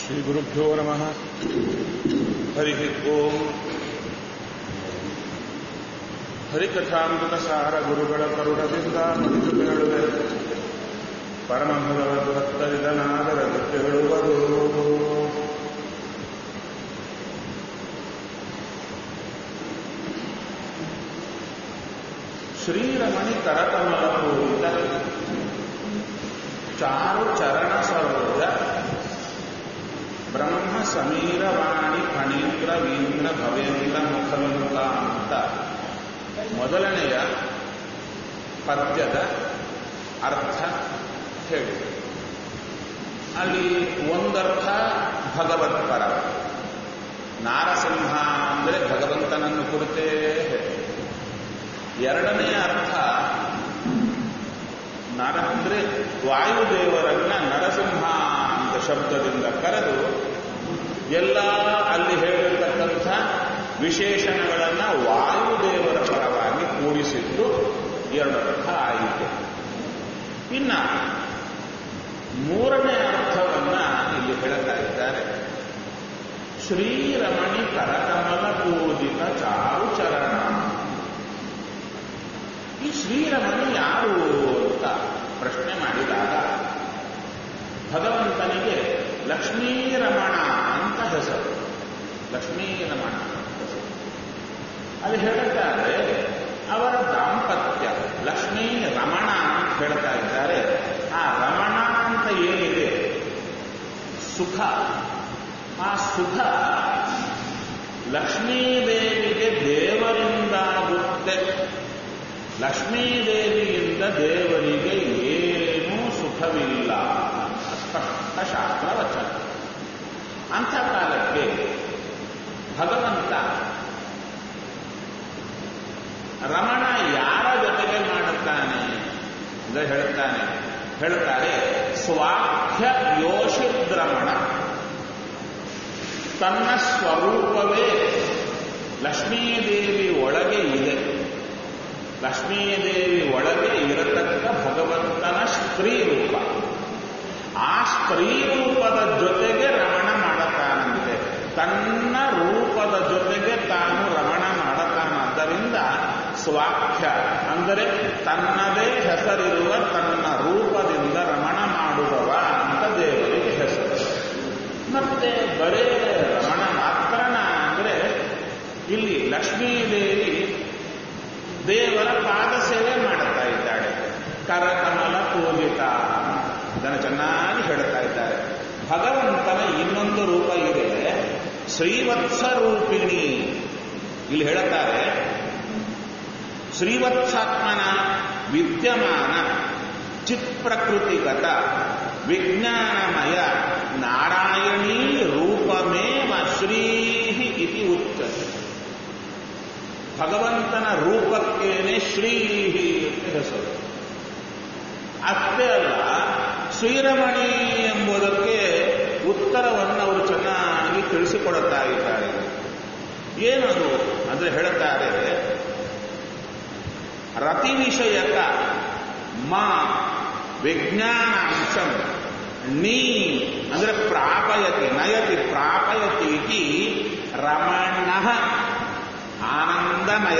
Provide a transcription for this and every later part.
ಶ್ರೀಗುರುಭ್ಯೋ ನಮಃ ಹರಿ ಓಂ ಹರಿಕಥಾಮೃತ ಸಾರ ಗುರುಗಳ ಕರುಣದಿಂದ ಮಡಿದು ಕೇಳುವೆ ಪರಮ ಭಗವದ್ ಭಕ್ತರಿದನಾದರ ಕೇಳುವರು ಶ್ರೀರಮಣಿ ಕರಕಮಲ ಪೂರಿತ ಚಾರು ಚರಣ ಸರೋಜ ಬ್ರಹ್ಮ ಸಮೀರವಾಣಿ ಫಣೀಂದ್ರ ವೀಂದ್ರ ಭವೇಂದ್ರ ಮುಖಲೋಕ ಅಂತ ಮೊದಲನೆಯ ಪದ್ಯದ ಅರ್ಥ ಹೇಳಿ ಅಲ್ಲಿ ಒಂದರ್ಥ ಭಗವತ್ಪರ ನಾರಸಿಂಹ ಅಂದರೆ ಭಗವಂತನನ್ನು ಕುರಿತೇ ಹೇಳಿ ಎರಡನೆಯ ಅರ್ಥ ನರ ಅಂದರೆ ವಾಯುದೇವರನ್ನ ನರಸಿಂಹ ಅಂತ ಶಬ್ದದಿಂದ ಕರೆದು ಎಲ್ಲ ಅಲ್ಲಿ ಹೇಳಿರ್ತಕ್ಕಂಥ ವಿಶೇಷಣಗಳನ್ನ ವಾಯುದೇವರ ಪರವಾಗಿ ಕೂಡಿಸಿದ್ದು ಎರಡರ್ಥ ಆಯಿತು ಇನ್ನ ಮೂರನೇ ಅರ್ಥವನ್ನ ಇಲ್ಲಿ ಹೇಳ್ತಾ ಇದ್ದಾರೆ ಶ್ರೀರಮಣಿ ಕರಕಮಲ ಪೂಜಿತ ಚಾರು ಚರಣ ಈ ಶ್ರೀರಮಣಿ ಯಾರು ಅಂತ ಪ್ರಶ್ನೆ ಮಾಡಿದಾಗ ಭಗವಂತನಿಗೆ ಲಕ್ಷ್ಮೀರಮಣ ಅಂತ ಹೆಸರು ಲಕ್ಷ್ಮೀರಮಣ ಹೆಸರು ಅಲ್ಲಿ ಹೇಳ್ತಾರೆ ಅವರ ದಾಂಪತ್ಯ ಲಕ್ಷ್ಮೀ ರಮಣ ಅಂತ ಹೇಳ್ತಾ ಇದ್ದಾರೆ ಆ ರಮಣ ಅಂತ ಏನಿದೆ ಸುಖ ಆ ಸುಖ ಲಕ್ಷ್ಮೀದೇವಿಗೆ ದೇವರಿಂದಾಗುತ್ತೆ ಲಕ್ಷ್ಮೀದೇವಿಯಿಂದ ದೇವರಿಗೆ ಏನೂ ಸುಖವಿಲ್ಲ ಸ್ಪಷ್ಟ ಶಾಸ್ತ್ರ ವಚನ ಅಂಥ ಕಾಲಕ್ಕೆ ಭಗವಂತ ರಮಣ ಯಾರ ಜೊತೆಗೆ ಮಾಡುತ್ತಾನೆ ಅಂತ ಹೇಳುತ್ತಾನೆ ಹೇಳುತ್ತಾರೆ ಸ್ವಾಖ್ಯ ಯೋಷಿದ್ರಮಣ ತನ್ನ ಸ್ವರೂಪವೇ ಲಕ್ಷ್ಮೀದೇವಿ ಒಳಗೆ ಇದೆ ಲಕ್ಷ್ಮೀದೇವಿ ಒಳಗೆ ಇರತಕ್ಕ ಭಗವಂತನ ಸ್ತ್ರೀ ರೂಪ ಆ ಸ್ತ್ರೀ ರೂಪದ ಜೊತೆಗೆ ರಮಣ ಮಾಡತಾನಂತೆ ತನ್ನ ರೂಪದ ಜೊತೆಗೆ ತಾನು ರಮಣ ಮಾಡತಾನಾದ್ದರಿಂದ ಸ್ವಾಖ್ಯ ಅಂದರೆ ತನ್ನದೇ ಹೆಸರಿರುವ ತನ್ನ ರೂಪದಿಂದ ರಮಣ ಮಾಡುವವ ಅಂತ ದೇವರಿಗೆ ಹೆಸರು ಮತ್ತೆ ಬರೇ ರಮಣ ಮಾತ್ರನ ಅಂದರೆ ಇಲ್ಲಿ ಲಕ್ಷ್ಮೀದೇವಿ ದೇವರ ಪಾದ ಸೇವೆ ಮಾಡುತ್ತಾ ಇದ್ದಾಳೆ ಕರಕಮಲ ಪೂಜಿತ ಅದನ್ನು ಚೆನ್ನಾಗಿ ಹೇಳ್ತಾ ಇದ್ದಾರೆ ಭಗವಂತನ ಇನ್ನೊಂದು ರೂಪ ಇದೆ ಶ್ರೀವತ್ಸ ರೂಪಿಣಿ ಇಲ್ಲಿ ಹೇಳುತ್ತಾರೆ ಶ್ರೀವತ್ಸಾತ್ಮನ ವಿದ್ಯಮಾನ ಚಿತ್ಪ್ರಕೃತಿಗತ ವಿಜ್ಞಾನಮಯ ನಾರಾಯಣೀ ರೂಪಮೇವ ಶ್ರೀ ಇತಿ ಉಚ್ಚತೆ ಭಗವಂತನ ರೂಪಕ್ಕೇನೆ ಶ್ರೀ ಅಂತ ಹೆಸರು ಅಷ್ಟೇ ಅಲ್ಲ ಶ್ರೀರಮಣಿ ಎಂಬುದಕ್ಕೆ ಉತ್ತರವನ್ನು ಅವರು ಚೆನ್ನಾಗಿ ತಿಳಿಸಿಕೊಡುತ್ತಾ ಇದ್ದಾರೆ ಏನದು ಅಂದ್ರೆ ಹೇಳುತ್ತಾರೆ ರತಿ ವಿಷಯಕ ಮಾ ವಿಜ್ಞಾನಾಂಶಂ ನೀ ಅಂದ್ರೆ ಪ್ರಾಪಯತಿ ನಯತಿ ಪ್ರಾಪಯತಿ ರಮಣ ಆನಂದಮಯ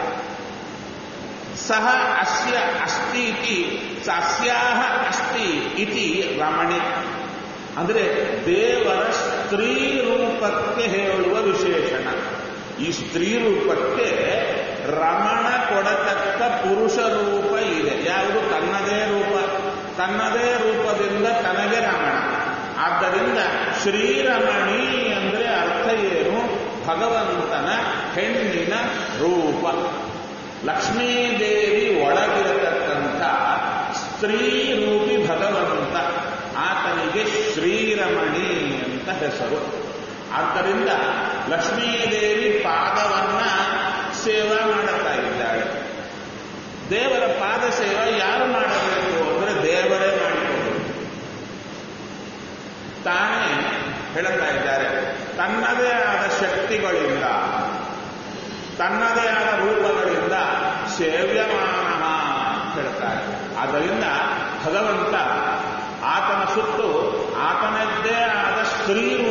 ಸಹ ಅಸ್ಯ ಅಸ್ತಿ ಇತಿ ಸಸ್ಯಾಹ ಅಸ್ತಿ ಇತಿ ರಮಣಿ ಅಂದರೆ ದೇವರ ಸ್ತ್ರೀ ರೂಪಕ್ಕೆ ಹೇಳುವ ವಿಶೇಷಣ ಈ ಸ್ತ್ರೀ ರೂಪಕ್ಕೆ ರಮಣ ಕೊಡತಕ್ಕ ಪುರುಷ ರೂಪ ಇದೆ ಯಾವುದು ತನ್ನದೇ ರೂಪ ತನ್ನದೇ ರೂಪದಿಂದ ತನಗೆ ರಮಣ ಆದ್ದರಿಂದ ಶ್ರೀರಮಣಿ ಅಂದರೆ ಅರ್ಥ ಏನು ಭಗವಂತನ ಹೆಣ್ಣಿನ ರೂಪ ಲಕ್ಷ್ಮೀದೇವಿ ಒಳಗಿರತಕ್ಕಂಥ ಸ್ತ್ರೀ ರೂಪಿ ಭಗವಂತ ಆತನಿಗೆ ಶ್ರೀರಮಣಿ ಅಂತ ಹೆಸರು ಆದ್ದರಿಂದ ಲಕ್ಷ್ಮೀದೇವಿ ಪಾದವನ್ನ ಸೇವಾ ಮಾಡುತ್ತಾ ಇದ್ದಾಳೆ ದೇವರ ಪಾದ ಸೇವಾ ಯಾರು ಮಾಡಬೇಕು ಅಂದರೆ ದೇವರೇ ಮಾಡಿಕೊಡಬೇಕು ತಾನೇ ಹೇಳುತ್ತಾ ಇದ್ದಾರೆ ತನ್ನದೇ ಆದ ಶಕ್ತಿಗಳಿಂದ ತನ್ನದೇ ಆದ ರೂಪಗಳಿಂದ ಸೇವ್ಯಮಾನ ಹೇಳ್ತಾರೆ ಆದ್ದರಿಂದ ಭಗವಂತ ಆತನ ಸುತ್ತು ಆತನದ್ದೇ ಆದ ಸ್ತ್ರೀ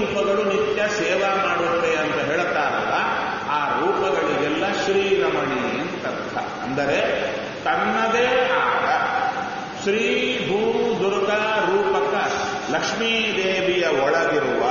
ಸೇವಾ ಮಾಡುತ್ತೆ ಅಂತ ಹೇಳ್ತಾರಲ್ಲ ಆ ರೂಪಗಳಿಗೆಲ್ಲ ಶ್ರೀರಮಣಿ ಅಂತ ಅರ್ಥ ಅಂದರೆ ತನ್ನದೇ ಆದ ಶ್ರೀ ಭೂ ದುರ್ಗಾ ರೂಪಕ ಲಕ್ಷ್ಮೀದೇವಿಯ ಒಳಗಿರುವ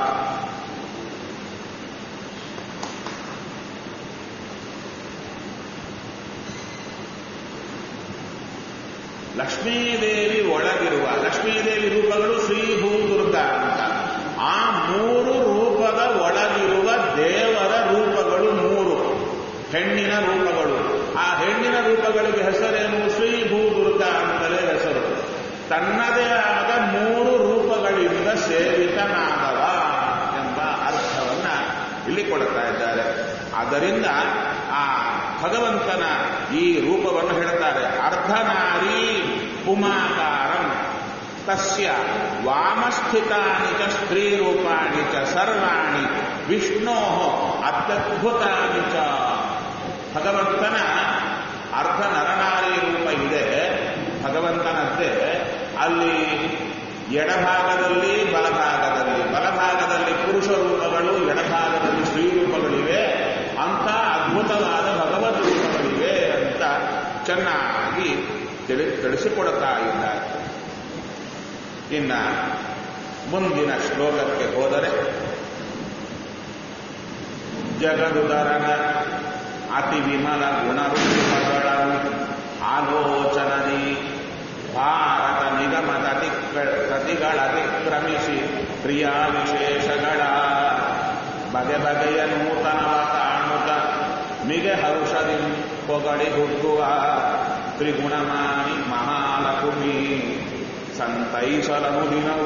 ಲಕ್ಷ್ಮೀದೇವಿ ಒಳಗಿರುವ ಲಕ್ಷ್ಮೀದೇವಿ ರೂಪಗಳು ಶ್ರೀ ಭೂ ದುರ್ಗಾ ಅಂತ ಆ ಮೂರು ರೂಪದ ಒಳಗಿರುವ ದೇವರ ರೂಪಗಳು ಮೂರು ಹೆಣ್ಣಿನ ರೂಪಗಳು ಆ ಹೆಣ್ಣಿನ ರೂಪಗಳಿಗೆ ಹೆಸರೇನು ಶ್ರೀ ಭೂ ದುರ್ಗಾ ಅಂತಲೇ ಹೆಸರು ತನ್ನದೇ ಆದ ಮೂರು ರೂಪಗಳಿಂದ ಸೇವಿತನಾದವ ಎಂಬ ಅರ್ಥವನ್ನ ಇಲ್ಲಿ ಕೊಡ್ತಾ ಇದ್ದಾರೆ ಆದ್ದರಿಂದ ಆ ಭಗವಂತನ ಈ ರೂಪವನ್ನು ಹೇಳ್ತಾರೆ ಅರ್ಧನಾರಿ ಪುಮಾಕಾರಂ ತಸ್ಯ ವಾಮಸ್ಥಿತಾನಿ ಚ ಸ್ತ್ರೀರೂಪಾಣಿ ಚ ಸರ್ವಾಣಿ ವಿಷ್ಣೋ ಅತ್ಯದ್ಭುತಾನಿ ಚ ಭಗವಂತನ ಅರ್ಧ ನರನಾರಿ ರೂಪ ಇದೆ ಭಗವಂತನದ್ದೇ ಅಲ್ಲಿ ಎಡಭಾಗದಲ್ಲಿ ಬಲಭಾಗದಲ್ಲಿ ಬಲಭಾಗದಲ್ಲಿ ಪುರುಷ ರೂಪಗಳು ಎಡಭಾಗದಲ್ಲಿ ಸ್ತ್ರೀ ರೂಪಗಳಿವೆ ಅಂತ ಅದ್ಭುತವಾದ ಭಗವದ್ ರೂಪಗಳಿವೆ ಅಂತ ಚೆನ್ನಾಗಿ ತಿಳಿ ತಿಳಿಸಿಕೊಡುತ್ತಾ ಇದ್ದಾರೆ ಇನ್ನ ಮುಂದಿನ ಶ್ಲೋಕಕ್ಕೆ ಹೋದರೆ ಜಗದುದರನ ಅತಿ ವಿಮಲ ಗುಣರೂಪಗಳ ಆಲೋಚನದಿ ಭಾರತ ನಿಗಮದ ಪ್ರತಿಗಳ ಅತಿಕ್ರಮಿಸಿ ಕ್ರಿಯಾ ವಿಶೇಷಗಳ ಬಗೆ ಬಗೆಯ ನೂತನವ ಕಾಣುತ್ತ ಮಿಗೆ ಹರುಷದಿ ಪೊಗಡಿ ಹುಟ್ಟುವ ತ್ರಿಗುಣಮಾನಿ ಮಹಾಲಕುಮಿ ಸಂತೈಸಲನು ದಿನವೂ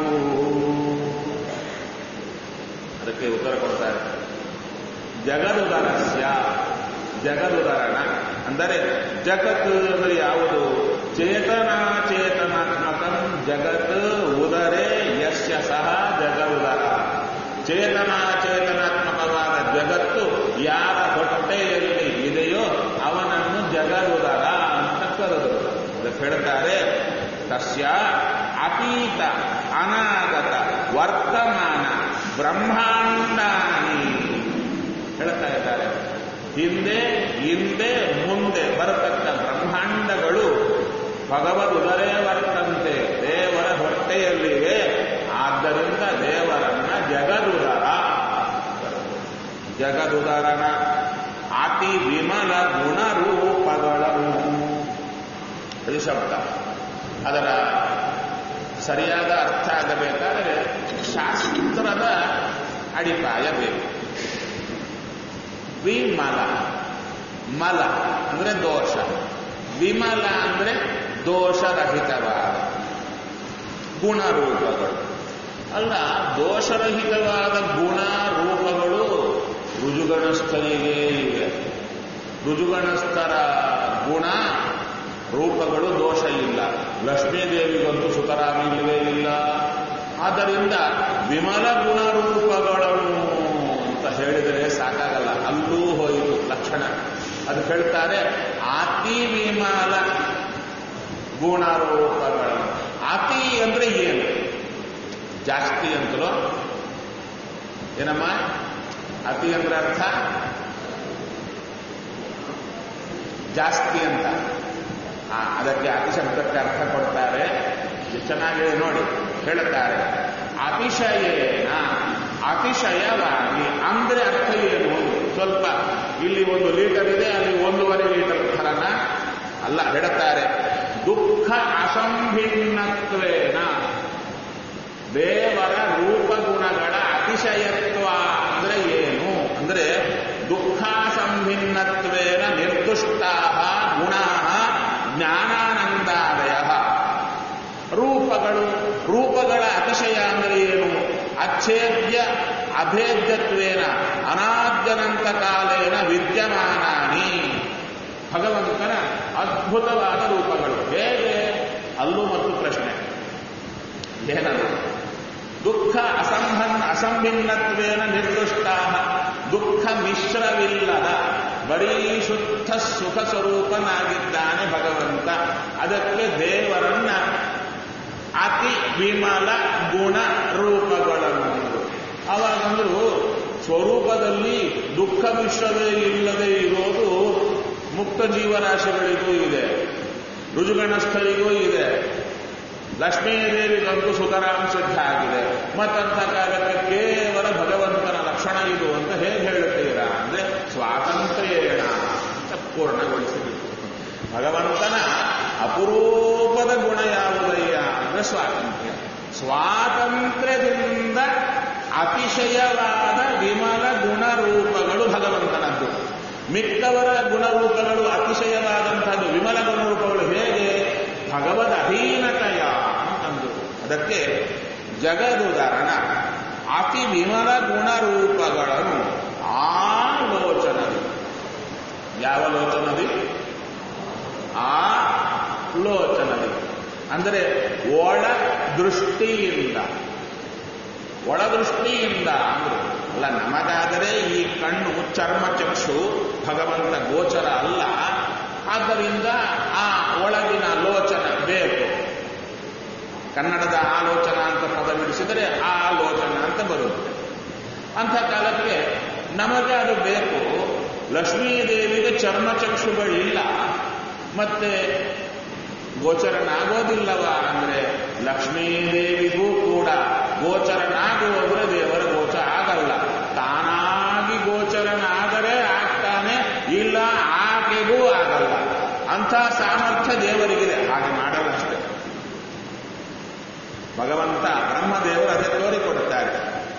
ಅದಕ್ಕೆ ಉತ್ತರ ಕೊಡ್ತಾರೆ ಜಗದುದರಸ್ಯ ಜಗದುದರಣ ಅಂದರೆ ಜಗತ್ ಅಂದರೆ ಯಾವುದು ಚೇತನಾಚೇತನಾತ್ಮಕ ಜಗತ್ ಉದರೇ ಯಸ್ಯ ಸಹ ಜಗದುದರ ಚೇತನಾಚೇತನಾತ್ಮಕವಾದ ಜಗತ್ತು ಯಾರ ಹೊಟ್ಟೆಯಲ್ಲಿ ಇದೆಯೋ ಅವನನ್ನು ಜಗದುದರ ಅಂತ ಕರೆದರು ಅದಕ್ಕೆ ಹೇಳ್ತಾರೆ ತಸ್ಯ ಅತೀತ ಅನಾಗತ ವರ್ತಮಾನ ಬ್ರಹ್ಮಾಂಡಾನಿ ಹೇಳ್ತಾ ಇದ್ದಾರೆ ಹಿಂದೆ ಹಿಂದೆ ಮುಂದೆ ಬರತಕ್ಕ ಬ್ರಹ್ಮಾಂಡಗಳು ಭಗವದುದರೇ ವರ್ತಂತೆ ದೇವರ ಹೊಟ್ಟೆಯಲ್ಲಿವೆ ಆದ್ದರಿಂದ ದೇವರನ್ನ ಜಗದುದರ ಜಗದುದರನ ಅತಿ ವಿಮಲ ಗುಣರೂಪಗಳನ್ನು ಇದು ಶಬ್ದ ಅದರ ಸರಿಯಾದ ಅರ್ಥ ಆಗಬೇಕಾದರೆ ಶಾಸ್ತ್ರದ ಅಡಿಪಾಯ ಬೇಕು ವಿಮಲ ಮಲ ಅಂದ್ರೆ ದೋಷ ವಿಮಲ ಅಂದ್ರೆ ದೋಷರಹಿತವಾದ ಗುಣರೂಪಗಳು ಅಲ್ಲ ದೋಷರಹಿತವಾದ ಗುಣ ರೂಪಗಳು ರುಜುಗಣಸ್ಥರಿಗೆ ಇವೆ ರುಜುಗಣಸ್ಥರ ಗುಣ ರೂಪಗಳು ದೋಷ ಇಲ್ಲ ಲಕ್ಷ್ಮೀದೇವಿಗಂತೂ ಸುತರಾಮ ಇಲ್ಲವೇ ಇಲ್ಲ ಆದ್ದರಿಂದ ವಿಮಲ ಗುಣರೂಪಗಳನ್ನು ಅಂತ ಹೇಳಿದರೆ ಸಾಕಾಗಲ್ಲ ಅಲ್ಲೂ ಹೋಯಿತು ಲಕ್ಷಣ ಅದು ಹೇಳ್ತಾರೆ ಅತಿ ವಿಮಲ ಗುಣರೂಪಗಳು ಅತಿ ಅಂದ್ರೆ ಏನು ಜಾಸ್ತಿ ಅಂತಲೋ ಏನಮ್ಮ ಅತಿ ಅಂದ್ರೆ ಅರ್ಥ ಜಾಸ್ತಿ ಅಂತ ಆ, ಅದಕ್ಕೆ ಅತಿ ಶಬ್ದಕ್ಕೆ ಅರ್ಥ ಕೊಡ್ತಾರೆ ಎಷ್ಟು ಚೆನ್ನಾಗಿದೆ ನೋಡಿ ಹೇಳುತ್ತಾರೆ ಅತಿಶಯೇನ ಅತಿಶಯವಾಗಿ ಅಂದ್ರೆ ಅರ್ಥ ಏನು ಸ್ವಲ್ಪ ಇಲ್ಲಿ ಒಂದು ಲೀಟರ್ ಇದೆ ಅಲ್ಲಿ ಒಂದೂವರೆ ಲೀಟರ್ ಥರನ ಅಲ್ಲ ಹೇಳುತ್ತಾರೆ ದುಃಖ ಅಸಂಭಿನ್ನತ್ವೇನ ದೇವರ ರೂಪಗುಣಗಳ ಅತಿಶಯತ್ವ ಅಂದ್ರೆ ಏನು ಅಂದ್ರೆ ದುಃಖಾಸಂಭಿನ್ನತ್ವೇನ ನಿರ್ದುಷ್ಟಾ ಗುಣ ಜ್ಞಾನಾನಂದಾದಯ ರೂಪಗಳು ರೂಪಗಳ ಅತಿಶಯ ಅಂದರೆ ಏನು ಅಚ್ಛೇದ್ಯ ಅಭೇದ್ಯತ್ವೇನ ಅನಾದ್ಯನಂತ ಕಾಲೇನ ವಿದ್ಯಮಾನಾನಿ ಭಗವಂತನ ಅದ್ಭುತವಾದ ರೂಪಗಳು ಹೇಗೆ ಅಲ್ಲೂ ಮತ್ತು ಪ್ರಶ್ನೆ ಏನಲ್ಲ ದುಃಖ ಅಸಂಬನ್ ಅಸಂಭಿನ್ನತ್ವೇನ ನಿರ್ದುಷ್ಟ ದುಃಖ ಮಿಶ್ರವಿಲ್ಲದ ಬರೀ ಶುದ್ಧ ಸುಖ ಸ್ವರೂಪನಾಗಿದ್ದಾನೆ ಭಗವಂತ ಅದಕ್ಕೆ ದೇವರನ್ನ ಅತಿ ವಿಮಲ ಗುಣ ರೂಪಗಳನ್ನು ಅವಾಗಂದ್ರು ದುಃಖ ವಿಶ್ವವೇ ಇಲ್ಲದೆ ಇರೋದು ಮುಕ್ತ ಜೀವರಾಶಿಗಳಿಗೂ ಇದೆ ರುಜುಗಣಸ್ಥರಿಗೂ ಇದೆ ಲಕ್ಷ್ಮೀದೇವಿಗಂತೂ ಸುತರಾಂ ಸಿದ್ಧ ಆಗಿದೆ ಮತ್ತಂಥ ಕಾಲಕ್ಕೆ ಕೇವಲ ಭಗವಂತನ ಲಕ್ಷಣ ಇದು ಅಂತ ಹೇಗೆ ಹೇಳುತ್ತೀರಾ ಅಂದ್ರೆ ಸ್ವಾತಂತ್ರ್ಯೇಣ ಅಂತ ಪೂರ್ಣಗೊಳಿಸಬೇಕು ಭಗವಂತನ ಅಪರೂಪದ ಗುಣ ಯಾವುದಯ್ಯ ಅಂದ್ರೆ ಸ್ವಾತಂತ್ರ್ಯ ಸ್ವಾತಂತ್ರ್ಯದಿಂದ ಅತಿಶಯವಾದ ವಿಮಲ ಗುಣರೂಪಗಳು ಭಗವಂತನದ್ದು ಮಿಕ್ಕವರ ಗುಣರೂಪಗಳು ಅತಿಶಯವಾದಂತಹದ್ದು ವಿಮಲ ಗುಣರೂಪಗಳು ಹೇಗೆ ಭಗವದ್ ಅಧೀನತೆಯ ಅಂತಂದು ಅದಕ್ಕೆ ಜಗದುದಾಹರಣ ಅತಿ ವಿಮಲ ಗುಣರೂಪಗಳನ್ನು ಆಲೋಚನದಿ ಯಾವ ಲೋಚನದಿ ಆ ಲೋಚನದಿ ಅಂದರೆ ಒಳ ದೃಷ್ಟಿಯಿಂದ ಒಳದೃಷ್ಟಿಯಿಂದ ಅಂದ್ರು ಅಲ್ಲ ನಮಗಾದರೆ ಈ ಕಣ್ಣು ಚರ್ಮ ಚಕ್ಷು ಭಗವಂತ ಗೋಚರ ಅಲ್ಲ ಆದ್ದರಿಂದ ಆ ಒಳಗಿನ ಲೋಚನ ಬೇಕು ಕನ್ನಡದ ಆಲೋಚನ ಅಂತ ಪದ ಬಿಡಿಸಿದರೆ ಆ ಆಲೋಚನ ಅಂತ ಬರುತ್ತೆ ಅಂಥ ಕಾಲಕ್ಕೆ ನಮಗೆ ಅದು ಬೇಕು ಲಕ್ಷ್ಮೀದೇವಿಗೆ ಚರ್ಮಚಕ್ಷುಗಳಿಲ್ಲ ಮತ್ತೆ ಗೋಚರನಾಗೋದಿಲ್ಲವ ಅಂದ್ರೆ ಲಕ್ಷ್ಮೀದೇವಿಗೂ ಕೂಡ ಗೋಚರನಾಗುವುದ್ರೆ ದೇವರ ಗೋಚರ ಆಗಲ್ಲ ತಾನಾಗಿ ಗೋಚರನಾದರೆ ಆಗ್ತಾನೆ ಇಲ್ಲ ಆಕೆಗೂ ಆಗಲ್ಲ ಅಂಥ ಸಾಮರ್ಥ್ಯ ದೇವರಿಗಿದೆ ಹಾಗೆ ಮಾಡಲ್ಲ ಅಷ್ಟೇ ಭಗವಂತ ಬ್ರಹ್ಮದೇವರು ಅದೇ ತೋರಿಕೊಡುತ್ತಾರೆ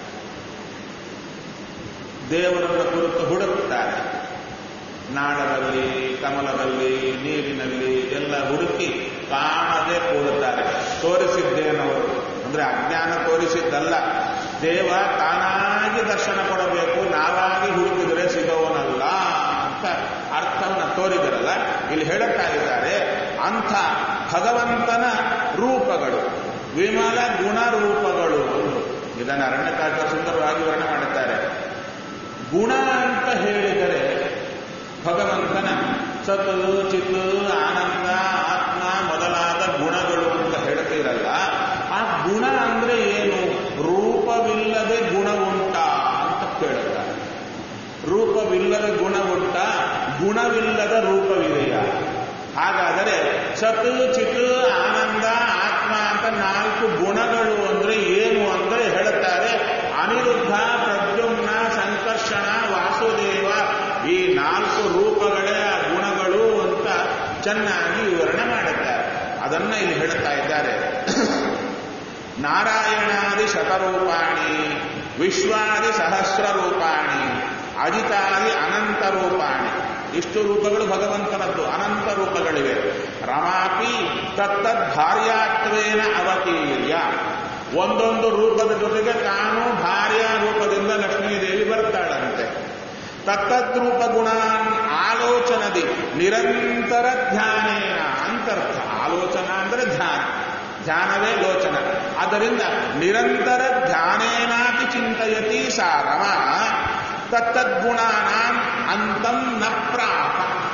ದೇವರನ್ನು ಕುರಿತು ಹುಡುಕುತ್ತಾರೆ ನಾಡದಲ್ಲಿ ಕಮಲದಲ್ಲಿ ನೀರಿನಲ್ಲಿ ಎಲ್ಲ ಹುಡುಕಿ ಕಾಣದೆ ಕೂಡುತ್ತಾರೆ ತೋರಿಸಿದ್ದೇನವರು ಅಂದ್ರೆ ಅಜ್ಞಾನ ತೋರಿಸಿದ್ದಲ್ಲ ದೇವ ತಾನಾಗಿ ದರ್ಶನ ಕೊಡಬೇಕು ನಾವಾಗಿ ಹುಡುಕಿದರೆ ಸಿಗೋವನಲ್ಲ ಅಂತ ಅರ್ಥವನ್ನು ತೋರಿದರಲ್ಲ ಇಲ್ಲಿ ಹೇಳುತ್ತಾ ಇದ್ದಾರೆ ಅಂಥ ಭಗವಂತನ ರೂಪಗಳು ವಿಮಲ ಗುಣ ರೂಪಗಳು ಇದನ್ನು ಅರಣ್ಯಕಾಚಾರ ಸುಂದರವಾಗಿ ವರ್ಣನೆ ಮಾಡುತ್ತಾರೆ ಗುಣ ಅಂತ ಹೇಳಿದರೆ ಭಗವಂತನ ಸತ್ ಚಿತ್ ಆನಂದ ಆತ್ಮ ಮೊದಲಾದ ಗುಣಗಳು ಅಂತ ಹೇಳ್ತೀರಲ್ಲ ಆ ಗುಣ ಅಂದ್ರೆ ಏನು ರೂಪವಿಲ್ಲದೆ ಗುಣ ಉಂಟಾ ಅಂತ ಕೇಳುತ್ತಾರೆ ರೂಪವಿಲ್ಲದ ಗುಣ ಉಂಟಾ ಗುಣವಿಲ್ಲದ ರೂಪವಿದೆಯಾ ಹಾಗಾದರೆ ಸತ್ ಚಿತ್ ಆನಂದ ಆತ್ಮ ಅಂತ ನಾಲ್ಕು ಗುಣಗಳು ಅಂದ್ರೆ ಏನು ಅಂದ್ರೆ ಹೇಳುತ್ತಾರೆ ಅನಿರುದ್ಧ ಪ್ರದ್ಯುಮ್ನ ಸಂಕರ್ಷಣ ವಾಸುದೇವ ಈ ನಾಲ್ಕು ರೂಪಗಳೇ ಆ ಗುಣಗಳು ಅಂತ ಚೆನ್ನಾಗಿ ವಿವರಣೆ ಮಾಡುತ್ತಾರೆ ಅದನ್ನ ಇಲ್ಲಿ ಹೇಳುತ್ತಾ ಇದ್ದಾರೆ ನಾರಾಯಣಾದಿ ಶತರೂಪಾಣಿ ವಿಶ್ವಾದಿ ಸಹಸ್ರ ರೂಪಾಣಿ ಅಜಿತಾದಿ ಅನಂತ ರೂಪಾಣಿ ಇಷ್ಟು ರೂಪಗಳು ಭಗವಂತನದ್ದು ಅನಂತ ರೂಪಗಳಿವೆ ರಮಾಪಿ ತತ್ತದ್ ಭಾರ್ಯಾತ್ವೇನ ಅವತೀರ್ಯ ಒಂದೊಂದು ರೂಪದ ಜೊತೆಗೆ ತಾನು ಭಾರ್ಯ ರೂಪದಿಂದ ಲಕ್ಷ್ಮೀದೇವಿ ಬರ್ತಾಳಂತೆ ತತ್ತದ್ರೂಪ ಗುಣ ಆಲೋಚನದಿ ನಿರಂತರ ಧ್ಯಾನೇನ ಅಂತರ್ಥ ಆಲೋಚನಾ ಅಂದ್ರೆ ಧ್ಯಾನ ಧ್ಯಾನವೇ ಲೋಚನ ಆದ್ದರಿಂದ ನಿರಂತರ ಧ್ಯಾನೇನಾಪಿ ಚಿಂತಯತಿ ಸಾ ರಮ ತತ್ತದ್ಗುಣಾನಾಂ ಅಂತಂ ನ ಪ್ರಾಪ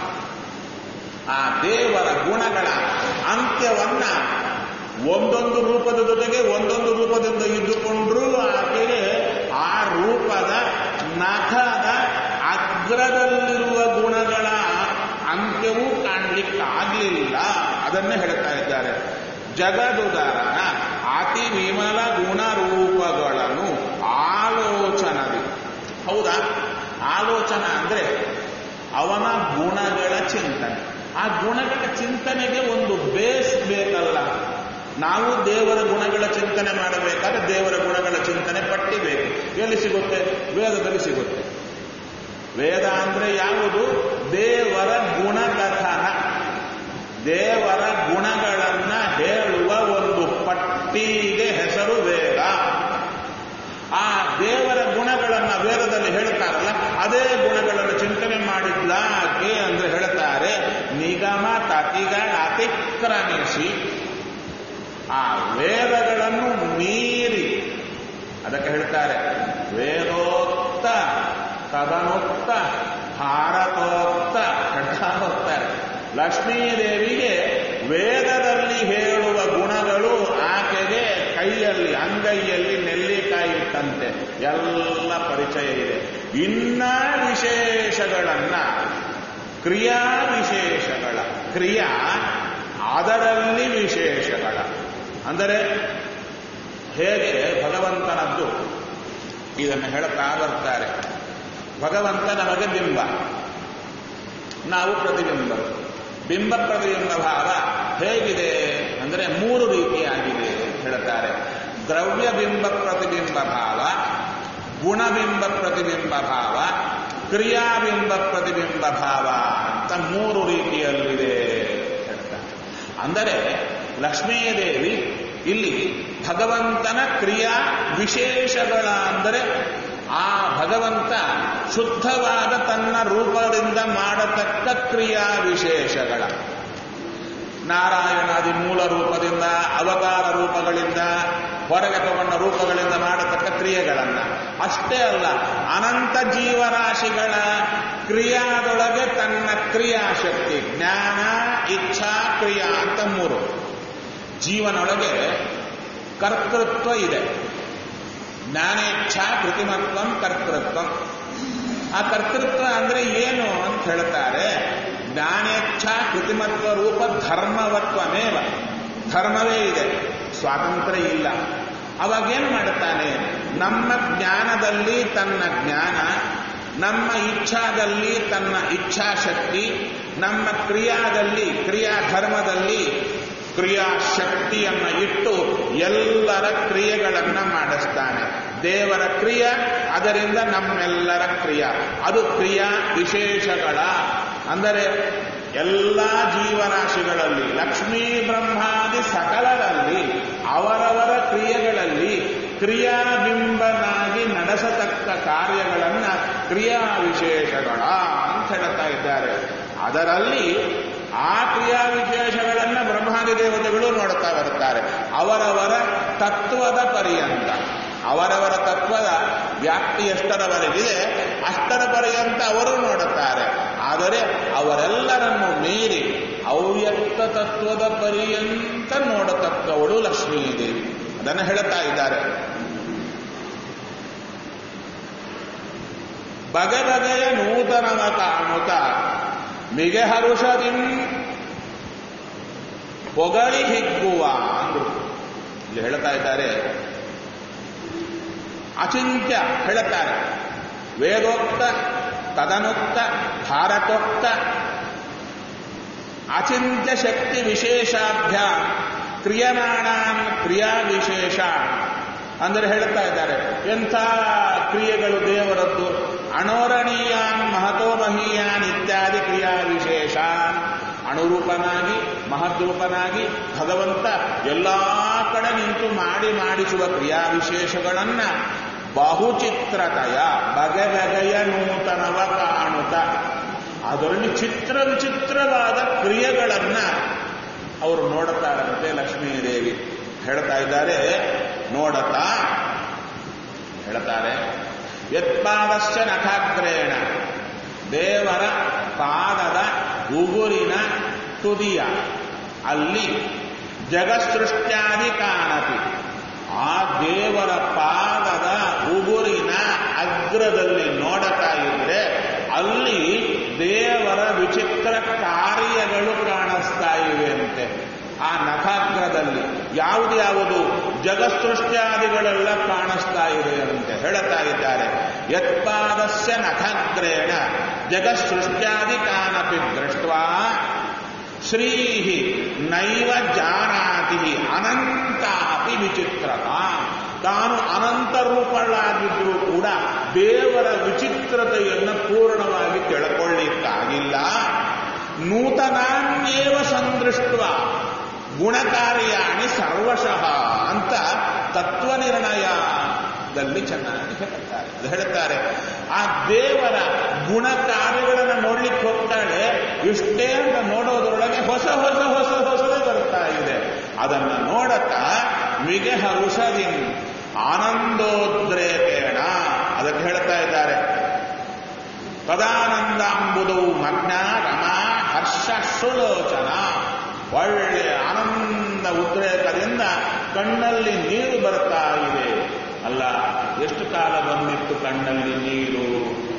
ಆ ದೇವರ ಗುಣಗಳ ಅಂತ್ಯವನ್ನ ಒಂದೊಂದು ರೂಪದ ಜೊತೆಗೆ ಒಂದೊಂದು ರೂಪದಿಂದ ಇದ್ದುಕೊಂಡ್ರೂ ಆಕೆಗೆ ಆ ರೂಪದ ನಖದ ಅಗ್ರದಲ್ಲಿರುವ ಗುಣಗಳ ಅಂತ್ಯವೂ ಕಾಣಲಿಕ್ಕಾಗಲಿಲ್ಲ ಅದನ್ನೇ ಹೇಳ್ತಾ ಇದ್ದಾರೆ ಜಗದುದಾರನ ಅತಿ ವಿಮಲ ಗುಣರೂಪಗಳನ್ನು ಆಲೋಚನದಿ ಹೌದಾ ಆಲೋಚನ ಅಂದ್ರೆ ಅವನ ಗುಣಗಳ ಚಿಂತನೆ ಆ ಗುಣಗಳ ಚಿಂತನೆಗೆ ಒಂದು ಬೇಸ್ ಬೇಕಲ್ಲ ನಾವು ದೇವರ ಗುಣಗಳ ಚಿಂತನೆ ಮಾಡಬೇಕಾದ್ರೆ ದೇವರ ಗುಣಗಳ ಚಿಂತನೆ ಪಟ್ಟಿ ಬೇಕು ಎಲ್ಲಿ ಸಿಗುತ್ತೆ ವೇದದಲ್ಲಿ ಸಿಗುತ್ತೆ ವೇದ ಅಂದ್ರೆ ಯಾವುದು ದೇವರ ಗುಣಕಥನ ದೇವರ ಗುಣಗಳನ್ನ ಹೇಳುವ ಒಂದು ಪಟ್ಟಿಗೆ ಹೆಸರು ವೇದ ಆ ದೇವರ ಗುಣಗಳನ್ನ ವೇದದಲ್ಲಿ ಹೇಳ್ತಾರಲ್ಲ ಅದೇ ಗುಣಗಳನ್ನು ಚಿಂತನೆ ಮಾಡಿದ್ಲಾಕೆ ಅಂದ್ರೆ ಹೇಳ್ತಾರೆ ನಿಗಮ ತತಿಗಳ ಅತಿಕ್ರಮಿಸಿ ಆ ವೇದಗಳನ್ನು ಮೀರಿ ಅದಕ್ಕೆ ಹೇಳ್ತಾರೆ ವೇದೋಕ್ತ ತದನೋಕ್ತ ಭಾರತೋಕ್ತ ಹೇಳ್ತಾ ಹೋಗ್ತಾರೆ ಲಕ್ಷ್ಮೀದೇವಿಗೆ ವೇದದಲ್ಲಿ ಹೇಳುವ ಗುಣಗಳು ಆಕೆಗೆ ಕೈಯಲ್ಲಿ ಅಂಗೈಯಲ್ಲಿ ನೆಲ್ಲಿಕಾಯಿ ಇಟ್ಟಂತೆ ಎಲ್ಲ ಪರಿಚಯ ಇದೆ ಇನ್ನ ವಿಶೇಷಗಳನ್ನ ಕ್ರಿಯಾ ವಿಶೇಷಗಳ ಕ್ರಿಯಾ ಅದರಲ್ಲಿ ವಿಶೇಷಗಳ ಅಂದರೆ ಹೇಗೆ ಭಗವಂತನದ್ದು ಇದನ್ನು ಹೇಳುತ್ತಾ ಬರ್ತಾರೆ ಭಗವಂತ ನಮಗೆ ಬಿಂಬ ನಾವು ಪ್ರತಿಬಿಂಬರು ಬಿಂಬ ಪ್ರತಿಬಿಂಬ ಭಾವ ಹೇಗಿದೆ ಅಂದರೆ ಮೂರು ರೀತಿಯಾಗಿದೆ ಅಂತ ಹೇಳ್ತಾರೆ ದ್ರವ್ಯ ಬಿಂಬ ಪ್ರತಿಬಿಂಬ ಭಾವ ಗುಣಬಿಂಬ ಪ್ರತಿಬಿಂಬ ಭಾವ ಕ್ರಿಯಾಬಿಂಬ ಪ್ರತಿಬಿಂಬ ಭಾವ ಅಂತ ಮೂರು ರೀತಿಯಲ್ಲಿದೆ ಹೇಳ್ತಾರೆ ಅಂದರೆ ಲಕ್ಷ್ಮೀದೇವಿ ಇಲ್ಲಿ ಭಗವಂತನ ಕ್ರಿಯಾ ವಿಶೇಷಗಳ ಅಂದರೆ ಆ ಭಗವಂತ ಶುದ್ಧವಾದ ತನ್ನ ರೂಪದಿಂದ ಮಾಡತಕ್ಕ ಕ್ರಿಯಾ ವಿಶೇಷಗಳ ನಾರಾಯಣಾದಿ ಮೂಲ ರೂಪದಿಂದ ಅವತಾರ ರೂಪಗಳಿಂದ ಹೊರಗೆ ತಗೊಂಡ ರೂಪಗಳಿಂದ ಮಾಡತಕ್ಕ ಕ್ರಿಯೆಗಳನ್ನ ಅಷ್ಟೇ ಅಲ್ಲ ಅನಂತ ಜೀವರಾಶಿಗಳ ಕ್ರಿಯಾದೊಳಗೆ ತನ್ನ ಕ್ರಿಯಾಶಕ್ತಿ ಜ್ಞಾನ ಇಚ್ಛಾ ಕ್ರಿಯಾ ಅಂತ ಮೂರು ಜೀವನೊಳಗೆ ಕರ್ತೃತ್ವ ಇದೆ ಜ್ಞಾನೇಚ್ಛಾ ಕೃತಿಮತ್ವಂ ಕರ್ತೃತ್ವಂ ಆ ಕರ್ತೃತ್ವ ಅಂದ್ರೆ ಏನು ಅಂತ ಹೇಳ್ತಾರೆ ಜ್ಞಾನೇಚ್ಛಾ ಕೃತಿಮತ್ವ ರೂಪ ಧರ್ಮವತ್ವಮೇವ ಧರ್ಮವೇ ಇದೆ ಸ್ವಾತಂತ್ರ್ಯ ಇಲ್ಲ ಅವಾಗೇನು ಮಾಡುತ್ತಾನೆ ನಮ್ಮ ಜ್ಞಾನದಲ್ಲಿ ತನ್ನ ಜ್ಞಾನ ನಮ್ಮ ಇಚ್ಛಾದಲ್ಲಿ ತನ್ನ ಇಚ್ಛಾಶಕ್ತಿ ನಮ್ಮ ಕ್ರಿಯಾದಲ್ಲಿ ಕ್ರಿಯಾ ಧರ್ಮದಲ್ಲಿ ಕ್ರಿಯಾಶಕ್ತಿಯನ್ನು ಇಟ್ಟು ಎಲ್ಲರ ಕ್ರಿಯೆಗಳನ್ನ ಮಾಡಿಸ್ತಾನೆ ದೇವರ ಕ್ರಿಯೆ ಅದರಿಂದ ನಮ್ಮೆಲ್ಲರ ಕ್ರಿಯೆ ಅದು ಕ್ರಿಯಾ ವಿಶೇಷಗಳ ಅಂದರೆ ಎಲ್ಲ ಜೀವರಾಶಿಗಳಲ್ಲಿ ಲಕ್ಷ್ಮೀ ಬ್ರಹ್ಮಾದಿ ಸಕಲರಲ್ಲಿ ಅವರವರ ಕ್ರಿಯೆಗಳಲ್ಲಿ ಕ್ರಿಯಾಬಿಂಬನಾಗಿ ನಡೆಸತಕ್ಕ ಕಾರ್ಯಗಳನ್ನ ಕ್ರಿಯಾ ವಿಶೇಷಗಳ ಅಂತ ಹೇಳ್ತಾ ಇದ್ದಾರೆ ಅದರಲ್ಲಿ ಆ ಕ್ರಿಯಾ ವಿಶೇಷಗಳನ್ನ ಬ್ರಹ್ಮಾದಿ ದೇವತೆಗಳು ನೋಡ್ತಾ ಬರ್ತಾರೆ ಅವರವರ ತತ್ವದ ಪರ್ಯಂತ ಅವರವರ ತತ್ವದ ವ್ಯಾಪ್ತಿ ಎಷ್ಟರವರೆಗಿದೆ ಅಷ್ಟರ ಪರ್ಯಂತ ಅವರು ನೋಡುತ್ತಾರೆ ಆದರೆ ಅವರೆಲ್ಲರನ್ನು ಮೀರಿ ಅವ್ಯಕ್ತ ತತ್ವದ ಪರ್ಯಂತ ನೋಡತಕ್ಕವಳು ಲಕ್ಷ್ಮೀದೇವಿ ಅದನ್ನು ಹೇಳುತ್ತಾ ಇದ್ದಾರೆ ಬಗೆ ಬಗೆಯ ನೂತನವ ಕಾಣುತ್ತ ಮಿಗೆ ಹರುಷದಿಂ ಹೊಗಳಿ ಹಿಗ್ಗುವ ಅಂದ್ರು ಇಲ್ಲಿ ಹೇಳ್ತಾ ಇದ್ದಾರೆ ಅಚಿಂತ್ಯ ಹೇಳುತ್ತಾರೆ ವೇದೋಕ್ತ ತದನುಕ್ತ ಭಾರತೋಕ್ತ ಅಚಿಂತ್ಯ ಶಕ್ತಿ ವಿಶೇಷಾಭ್ಯ ಕ್ರಿಯಮಾಣಾನ್ ಕ್ರಿಯಾ ವಿಶೇಷ ಅಂದರೆ ಹೇಳ್ತಾ ಇದ್ದಾರೆ ಎಂಥ ಕ್ರಿಯೆಗಳು ದೇವರದ್ದು ಅಣೋರಣೀಯಾನ್ ಮಹತೋ ಮಹೀಯಾನ್ ಇತ್ಯಾದಿ ಕ್ರಿಯಾ ವಿಶೇಷ ಅಣುರೂಪನಾಗಿ ಮಹದ್ರೂಪನಾಗಿ ಭಗವಂತ ಎಲ್ಲಾ ಕಡೆ ನಿಂತು ಮಾಡಿ ಮಾಡಿಸುವ ಕ್ರಿಯಾ ವಿಶೇಷಗಳನ್ನ ಬಹುಚಿತ್ರತೆಯ ಬಗೆ ಬಗೆಯ ನೂತನವ ಕಾಣುತ್ತ ಅದರಲ್ಲಿ ಚಿತ್ರ ವಿಚಿತ್ರವಾದ ಕ್ರಿಯೆಗಳನ್ನ ಅವರು ನೋಡುತ್ತಾರಂತೆ ಲಕ್ಷ್ಮೀದೇವಿ ಹೇಳ್ತಾ ಇದ್ದಾರೆ ನೋಡತಾ ಹೇಳ್ತಾರೆ ಯತ್ಪಾದಶ್ಚ ನಖಾಗ್ರೇಣ ದೇವರ ಪಾದದ ಉಗುರಿನ ತುದಿಯ ಅಲ್ಲಿ ಜಗಸೃಷ್ಟ್ಯಾದಿ ಕಾಣತಿ ಆ ದೇವರ ಪಾದದ ಉಗುರಿನ ಅಗ್ರದಲ್ಲಿ ನೋಡತಾ ಇದ್ರೆ ಅಲ್ಲಿ ದೇವರ ವಿಚಿತ್ರ ಕಾರ್ಯಗಳು ಕಾಣಿಸ್ತಾ ಇವೆ ಅಂತೆ ಆ ನಖಾಗ್ರದಲ್ಲಿ ಯಾವುದು ಯಾವುದು ಜಗಸೃಷ್ಟ್ಯಾದಿಗಳೆಲ್ಲ ಕಾಣಿಸ್ತಾ ಇದೆ ಅಂತೆ ಹೇಳುತ್ತಾ ಇದ್ದಾರೆ ಯತ್ಪಾದಸ್ಯ ನಖಾಗ್ರೇಣ ಜಗಸೃಷ್ಟ್ಯಾದಿ ಕಾನಪಿ ದೃಷ್ಟ ಶ್ರೀ ನೈವ ಜಾನಾತಿ ಅನಂತಾಪಿ ವಿಚಿತ್ರತಾ ತಾನು ಅನಂತ ರೂಪಗಳಾಗಿದ್ರೂ ಕೂಡ ದೇವರ ವಿಚಿತ್ರತೆಯನ್ನು ಪೂರ್ಣವಾಗಿ ತಿಳ್ಕೊಳ್ಳಿಕ್ಕಾಗಿಲ್ಲ ನೂತನಾನ್ಯೇವ ಸಂದೃಷ್ಟ ಗುಣಕಾರ್ಯಾಣಿ ಸರ್ವಶಃ ಅಂತ ತತ್ವ ನಿರ್ಣಯದಲ್ಲಿ ಚೆನ್ನಾಗಿ ಹೇಳ್ತಾರೆ ಅದು ಹೇಳ್ತಾರೆ ಆ ದೇವರ ಗುಣ ಕಾರ್ಯಗಳನ್ನು ನೋಡ್ಲಿಕ್ಕೆ ಹೋಗ್ತಾಳೆ ಇಷ್ಟೇ ಅಂತ ನೋಡೋದ್ರೊಳಗೆ ಹೊಸ ಹೊಸ ಹೊಸ ಹೊಸದೇ ಬರ್ತಾ ಇದೆ ಅದನ್ನ ನೋಡತಾ ಮಿಗೆ ಹರುಷದಿನ್ ಆನಂದೋದ್ರೇಕೇಣ ಅದಕ್ಕೆ ಹೇಳ್ತಾ ಇದ್ದಾರೆ ತದಾನಂದಾಂಬುದು ಮಗ್ನ ರಮಾ ಹರ್ಷ ಸುಲೋಚನ ಒಳ್ಳೆಯ ಆನಂದ ಉದ್ರೇಕದಿಂದ ಕಣ್ಣಲ್ಲಿ ನೀರು ಬರ್ತಾ ಇದೆ ಅಲ್ಲ ಎಷ್ಟು ಕಾಲ ಬಂದಿತ್ತು ಕಣ್ಣಲ್ಲಿ ನೀರು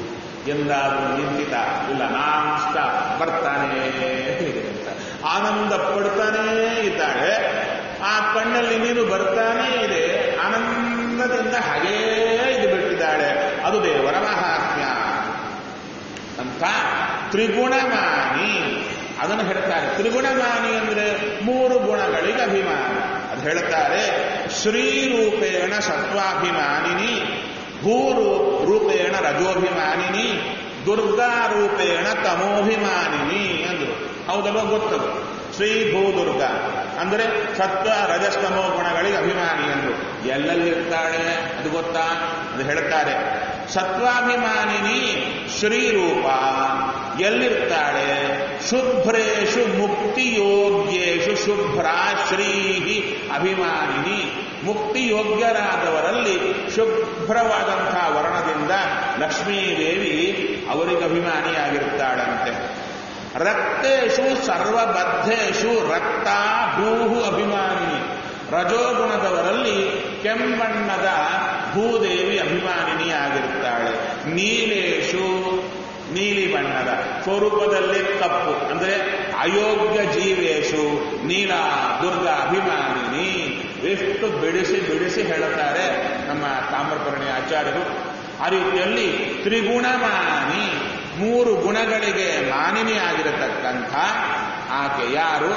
ಎಂದಾದ್ರೂ ನಿಂತಿತ ಇಲ್ಲ ನಾನ್ ಸ್ಟಾಪ್ ಬರ್ತಾನೇ ಇದೆ ಅಂತ ಆನಂದ ಪಡ್ತಾನೇ ಇದ್ದಾಳೆ ಆ ಕಣ್ಣಲ್ಲಿ ನೀರು ಬರ್ತಾನೇ ಇದೆ ಆನಂದದಿಂದ ಹಾಗೇ ಇದು ಬಿಟ್ಟಿದ್ದಾಳೆ ಅದು ದೇವರ ಮಹಾತ್ಮ್ಯ ಅಂತ ತ್ರಿಗುಣಮಾನಿ ಅದನ್ನು ಹೇಳ್ತಾರೆ ತ್ರಿಗುಣಮಾನಿ ಅಂದ್ರೆ ಮೂರು ಗುಣಗಳಿಗೆ ಅಭಿಮಾನಿ ಅದು ಹೇಳ್ತಾರೆ ಶ್ರೀರೂಪೇಣ ಸತ್ವಾಭಿಮಾನಿನಿ ಭೂರು ರೂಪೇಣ ರಜೋಭಿಮಾನಿನಿ ದುರ್ಗಾ ರೂಪೇಣ ತಮೋಭಿಮಾನಿನಿ ಅಂದ್ರು ಹೌದಲ್ವ ಗೊತ್ತದು ಶ್ರೀ ಭೂದುರ್ಗ ಅಂದರೆ ಸತ್ವ ರಜಸ್ತಮೋ ಗುಣಗಳಿಗೆ ಅಭಿಮಾನಿ ಅಂದ್ರು ಎಲ್ಲೆಲ್ಲಿರ್ತಾಳೆ ಅದು ಗೊತ್ತಾ ಅದು ಹೇಳ್ತಾರೆ ಸತ್ವಾಭಿಮಾನಿನಿ ಶ್ರೀರೂಪ ಎಲ್ಲಿರ್ತಾಳೆ ಶುಭ್ರೇಶು ಮುಕ್ತಿಯೋಗ್ಯೇಶು ಶುಭ್ರ ಶ್ರೀಹಿ ಅಭಿಮಾನಿನಿ ಮುಕ್ತಿಯೋಗ್ಯರಾದವರಲ್ಲಿ ಶುಭ್ರವಾದಂತಹ ವರ್ಣದಿಂದ ಲಕ್ಷ್ಮೀದೇವಿ ಅವರಿಗೆ ಅಭಿಮಾನಿಯಾಗಿರ್ತಾಳಂತೆ ರಕ್ತೇಶು ಸರ್ವಬದ್ಧೇಶು ರಕ್ತ ಭೂಹು ಅಭಿಮಾನಿನಿ ರಜೋಗುಣದವರಲ್ಲಿ ಕೆಂಬಣ್ಣದ ಭೂದೇವಿ ಅಭಿಮಾನಿನಿಯಾಗಿರುತ್ತಾಳೆ ನೀಲೇಶು ನೀಲಿ ಬಣ್ಣದ ಸ್ವರೂಪದಲ್ಲಿ ಕಪ್ಪು ಅಂದರೆ ಅಯೋಗ್ಯ ಜೀವೇಶು ನೀಲ ದುರ್ಗಾ ಅಭಿಮಾನಿನಿ ಎಷ್ಟು ಬಿಡಿಸಿ ಬಿಡಿಸಿ ಹೇಳುತ್ತಾರೆ ನಮ್ಮ ತಾಮ್ರಪರ್ಣಿ ಆಚಾರ್ಯರು ಆ ರೀತಿಯಲ್ಲಿ ತ್ರಿಗುಣಮಾನಿ ಮೂರು ಗುಣಗಳಿಗೆ ಮಾನಿನಿಯಾಗಿರತಕ್ಕಂಥ ಆಕೆ ಯಾರು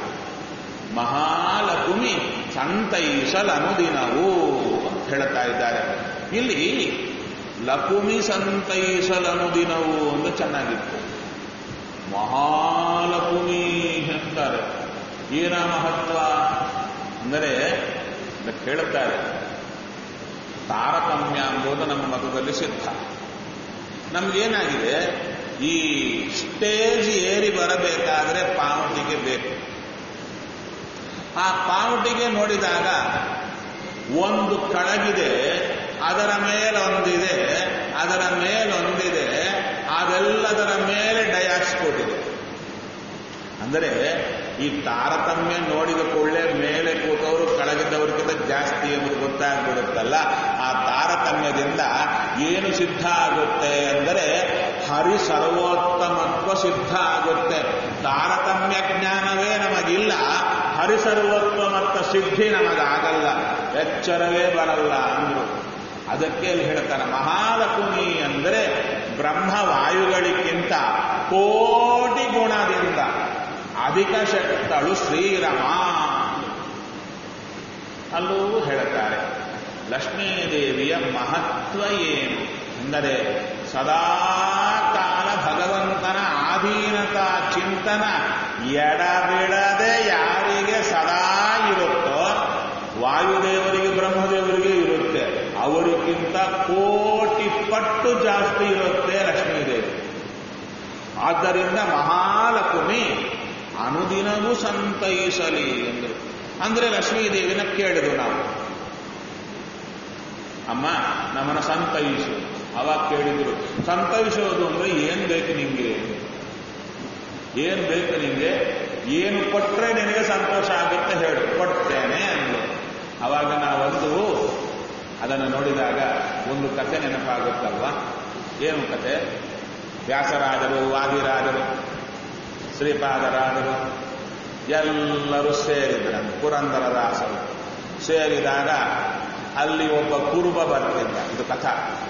ಮಹಾಲಕುಮಿ ಸಂತೈಸಲನುದಿನವು ಅಂತ ಹೇಳ್ತಾ ಇದ್ದಾರೆ ಇಲ್ಲಿ ಲಕುಮಿ ಸಂತೈಸಲನುದಿನವು ಅಂತ ಚೆನ್ನಾಗಿತ್ತು ಮಹಾಲಕುಮಿ ಅಂತಾರೆ ಏನ ಮಹತ್ವ ಅಂದರೆ ಹೇಳುತ್ತಾರೆ ತಾರತಮ್ಯ ಎಂಬುದು ನಮ್ಮ ಮತದಲ್ಲಿ ಸಿದ್ಧ ನಮಗೇನಾಗಿದೆ ಈ ಸ್ಟೇಜ್ ಏರಿ ಬರಬೇಕಾದ್ರೆ ಪಾವಟಿಗೆ ಬೇಕು ಆ ಪಾವಟಿಗೆ ನೋಡಿದಾಗ ಒಂದು ಕಳಗಿದೆ ಅದರ ಮೇಲೊಂದಿದೆ ಅದರ ಮೇಲೊಂದಿದೆ ಅದೆಲ್ಲದರ ಮೇಲೆ ಡಯಾಸ್ ಕೊಟ್ಟಿದೆ ಅಂದರೆ ಈ ತಾರತಮ್ಯ ನೋಡಿದ ಕೂಡಲೇ ಮೇಲೆ ಕೂತವರು ಕೆಳಗಿದ್ದವ್ರಿಗಿಂತ ಜಾಸ್ತಿ ಎಂಬುದು ಗೊತ್ತಾಗ್ಬಿಡುತ್ತಲ್ಲ ಆ ತಾರತಮ್ಯದಿಂದ ಏನು ಸಿದ್ಧ ಆಗುತ್ತೆ ಅಂದರೆ ಹರಿ ಸರ್ವೋತ್ತಮತ್ವ ಸಿದ್ಧ ಆಗುತ್ತೆ ತಾರತಮ್ಯ ಜ್ಞಾನವೇ ನಮಗಿಲ್ಲ ಹರಿ ಸರ್ವೋತ್ತಮತ್ವ ಸಿದ್ಧಿ ನಮಗಾಗಲ್ಲ ಎಚ್ಚರವೇ ಬರಲ್ಲ ಅಂದ್ರು ಅದಕ್ಕೆ ಅಲ್ಲಿ ಹೇಳ್ತಾನೆ ಮಹಾಲಕುಮಿ ಅಂದರೆ ಬ್ರಹ್ಮವಾಯುಗಳಿಗಿಂತ ಕೋಟಿ ಗುಣದಿಂದ ಅಧಿಕ ಶಕ್ತಳು ಶ್ರೀರಾಮ ಅಲ್ಲೂ ಹೇಳುತ್ತಾರೆ ಲಕ್ಷ್ಮೀದೇವಿಯ ಮಹತ್ವ ಏನು ಎಂದರೆ ಸದಾಕಾಲ ಭಗವಂತನ ಆಧೀನತಾ ಚಿಂತನ ಎಡಬಿಡದೆ ಯಾರಿಗೆ ಸದಾ ಇರುತ್ತೋ ವಾಯುದೇವರಿಗೆ ಬ್ರಹ್ಮದೇವರಿಗೆ ಇರುತ್ತೆ ಅವರಿಗಿಂತ ಕೋಟಿ ಪಟ್ಟು ಜಾಸ್ತಿ ಇರುತ್ತೆ ಲಕ್ಷ್ಮೀದೇವಿ ಆದ್ದರಿಂದ ಮಹಾಲಕ್ಷ್ಮಿ ಅನುದಿನವೂ ಸಂತೈಸಲಿ ಎಂದರು ಅಂದ್ರೆ ಲಕ್ಷ್ಮೀದೇವಿನ ಕೇಳಿದ್ರು ನಾವು ಅಮ್ಮ ನಮ್ಮನ್ನ ಸಂತೈಸು ಅವಾಗ ಕೇಳಿದ್ರು ಸಂತೈಸೋದು ಅಂದ್ರೆ ಏನ್ ಬೇಕು ನಿಂಗೆ ಏನ್ ಬೇಕು ನಿಂಗೆ ಏನು ಕೊಟ್ರೆ ನಿನಗೆ ಸಂತೋಷ ಆಗುತ್ತೆ ಹೇಳು ಕೊಡ್ತೇನೆ ಅಂದ್ರು ಅವಾಗ ನಾವಂದು ಅದನ್ನು ನೋಡಿದಾಗ ಒಂದು ಕತೆ ನೆನಪಾಗುತ್ತಲ್ವಾ ಏನು ಕತೆ ವ್ಯಾಸರಾಜರು ವಾದಿರಾಜರು ಶ್ರೀಪಾದರಾಜರು ಎಲ್ಲರೂ ಸೇರಿದ್ರು ಪುರಂದರದಾಸರು ಸೇರಿದಾಗ ಅಲ್ಲಿ ಒಬ್ಬ ಕುರುಬ ಬರ್ತಿದ್ದ ಇದು ಕಥಾ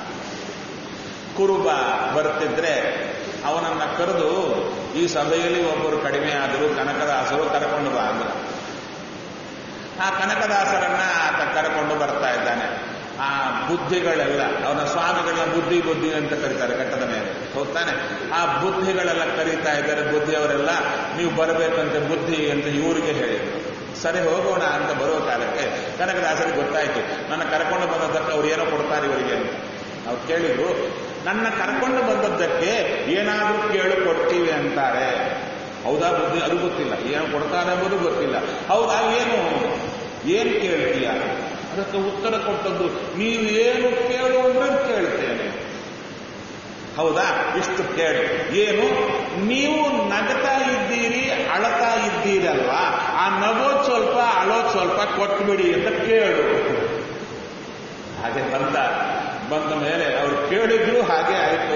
ಕುರುಬ ಬರ್ತಿದ್ರೆ ಅವನನ್ನ ಕರೆದು ಈ ಸಭೆಯಲ್ಲಿ ಒಬ್ಬರು ಕಡಿಮೆ ಆದರೂ ಕನಕದಾಸರು ಕರ್ಕೊಂಡು ಬಾ ಅಂದ್ರ ಆ ಕನಕದಾಸರನ್ನ ಆತ ಕರ್ಕೊಂಡು ಬರ್ತಾ ಇದ್ದಾನೆ ಆ ಬುದ್ಧಿಗಳೆಲ್ಲ ಅವನ ಸ್ವಾಮಿಗಳನ್ನ ಬುದ್ಧಿ ಬುದ್ಧಿ ಅಂತ ಕರೀತಾರೆ ಕಟ್ಟದ ಮೇಲೆ ಹೋಗ್ತಾನೆ ಆ ಬುದ್ಧಿಗಳೆಲ್ಲ ಕರೀತಾ ಇದ್ದಾರೆ ಬುದ್ಧಿಯವರೆಲ್ಲ ನೀವು ಬರಬೇಕಂತೆ ಬುದ್ಧಿ ಅಂತ ಇವರಿಗೆ ಹೇಳಿದ್ರು ಸರಿ ಹೋಗೋಣ ಅಂತ ಬರುವ ಕಾಲಕ್ಕೆ ಕನಕದಾಸರಿಗೆ ಗೊತ್ತಾಯ್ತು ನನ್ನ ಕರ್ಕೊಂಡು ಬಂದದ್ದಕ್ಕೆ ಅವ್ರು ಏನೋ ಕೊಡ್ತಾರೆ ಇವರಿಗೆ ಅಂತ ಅವ್ರು ಕೇಳಿದ್ರು ನನ್ನ ಕರ್ಕೊಂಡು ಬಂದದ್ದಕ್ಕೆ ಏನಾದರೂ ಕೇಳು ಕೊಡ್ತೀವಿ ಅಂತಾರೆ ಹೌದಾ ಬುದ್ಧಿ ಅದು ಗೊತ್ತಿಲ್ಲ ಏನು ಕೊಡ್ತಾರೆ ಎಂಬುದು ಗೊತ್ತಿಲ್ಲ ಹೌದಾ ಏನು ಏನು ಕೇಳ್ತೀಯ ಅದಕ್ಕೆ ಉತ್ತರ ಕೊಟ್ಟದ್ದು ನೀವೇನು ಕೇಳು ಅಂದ್ರೆ ಕೇಳ್ತೇನೆ ಹೌದಾ ಇಷ್ಟು ಕೇಳಿ ಏನು ನೀವು ನಗತಾ ಇದ್ದೀರಿ ಅಳತಾ ಇದ್ದೀರಲ್ವಾ ಆ ನಗೋದ್ ಸ್ವಲ್ಪ ಅಳೋದ್ ಸ್ವಲ್ಪ ಕೊಟ್ಬಿಡಿ ಅಂತ ಕೇಳು ಹಾಗೆ ಬಂದ ಬಂದ ಮೇಲೆ ಅವ್ರು ಕೇಳಿದ್ರು ಹಾಗೆ ಆಯ್ತು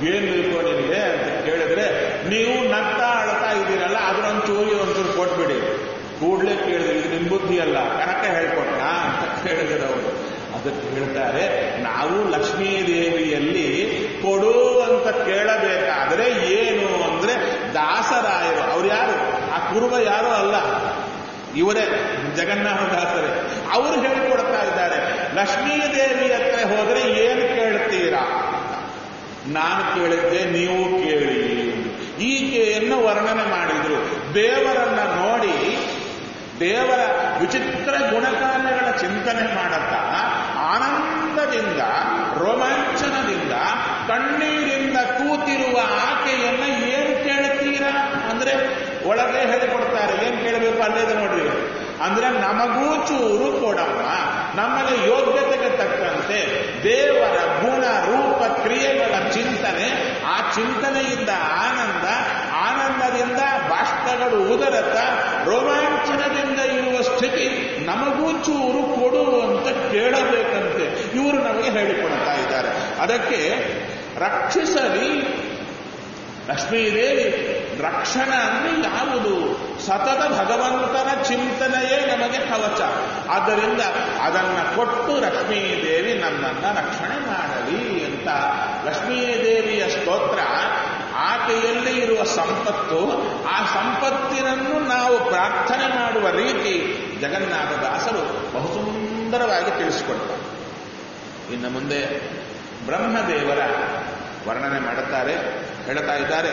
ಏನ್ ಬೇಕು ನಿನಗೆ ಅಂತ ಕೇಳಿದ್ರೆ ನೀವು ನಗ್ತಾ ಅಳ್ತಾ ಇದ್ದೀರಲ್ಲ ಅದ್ರೊಂಚೂರು ಒಂಚೂರು ಕೊಟ್ಬಿಡಿ ಕೂಡ್ಲೇ ಕೇಳಿದ್ರೆ ಇದು ನಿಮ್ ಬುದ್ಧಿ ಅಲ್ಲ ಕರೆಕ್ಟ್ ಹೇಳ್ಕೊಟ್ಟ ಅಂತ ಕೇಳಿದ್ರು ಅವರು ಅದಕ್ಕೆ ಹೇಳ್ತಾರೆ ನಾವು ಲಕ್ಷ್ಮೀ ದೇವಿಯಲ್ಲಿ ಕೊಡು ಅಂತ ಕೇಳಬೇಕಾದ್ರೆ ಏನು ಅಂದ್ರೆ ದಾಸರಾಯರು ಅವ್ರು ಯಾರು ಆ ಕುರುಬ ಯಾರು ಅಲ್ಲ ಇವರೇ ಜಗನ್ನಾಥದಾಸರೇ ಅವರು ಹೇಳಿಕೊಡ್ತಾ ಇದ್ದಾರೆ ಲಕ್ಷ್ಮೀ ದೇವಿ ಹತ್ರ ಹೋದ್ರೆ ಏನು ಕೇಳ್ತೀರಾ ನಾನು ಕೇಳಿದ್ದೆ ನೀವು ಕೇಳಿ ಈಕೆಯನ್ನು ವರ್ಣನೆ ಮಾಡಿದ್ರು ದೇವರನ್ನ ನೋಡಿ ದೇವರ ವಿಚಿತ್ರ ಗುಣಕಾರ್ಯಗಳ ಚಿಂತನೆ ಮಾಡುತ್ತಾ ಆನಂದದಿಂದ ರೋಮಾಂಚನದಿಂದ ಕಣ್ಣೀರಿಂದ ಕೂತಿರುವ ಆಕೆಯನ್ನ ಏನು ಕೇಳುತ್ತೀರಾ ಅಂದ್ರೆ ಒಳಗೆ ಹೇಳಿಕೊಡ್ತಾರೆ ಏನ್ ಕೇಳಬೇಕು ಅಲ್ಲೇದು ನೋಡ್ರಿ ಅಂದ್ರೆ ನಮಗೂ ಚೂರು ಕೊಡಮ್ಮ ನಮ್ಮಲ್ಲಿ ಯೋಗ್ಯತೆಗೆ ತಕ್ಕಂತೆ ದೇವರ ಗುಣ ರೂಪ ಕ್ರಿಯೆಗಳ ಚಿಂತನೆ ಆ ಚಿಂತನೆಯಿಂದ ಆನಂದ ಆನಂದದಿಂದ ಬಾಷ್ಪಗಳು ಉದರತ ರೋಮಾಂಚನದಿಂದ ಇರುವ ಸ್ಥಿತಿ ನಮಗೂ ಚೂರು ಕೊಡು ಅಂತ ಕೇಳಬೇಕಂತೆ ಇವರು ನಮಗೆ ಹೇಳಿಕೊಡ್ತಾ ಇದ್ದಾರೆ ಅದಕ್ಕೆ ರಕ್ಷಿಸಲಿ ಲಕ್ಷ್ಮೀದೇವಿ ರಕ್ಷಣ ಅಂದ್ರೆ ಯಾವುದು ಸತತ ಭಗವಂತನ ಚಿಂತನೆಯೇ ನಮಗೆ ಕವಚ ಆದ್ದರಿಂದ ಅದನ್ನ ಕೊಟ್ಟು ಲಕ್ಷ್ಮೀದೇವಿ ನಮ್ಮನ್ನ ರಕ್ಷಣೆ ಮಾಡಲಿ ಅಂತ ಲಕ್ಷ್ಮೀದೇವಿಯ ಸ್ತೋತ್ರ ಆಕೆಯಲ್ಲಿ ಇರುವ ಸಂಪತ್ತು ಆ ಸಂಪತ್ತಿನನ್ನು ನಾವು ಪ್ರಾರ್ಥನೆ ಮಾಡುವ ರೀತಿ ಜಗನ್ನಾಥದಾಸರು ಬಹು ಸುಂದರವಾಗಿ ತಿಳಿಸಿಕೊಡ್ತಾರೆ ಇನ್ನು ಮುಂದೆ ಬ್ರಹ್ಮದೇವರ ವರ್ಣನೆ ಮಾಡುತ್ತಾರೆ ಹೇಳ್ತಾ ಇದ್ದಾರೆ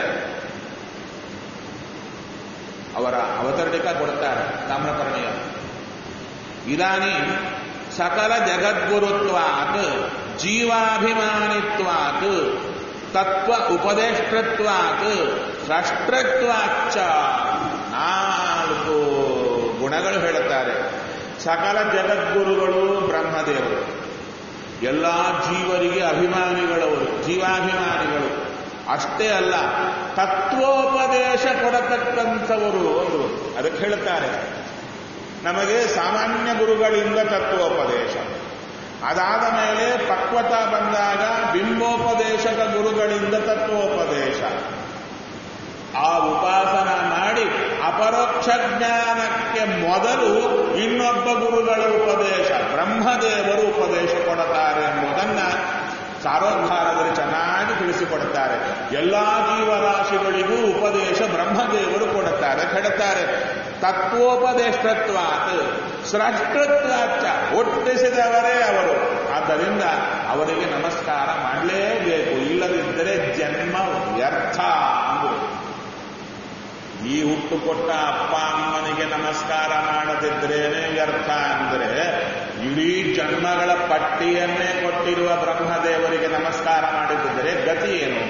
ಅವರ ಅವತರಣಿಕ ಕೊಡುತ್ತಾರೆ ತಾಮ್ರಪರ್ಣಿಯ ಇದಾನಿ ಸಕಲ ಜಗದ್ಗುರುತ್ವಾತ್ ಜೀವಾಭಿಮಾನಿತ್ವಾತ್ ತತ್ವ ಉಪದೇಷ್ಟತ್ವಾತ್ ರಾಷ್ಟ್ರತ್ವಾಚ್ಚ ನಾಲ್ಕು ಗುಣಗಳು ಹೇಳುತ್ತಾರೆ ಸಕಲ ಜಗದ್ಗುರುಗಳು ಬ್ರಹ್ಮದೇವರು ಎಲ್ಲ ಜೀವರಿಗೆ ಅಭಿಮಾನಿಗಳವರು ಜೀವಾಭಿಮಾನಿಗಳು ಅಷ್ಟೇ ಅಲ್ಲ ತತ್ವೋಪದೇಶ ಕೊಡತಕ್ಕಂಥವರು ಅವರು ಅದಕ್ಕೆ ಹೇಳುತ್ತಾರೆ ನಮಗೆ ಸಾಮಾನ್ಯ ಗುರುಗಳಿಂದ ತತ್ವೋಪದೇಶ ಅದಾದ ಮೇಲೆ ಪಕ್ವತ ಬಂದಾಗ ಬಿಂಬೋಪದೇಶಕ ಗುರುಗಳಿಂದ ತತ್ವೋಪದೇಶ ಆ ಉಪಾಸನ ಮಾಡಿ ಅಪರೋಕ್ಷ ಜ್ಞಾನಕ್ಕೆ ಮೊದಲು ಇನ್ನೊಬ್ಬ ಗುರುಗಳ ಉಪದೇಶ ಬ್ರಹ್ಮದೇವರು ಉಪದೇಶ ಕೊಡುತ್ತಾರೆ ಎಂಬುದನ್ನ ಸಾರೋದ್ಧಾರದಲ್ಲಿ ಚೆನ್ನಾಗಿ ತಿಳಿಸಿಕೊಡುತ್ತಾರೆ ಎಲ್ಲಾ ಜೀವರಾಶಿಗಳಿಗೂ ಉಪದೇಶ ಬ್ರಹ್ಮದೇವರು ಕೊಡುತ್ತಾರೆ ಹೇಳುತ್ತಾರೆ ತತ್ವೋಪದೇಷ್ಟತ್ವಾತ್ ಸ್ರಷ್ಟತ್ವಾಚ ಹುಟ್ಟಿಸಿದವರೇ ಅವರು ಆದ್ದರಿಂದ ಅವರಿಗೆ ನಮಸ್ಕಾರ ಮಾಡಲೇಬೇಕು ಇಲ್ಲದಿದ್ದರೆ ಜನ್ಮ ವ್ಯರ್ಥ ಅಂದರು ಈ ಹುಟ್ಟು ಕೊಟ್ಟ ಅಪ್ಪ ಅಮ್ಮನಿಗೆ ನಮಸ್ಕಾರ ಮಾಡದಿದ್ರೇನೆ ವ್ಯರ್ಥ ಅಂದರೆ ಇಡೀ ಜನ್ಮಗಳ ಪಟ್ಟಿಯನ್ನೇ ಕೊಟ್ಟಿರುವ ಬ್ರಹ್ಮದೇವರಿಗೆ ನಮಸ್ಕಾರ ಮಾಡಿದ್ದರೆ ಗತಿ ಏನು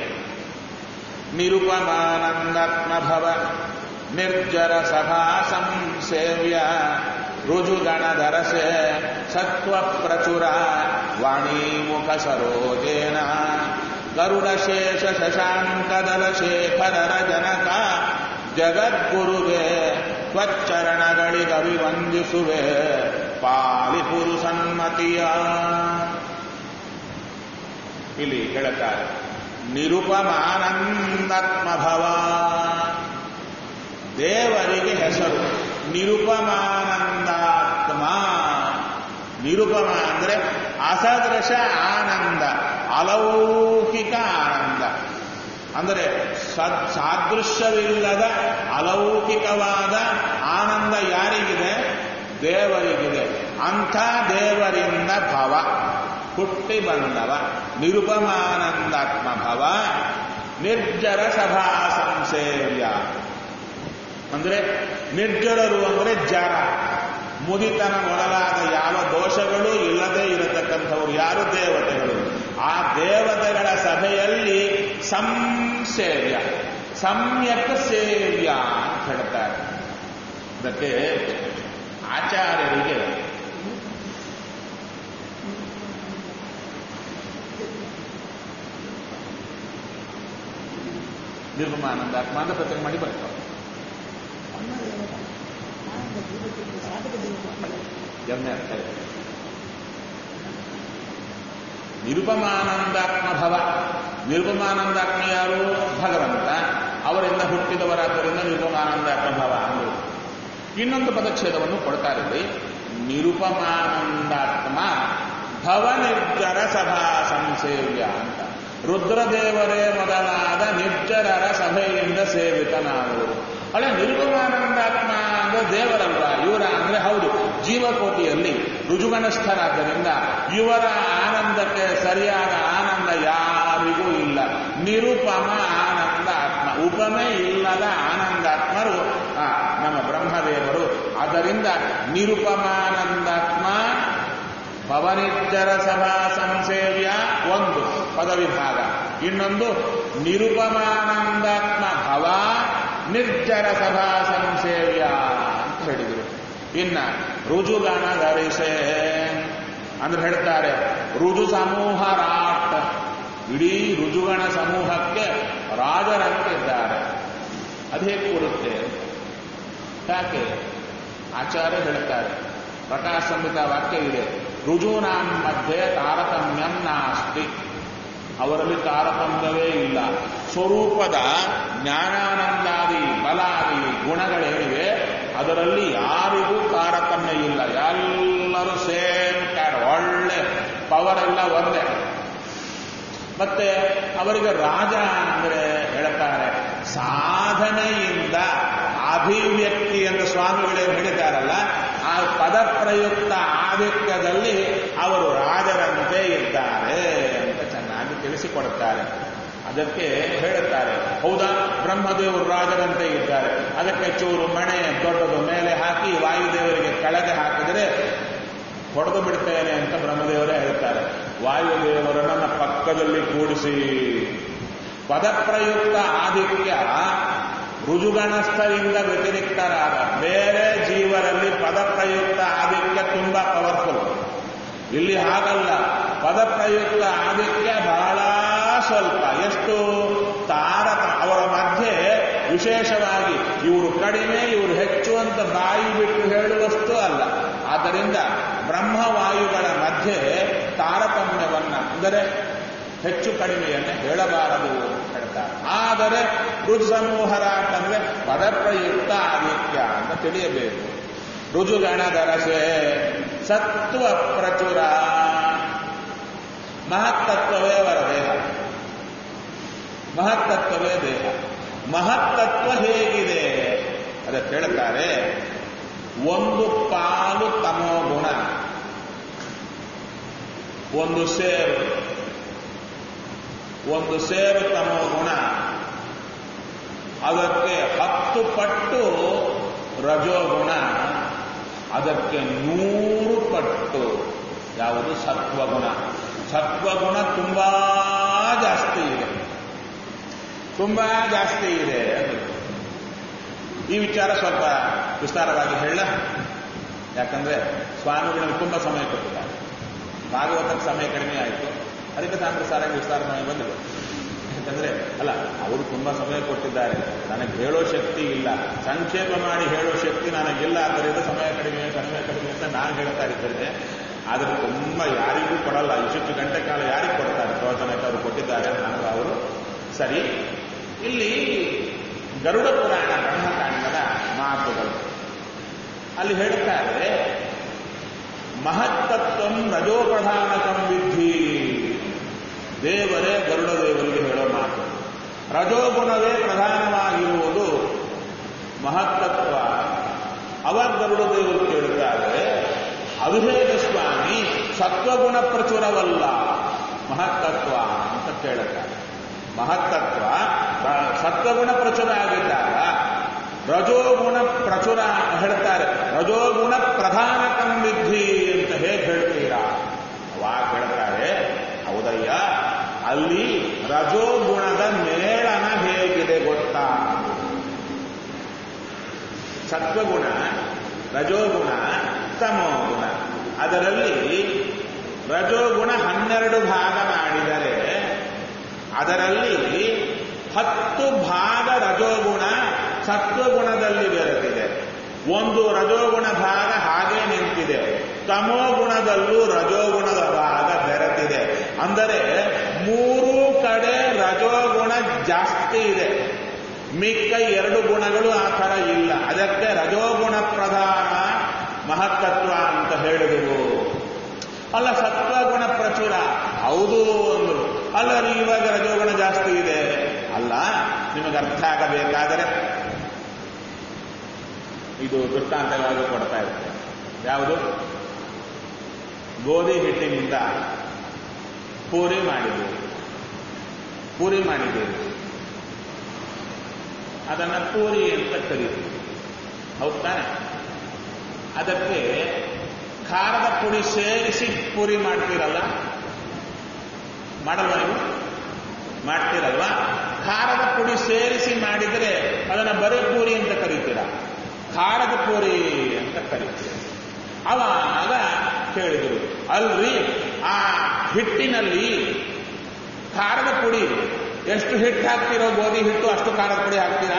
ನಿರುಪಮಾನಂದಾತ್ಮ ಭವ ನಿರ್ಜರ ಸಭಾ ಸಂಸೇವ್ಯ ರುಜುಗಣಧರಸೆ ಸತ್ವ ಪ್ರಚುರ ವಾಣಿ ಮುಖ ಸರೋಜೇನ ಗರುಡಶೇಷ ಶಶಾಂಕದಲ ಶೇಖರರ ಜನಕ ಜಗದ್ಗುರುವೆ ತ್ವಚ್ಚರಣಗಳಿಗಭಿವಂದಿಸುವೆ ಪಾಲಿಪುರು ಸನ್ಮತಿಯ ಇಲ್ಲಿ ಹೇಳುತ್ತಾರೆ ನಿರುಪಮಾನಂದಾತ್ಮಭವ ದೇವರಿಗೆ ಹೆಸರು ನಿರುಪಮಾನಂದಾತ್ಮ ನಿರುಪಮ ಅಂದ್ರೆ ಅಸದೃಶ ಆನಂದ ಅಲೌಕಿಕ ಆನಂದ ಅಂದರೆ ಸದ್ ಸಾದೃಶ್ಯವಿಲ್ಲದ ಅಲೌಕಿಕವಾದ ಆನಂದ ಯಾರಿಗಿದೆ ದೇವರಿಗಿದೆ ಅಂಥ ದೇವರಿಂದ ಭವ ಹುಟ್ಟಿ ಬಂದವ ನಿರುಪಮಾನಂದಾತ್ಮ ಭವ ನಿರ್ಜರ ಸಭಾ ಸಂಸೇವ್ಯ ಅಂದ್ರೆ ನಿರ್ಜರರು ಅಂದ್ರೆ ಜರ ಮುದಿತನ ಮೊದಲಾದ ಯಾವ ದೋಷಗಳು ಇಲ್ಲದೆ ಇರತಕ್ಕಂಥವ್ರು ಯಾರು ದೇವತೆಗಳು ಆ ದೇವತೆಗಳ ಸಭೆಯಲ್ಲಿ ಸಂಸೇವ್ಯ ಸಮ್ಯಕ್ ಸೇವ್ಯ ಅಂತ ಹೇಳ್ತಾರೆ ಅದಕ್ಕೆ ಆಚಾರ್ಯರಿಗೆ ನಿರ್ಮಾನಂದಾತ್ಮ ಅಂತ ಪ್ರತಿಮೆ ಮಾಡಿ ಬರ್ತಾರೆ ಎರಡನೇ ಅರ್ಥ ಇದೆ ನಿರುಪಮಾನಂದಾತ್ಮ ಭವ ನಿರುಪಮಾನಂದಾತ್ಮ ಯಾರು ಭಗವಂತ ಅವರಿಂದ ಹುಟ್ಟಿದವರಾದ್ದರಿಂದ ನಿರುಪಮಾನಂದಾತ್ಮ ಭವ ಅಂದರು ಇನ್ನೊಂದು ಪದಚ್ಛೇದವನ್ನು ಕೊಡ್ತಾರೆ ಇಲ್ಲಿ ನಿರುಪಮಾನಂದಾತ್ಮ ಭವ ನಿರ್ಜರ ಸಭಾ ಸಂಸೇವ್ಯ ಅಂತ ರುದ್ರದೇವರೇ ಮೊದಲಾದ ನಿರ್ಜರರ ಸಭೆಯಿಂದ ಸೇವಿತನಾಗುವುದು ಅಲ್ಲ ನಿರುಪಮಾನಂದಾತ್ಮ ಅಂದ್ರೆ ದೇವರಲ್ವ ಇವರ ಅಂದ್ರೆ ಹೌದು ಜೀವಕೋಟಿಯಲ್ಲಿ ರುಜುಗಣಸ್ಥರಾದ್ದರಿಂದ ಇವರ ಆನಂದಕ್ಕೆ ಸರಿಯಾದ ಆನಂದ ಯಾರಿಗೂ ಇಲ್ಲ ನಿರುಪಮ ಆನಂದ ಆತ್ಮ ಉಪಮೆ ಇಲ್ಲದ ಆನಂದಾತ್ಮರು ಆ, ನಮ್ಮ ಬ್ರಹ್ಮದೇವರು ಆದ್ದರಿಂದ ನಿರುಪಮಾನಂದಾತ್ಮ ಪವನಿರ್ಜರ ಸಭಾ ಸಂಸೇವ್ಯ ಒಂದು ಪದವಿಭಾಗ ಇನ್ನೊಂದು ನಿರುಪಮಾನಂದಾತ್ಮ ಭವ ನಿರ್ಜರ ಸಭಾ ಸಂಸೇವ್ಯ ಅಂತ ಹೇಳಿದರು ಇನ್ನ ರುಜುಗಣ ಧರಿಸೆ ಅಂದ್ರೆ ಹೇಳ್ತಾರೆ ರುಜು ಸಮೂಹ ರಾಟ್ ಇಡೀ ರುಜುಗಣ ಸಮೂಹಕ್ಕೆ ರಾಜರಂತಿದ್ದಾರೆ ಅದು ಹೇಗೆ ಕೂರುತ್ತೆ ಯಾಕೆ ಆಚಾರ್ಯ ಹೇಳ್ತಾರೆ ಪ್ರಕಾಶ ಸಂಹಿತ ವಾಕ್ಯ ಇದೆ ರುಜೂನಾಂ ಮಧ್ಯೆ ತಾರತಮ್ಯಂ ನಾಸ್ತಿ ಅವರಲ್ಲಿ ತಾರತಮ್ಯವೇ ಇಲ್ಲ ಸ್ವರೂಪದ ಜ್ಞಾನಾನಂದಾದಿ ಬಲಾದಿ ಗುಣಗಳೇನಿವೆ ಅದರಲ್ಲಿ ಯಾರಿಗೂ ತಾರತಮ್ಯ ಇಲ್ಲ ಎಲ್ಲರೂ ಸೇಮ್ ಕ್ಯಾಡ್ ಒಳ್ಳೆ ಪವರ್ ಎಲ್ಲ ಒಂದೇ ಮತ್ತೆ ಅವರಿಗೆ ರಾಜ ಅಂದರೆ ಹೇಳ್ತಾರೆ ಸಾಧನೆಯಿಂದ ಅಭಿವ್ಯಕ್ತಿ ಎಂದು ಸ್ವಾಮಿಗಳೇ ಹೇಳಿದ್ದಾರಲ್ಲ ಆ ಪದ ಪ್ರಯುಕ್ತ ಆಧಿಕ್ಯದಲ್ಲಿ ಅವರು ರಾಜರಂತೆ ಇದ್ದಾರೆ ಅಂತ ಚೆನ್ನಾಗಿ ತಿಳಿಸಿಕೊಡುತ್ತಾರೆ ಅದಕ್ಕೆ ಹೇಳುತ್ತಾರೆ ಹೌದಾ ಬ್ರಹ್ಮದೇವರು ರಾಜರಂತೆ ಇದ್ದಾರೆ ಅದಕ್ಕೆ ಚೂರು ಮಣೆ ದೊಡ್ಡದು ಮೇಲೆ ಹಾಕಿ ವಾಯುದೇವರಿಗೆ ಕೆಳಗೆ ಹಾಕಿದರೆ ಹೊಡೆದು ಬಿಡ್ತೇನೆ ಅಂತ ಬ್ರಹ್ಮದೇವರೇ ಹೇಳ್ತಾರೆ ವಾಯುದೇವರನ್ನ ಪಕ್ಕದಲ್ಲಿ ಕೂಡಿಸಿ ಪದಪ್ರಯುಕ್ತ ಆಧಿಕ್ಯ ರುಜುಗಣಸ್ಥರಿಂದ ವ್ಯತಿರಿಕ್ತರಾದ ಬೇರೆ ಜೀವರಲ್ಲಿ ಪದಪ್ರಯುಕ್ತ ಆಧಿಕ್ಯ ತುಂಬಾ ಪವರ್ಫುಲ್ ಇಲ್ಲಿ ಹಾಗಲ್ಲ ಪದಪ್ರಯುಕ್ತ ಆಧಿಕ್ಯ ಬಹಳ ಸ್ವಲ್ಪ ಎಷ್ಟು ತಾರತ ಅವರ ಮಧ್ಯೆ ವಿಶೇಷವಾಗಿ ಇವರು ಕಡಿಮೆ ಇವರು ಹೆಚ್ಚು ಅಂತ ಬಾಯಿ ಬಿಟ್ಟು ಹೇಳುವಷ್ಟು ಅಲ್ಲ ಆದ್ದರಿಂದ ಬ್ರಹ್ಮವಾಯುಗಳ ಮಧ್ಯೆ ತಾರತಮ್ಯವನ್ನ ಅಂದರೆ ಹೆಚ್ಚು ಕಡಿಮೆಯನ್ನೇ ಹೇಳಬಾರದು ಹೇಳ್ತಾರೆ ಆದರೆ ರುಜು ಸಮೂಹರ ಅಂತಂದ್ರೆ ಪದಪ್ರಯುಕ್ತ ಆದಿತ್ಯ ಅಂತ ತಿಳಿಯಬೇಕು ರುಜುಗಣದರಸೆ ಸತ್ವ ಪ್ರಚುರ ಮಹತ್ತತ್ವವೇ ಅವರ ದೇಹ ಮಹತ್ತತ್ವವೇ ದೇಹ ಮಹತ್ತತ್ವ ಹೇಗಿದೆ ಅದಕ್ಕೆ ಹೇಳ್ತಾರೆ ಒಂದು ಪಾಲು ತಮೋ ಗುಣ ಒಂದು ಸೇರು ಒಂದು ಸೇರು ತಮೋ ಗುಣ ಅದಕ್ಕೆ ಹತ್ತು ಪಟ್ಟು ರಜೋಗುಣ ಅದಕ್ಕೆ ನೂರು ಪಟ್ಟು ಯಾವುದು ಸತ್ವಗುಣ ಸತ್ವಗುಣ ತುಂಬಾ ಜಾಸ್ತಿ ಇದೆ ತುಂಬಾ ಜಾಸ್ತಿ ಇದೆ ಈ ವಿಚಾರ ಸ್ವಲ್ಪ ವಿಸ್ತಾರವಾಗಿ ಹೇಳ ಯಾಕಂದ್ರೆ ಸ್ವಾಮಿಗಳಿಗೆ ತುಂಬ ಸಮಯ ಕೊಟ್ಟಿದ್ದಾರೆ ಭಾಗವತಕ್ಕೆ ಸಮಯ ಕಡಿಮೆ ಆಯಿತು ಅದಕ್ಕೆ ತಾಂತ್ರ ಸಾರಾಗಿ ವಿಸ್ತಾರವಾಗಿ ಬಂದಿದೆ ಯಾಕಂದ್ರೆ ಅಲ್ಲ ಅವರು ತುಂಬಾ ಸಮಯ ಕೊಟ್ಟಿದ್ದಾರೆ ನನಗೆ ಹೇಳೋ ಶಕ್ತಿ ಇಲ್ಲ ಸಂಕ್ಷೇಪ ಮಾಡಿ ಹೇಳೋ ಶಕ್ತಿ ನನಗಿಲ್ಲ ಆದ್ದರಿಂದ ಸಮಯ ಕಡಿಮೆ ಕಡಿಮೆ ಕಡಿಮೆ ಅಂತ ನಾನು ಹೇಳ್ತಾ ಇದ್ದೇನೆ ಆದರೆ ತುಂಬ ಯಾರಿಗೂ ಕೊಡಲ್ಲ ಇಷ್ಟು ಗಂಟೆ ಕಾಲ ಯಾರಿಗೆ ಕೊಡ್ತಾರೆ ಪ್ರವಚನಕ್ಕೆ ಅವರು ಕೊಟ್ಟಿದ್ದಾರೆ ಅಂದ್ರೆ ಅವರು ಸರಿ ಇಲ್ಲಿ ಗರುಡ ಪುರಾಣ ಬ್ರಹ್ಮಕಾಂಡದ ಮಾತುಗಳು ಅಲ್ಲಿ ಹೇಳ್ತಾರೆ ಮಹತ್ತತ್ವಂ ರಜೋಪ್ರಧಾನಕಂ ವಿಧಿ ದೇವರೇ ಗರುಡ ದೇವರಿಗೆ ಹೇಳೋ ಮಾತು ರಜೋಗುಣವೇ ಪ್ರಧಾನವಾಗಿರುವುದು ಮಹತ್ತತ್ವ ಅವಾಗ ಗರುಡ ದೇವರು ಕೇಳುತ್ತಾರೆ ಅದು ಹೇಗೆ ಸ್ವಾಮಿ ಸತ್ವಗುಣ ಪ್ರಚುರವಲ್ಲ ಮಹತ್ತತ್ವ ಅಂತ ಕೇಳುತ್ತಾರೆ ಮಹತ್ತತ್ವ ಸತ್ವಗುಣ ಪ್ರಚುರ ಆಗಿದ್ದಾಗ ರಜೋಗುಣ ಪ್ರಚುರ ಹೇಳ್ತಾರೆ ರಜೋಗುಣ ಪ್ರಧಾನ ಕಂಬಿದ್ಧಿ ಅಂತ ಹೇಗೆ ಹೇಳ್ತೀರಾ ಅವಾಗ ಹೇಳ್ತಾರೆ ಹೌದಯ್ಯ ಅಲ್ಲಿ ರಜೋಗುಣದ ಮೇಳನ ಹೇಗಿದೆ ಗೊತ್ತಾ ಸತ್ವಗುಣ ರಜೋಗುಣ ತಮೋಗುಣ ಅದರಲ್ಲಿ ರಜೋಗುಣ ಹನ್ನೆರಡು ಭಾಗ ಮಾಡಿದರೆ ಅದರಲ್ಲಿ ಹತ್ತು ಭಾಗ ರಜೋಗುಣ ಸತ್ವಗುಣದಲ್ಲಿ ಬೆರೆತಿದೆ ಒಂದು ರಜೋಗುಣ ಭಾಗ ಹಾಗೆ ನಿಂತಿದೆ ತಮೋಗುಣದಲ್ಲೂ ರಜೋಗುಣದ ಭಾಗ ಬೆರೆತಿದೆ ಅಂದರೆ ಮೂರು ಕಡೆ ರಜೋಗುಣ ಜಾಸ್ತಿ ಇದೆ ಮಿಕ್ಕ ಎರಡು ಗುಣಗಳು ಆ ಥರ ಇಲ್ಲ ಅದಕ್ಕೆ ರಜೋಗುಣ ಪ್ರಧಾನ ಮಹತ್ತತ್ವ ಅಂತ ಹೇಳಿದೆವು ಅಲ್ಲ ಸತ್ವಗುಣ ಪ್ರಚುರ ಹೌದು ಅಂದ್ರು ಅಲ್ಲ ರೀ ಇವಾಗ ರಜೋಗುಣ ಜಾಸ್ತಿ ಇದೆ ಅಲ್ಲ ನಿಮಗೆ ಅರ್ಥ ಆಗಬೇಕಾದರೆ ಇದು ದೃಷ್ಟಾಂತವಾಗಿ ಕೊಡ್ತಾ ಇರ್ತೇನೆ ಯಾವುದು ಗೋಧಿ ಹಿಟ್ಟಿನಿಂದ ಪೂರಿ ಮಾಡಿದ್ದೇವೆ ಪೂರಿ ಮಾಡಿದ್ದೇವೆ ಅದನ್ನು ಪೂರಿ ಅಂತ ಕರೀತೀವಿ ಹೌದ್ ತಾನೆ ಅದಕ್ಕೆ ಖಾರದ ಪುಡಿ ಸೇರಿಸಿ ಪೂರಿ ಮಾಡ್ತೀರಲ್ಲ ಮಾಡಲ್ವಾ ನೀವು ಮಾಡ್ತೀರಲ್ವಾ ಖಾರದ ಪುಡಿ ಸೇರಿಸಿ ಮಾಡಿದರೆ ಅದನ್ನು ಬರೀ ಪೂರಿ ಅಂತ ಕರೀತೀರ ಖಾರದ ಪೂರಿ ಅಂತ ಕರೀತೀರ ಅವಾಗ ಕೇಳಿದರು ಅಲ್ರಿ ಆ ಹಿಟ್ಟಿನಲ್ಲಿ ಖಾರದ ಪುಡಿ ಎಷ್ಟು ಹಿಟ್ಟು ಹಾಕ್ತಿರೋ ಗೋಧಿ ಹಿಟ್ಟು ಅಷ್ಟು ಖಾರದ ಪುಡಿ ಹಾಕ್ತೀರಾ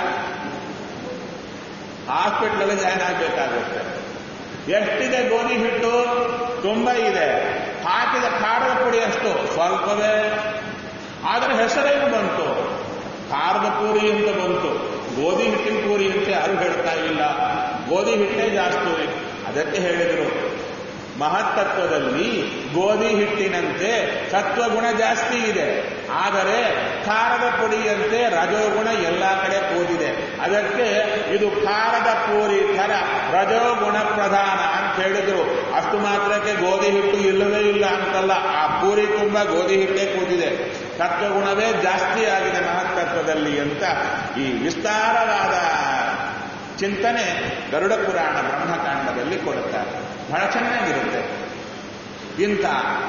ಹಾಸ್ಪಿಟ್ಲಲ್ಲಿ ಜಾಯ್ನ್ ಆಗಬೇಕಾಗುತ್ತೆ ಎಷ್ಟಿದೆ ಗೋಧಿ ಹಿಟ್ಟು ತುಂಬ ಇದೆ ಹಾಕಿದ ಖಾರದ ಪುಡಿ ಎಷ್ಟು ಸ್ವಲ್ಪವೇ ಆದರೆ ಹೆಸರೇನು ಬಂತು ಖಾರದ ಪೂರಿ ಅಂತ ಬಂತು ಗೋಧಿ ಹಿಟ್ಟಿನ ಪೂರಿ ಅಂತ ಯಾರು ಹೇಳ್ತಾ ಇಲ್ಲ ಗೋಧಿ ಹಿಟ್ಟೇ ಜಾಸ್ತಿ ಅದಕ್ಕೆ ಹೇಳಿದರು ಮಹತ್ತತ್ವದಲ್ಲಿ ಗೋಧಿ ಹಿಟ್ಟಿನಂತೆ ಸತ್ವಗುಣ ಜಾಸ್ತಿ ಇದೆ ಆದರೆ ಖಾರದ ಪುಡಿಯಂತೆ ರಜೋಗುಣ ಎಲ್ಲ ಕಡೆ ಕೂದಿದೆ ಅದಕ್ಕೆ ಇದು ಖಾರದ ಪೂರಿ ಥರ ರಜೋಗುಣ ಪ್ರಧಾನ ಅಂತ ಹೇಳಿದ್ರು ಅಷ್ಟು ಮಾತ್ರಕ್ಕೆ ಗೋಧಿ ಹಿಟ್ಟು ಇಲ್ಲವೇ ಇಲ್ಲ ಅಂತಲ್ಲ ಆ ಪೂರಿ ತುಂಬ ಗೋಧಿ ಹಿಟ್ಟೇ ಕೂತಿದೆ ಸತ್ವಗುಣವೇ ಜಾಸ್ತಿ ಆಗಿದೆ ಮಹತ್ತತ್ವದಲ್ಲಿ ಅಂತ ಈ ವಿಸ್ತಾರವಾದ ಚಿಂತನೆ ಗರುಡ ಪುರಾಣ ಬ್ರಹ್ಮಕಾಂಡದಲ್ಲಿ ಕೊಡುತ್ತಾರೆ ಬಹಳ ಚೆನ್ನಾಗಿರುತ್ತೆ ಇಂಥ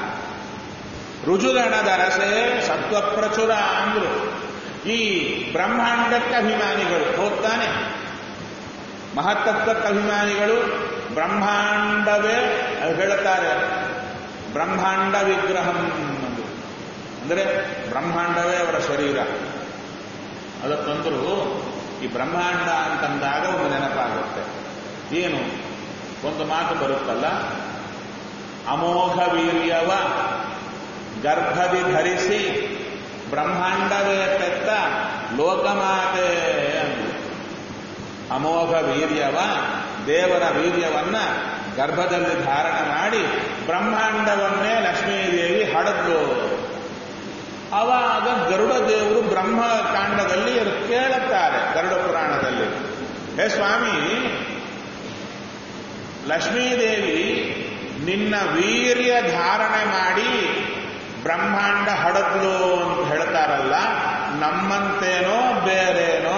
ರುಜುಗಣದ ರಸೆ ಸತ್ವಪ್ರಚುರ ಅಂದ್ರು ಈ ಬ್ರಹ್ಮಾಂಡಕ್ಕೆ ಅಭಿಮಾನಿಗಳು ಹೋಗ್ತಾನೆ ಮಹತ್ತತ್ವಕ್ಕೆ ಅಭಿಮಾನಿಗಳು ಬ್ರಹ್ಮಾಂಡವೇ ಅದು ಹೇಳುತ್ತಾರೆ ಬ್ರಹ್ಮಾಂಡ ವಿಗ್ರಹಂ ಅಂದ್ರು ಅಂದರೆ ಬ್ರಹ್ಮಾಂಡವೇ ಅವರ ಶರೀರ ಅದಕ್ಕಂದ್ರು ಈ ಬ್ರಹ್ಮಾಂಡ ಅಂತಂದಾಗ ಒಂದು ನೆನಪಾಗುತ್ತೆ ಏನು ಒಂದು ಮಾತು ಬರುತ್ತಲ್ಲ ಅಮೋಘ ವೀರ್ಯವ ಗರ್ಭದಿ ಧರಿಸಿ ಬ್ರಹ್ಮಾಂಡವೇ ತೆತ್ತ ಲೋಕಮಾತೆ ಅಂದ್ರು ಅಮೋಘ ವೀರ್ಯವ ದೇವರ ವೀರ್ಯವನ್ನ ಗರ್ಭದಲ್ಲಿ ಧಾರಣ ಮಾಡಿ ಬ್ರಹ್ಮಾಂಡವನ್ನೇ ಲಕ್ಷ್ಮೀದೇವಿ ಹಡದ್ಲು ಅವಾಗ ಗರುಡ ದೇವರು ಬ್ರಹ್ಮಕಾಂಡದಲ್ಲಿ ಕೇಳುತ್ತಾರೆ ಗರುಡ ಪುರಾಣದಲ್ಲಿ ಹೇ ಸ್ವಾಮಿ ಲಕ್ಷ್ಮೀದೇವಿ ನಿನ್ನ ವೀರ್ಯ ಧಾರಣೆ ಮಾಡಿ ಬ್ರಹ್ಮಾಂಡ ಹಡದ್ಲು ಅಂತ ಹೇಳ್ತಾರಲ್ಲ ನಮ್ಮಂತೇನೋ ಬೇರೇನೋ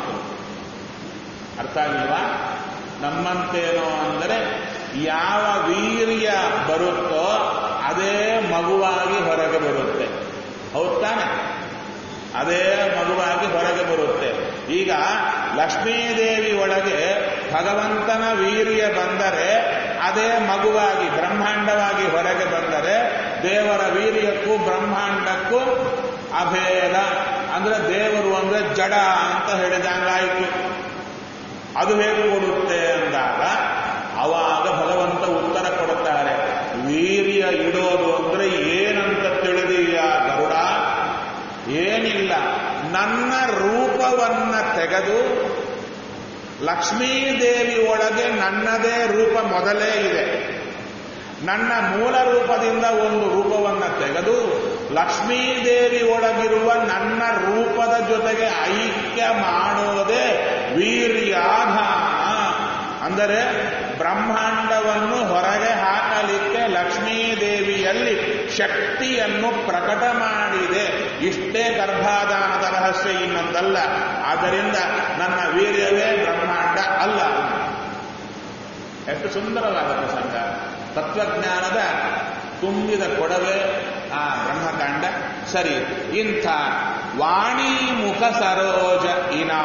ಅರ್ಥ ಆಗಿಲ್ವಾ ನಮ್ಮಂತೇನೋ ಅಂದರೆ ಯಾವ ವೀರ್ಯ ಬರುತ್ತೋ ಅದೇ ಮಗುವಾಗಿ ಹೊರಗೆ ಬರುತ್ತೆ ಹೌದ್ ತಾನೆ ಅದೇ ಮಗುವಾಗಿ ಹೊರಗೆ ಬರುತ್ತೆ ಈಗ ಲಕ್ಷ್ಮೀದೇವಿ ಒಳಗೆ ಭಗವಂತನ ವೀರ್ಯ ಬಂದರೆ ಅದೇ ಮಗುವಾಗಿ ಬ್ರಹ್ಮಾಂಡವಾಗಿ ಹೊರಗೆ ಬಂದರೆ ದೇವರ ವೀರ್ಯಕ್ಕೂ ಬ್ರಹ್ಮಾಂಡಕ್ಕೂ ಅಭೇದ ಅಂದ್ರೆ ದೇವರು ಅಂದ್ರೆ ಜಡ ಅಂತ ಹೇಳಿದಂಗಾಯಿತು ಅದು ಹೇಗೆ ಕೊಡುತ್ತೆ ಅಂದಾಗ ಅವಾಗ ಭಗವಂತ ಉತ್ತರ ಕೊಡುತ್ತಾರೆ ವೀರ್ಯ ಇಡೋದು ಅಂದ್ರೆ ಏನಂತ ತಿಳಿದೀಯ ಗರುಡ ಏನಿಲ್ಲ ನನ್ನ ರೂಪವನ್ನ ತೆಗೆದು ಲಕ್ಷ್ಮೀದೇವಿ ಒಳಗೆ ನನ್ನದೇ ರೂಪ ಮೊದಲೇ ಇದೆ ನನ್ನ ಮೂಲ ರೂಪದಿಂದ ಒಂದು ರೂಪವನ್ನ ತೆಗೆದು ಲಕ್ಷ್ಮೀದೇವಿ ಒಳಗಿರುವ ನನ್ನ ರೂಪದ ಜೊತೆಗೆ ಐಕ್ಯ ಮಾಡೋದೇ ವೀರ್ಯಾಧಾನ ಅಂದರೆ ಬ್ರಹ್ಮಾಂಡವನ್ನು ಹೊರಗೆ ಹಾಕಲಿಕ್ಕೆ ಲಕ್ಷ್ಮೀದೇವಿಯಲ್ಲಿ ಶಕ್ತಿಯನ್ನು ಪ್ರಕಟ ಮಾಡಿದೆ ಇಷ್ಟೇ ಗರ್ಭಾಧಾನದ ರಹಸ್ಯ ಇನ್ನೊಂದಲ್ಲ ಆದ್ದರಿಂದ ನನ್ನ ವೀರ್ಯವೇ ಬ್ರಹ್ಮಾಂಡ ಅಲ್ಲ ಎಷ್ಟು ಸುಂದರವಾದ ಪ್ರಸಂಗ ತತ್ವಜ್ಞಾನದ ತುಂಬಿದ ಕೊಡವೆ ಆ ಬ್ರಹ್ಮಕಾಂಡ ಸರಿ ಇಂಥ ವಾಣಿ ಮುಖ ಸರೋಜ ಇನಾ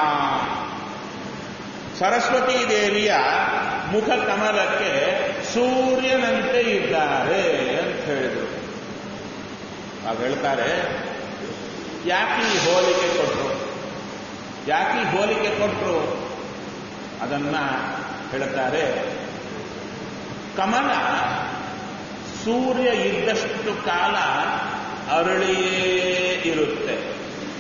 ಸರಸ್ವತೀ ದೇವಿಯ ಮುಖ ಕಮಲಕ್ಕೆ ಸೂರ್ಯನಂತೆ ಇದ್ದಾರೆ ಅಂತ ಹೇಳಿದರು ಆಗ ಹೇಳ್ತಾರೆ ಯಾಕೆ ಈ ಹೋಲಿಕೆ ಕೊಟ್ಟರು ಯಾಕೆ ಈ ಹೋಲಿಕೆ ಕೊಟ್ಟರು ಅದನ್ನ ಹೇಳ್ತಾರೆ ಕಮಲ ಸೂರ್ಯ ಇದ್ದಷ್ಟು ಕಾಲ ಅರಳಿಯೇ ಇರುತ್ತೆ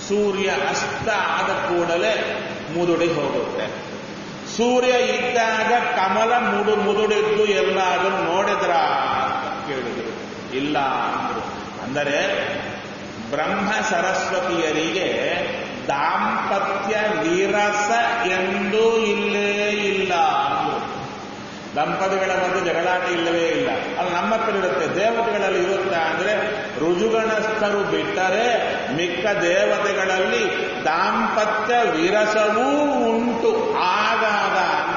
ಸೂರ್ಯ ಅಸ್ತ ಆದ ಕೂಡಲೇ ಮುದುಡಿ ಹೋಗುತ್ತೆ ಸೂರ್ಯ ಇದ್ದಾಗ ಕಮಲ ಮುಡು ಮುದುಡಿದ್ದು ಎಲ್ಲಾದರೂ ನೋಡಿದ್ರ ಅಂತ ಕೇಳಿದರು ಇಲ್ಲ ಅಂದ್ರು ಅಂದರೆ ಬ್ರಹ್ಮ ಸರಸ್ವತಿಯರಿಗೆ ದಾಂಪತ್ಯ ವಿರಸ ಎಂದೂ ಇಲ್ಲೇ ಇಲ್ಲ ಅಂದ್ರು ದಂಪತಿಗಳ ಮಧ್ಯೆ ಜಗಳಾಟ ಇಲ್ಲವೇ ಇಲ್ಲ ಅಲ್ಲಿ ನಮ್ಮ ಹತ್ರ ಇರುತ್ತೆ ದೇವತೆಗಳಲ್ಲಿ ಇರುತ್ತಾ ಅಂದ್ರೆ ರುಜುಗಣಸ್ಥರು ಬಿಟ್ಟರೆ ಮಿಕ್ಕ ದೇವತೆಗಳಲ್ಲಿ ದಾಂಪತ್ಯ ವಿರಸವೂ ಉಂಟು ಆಗಾಗ ಅಂತ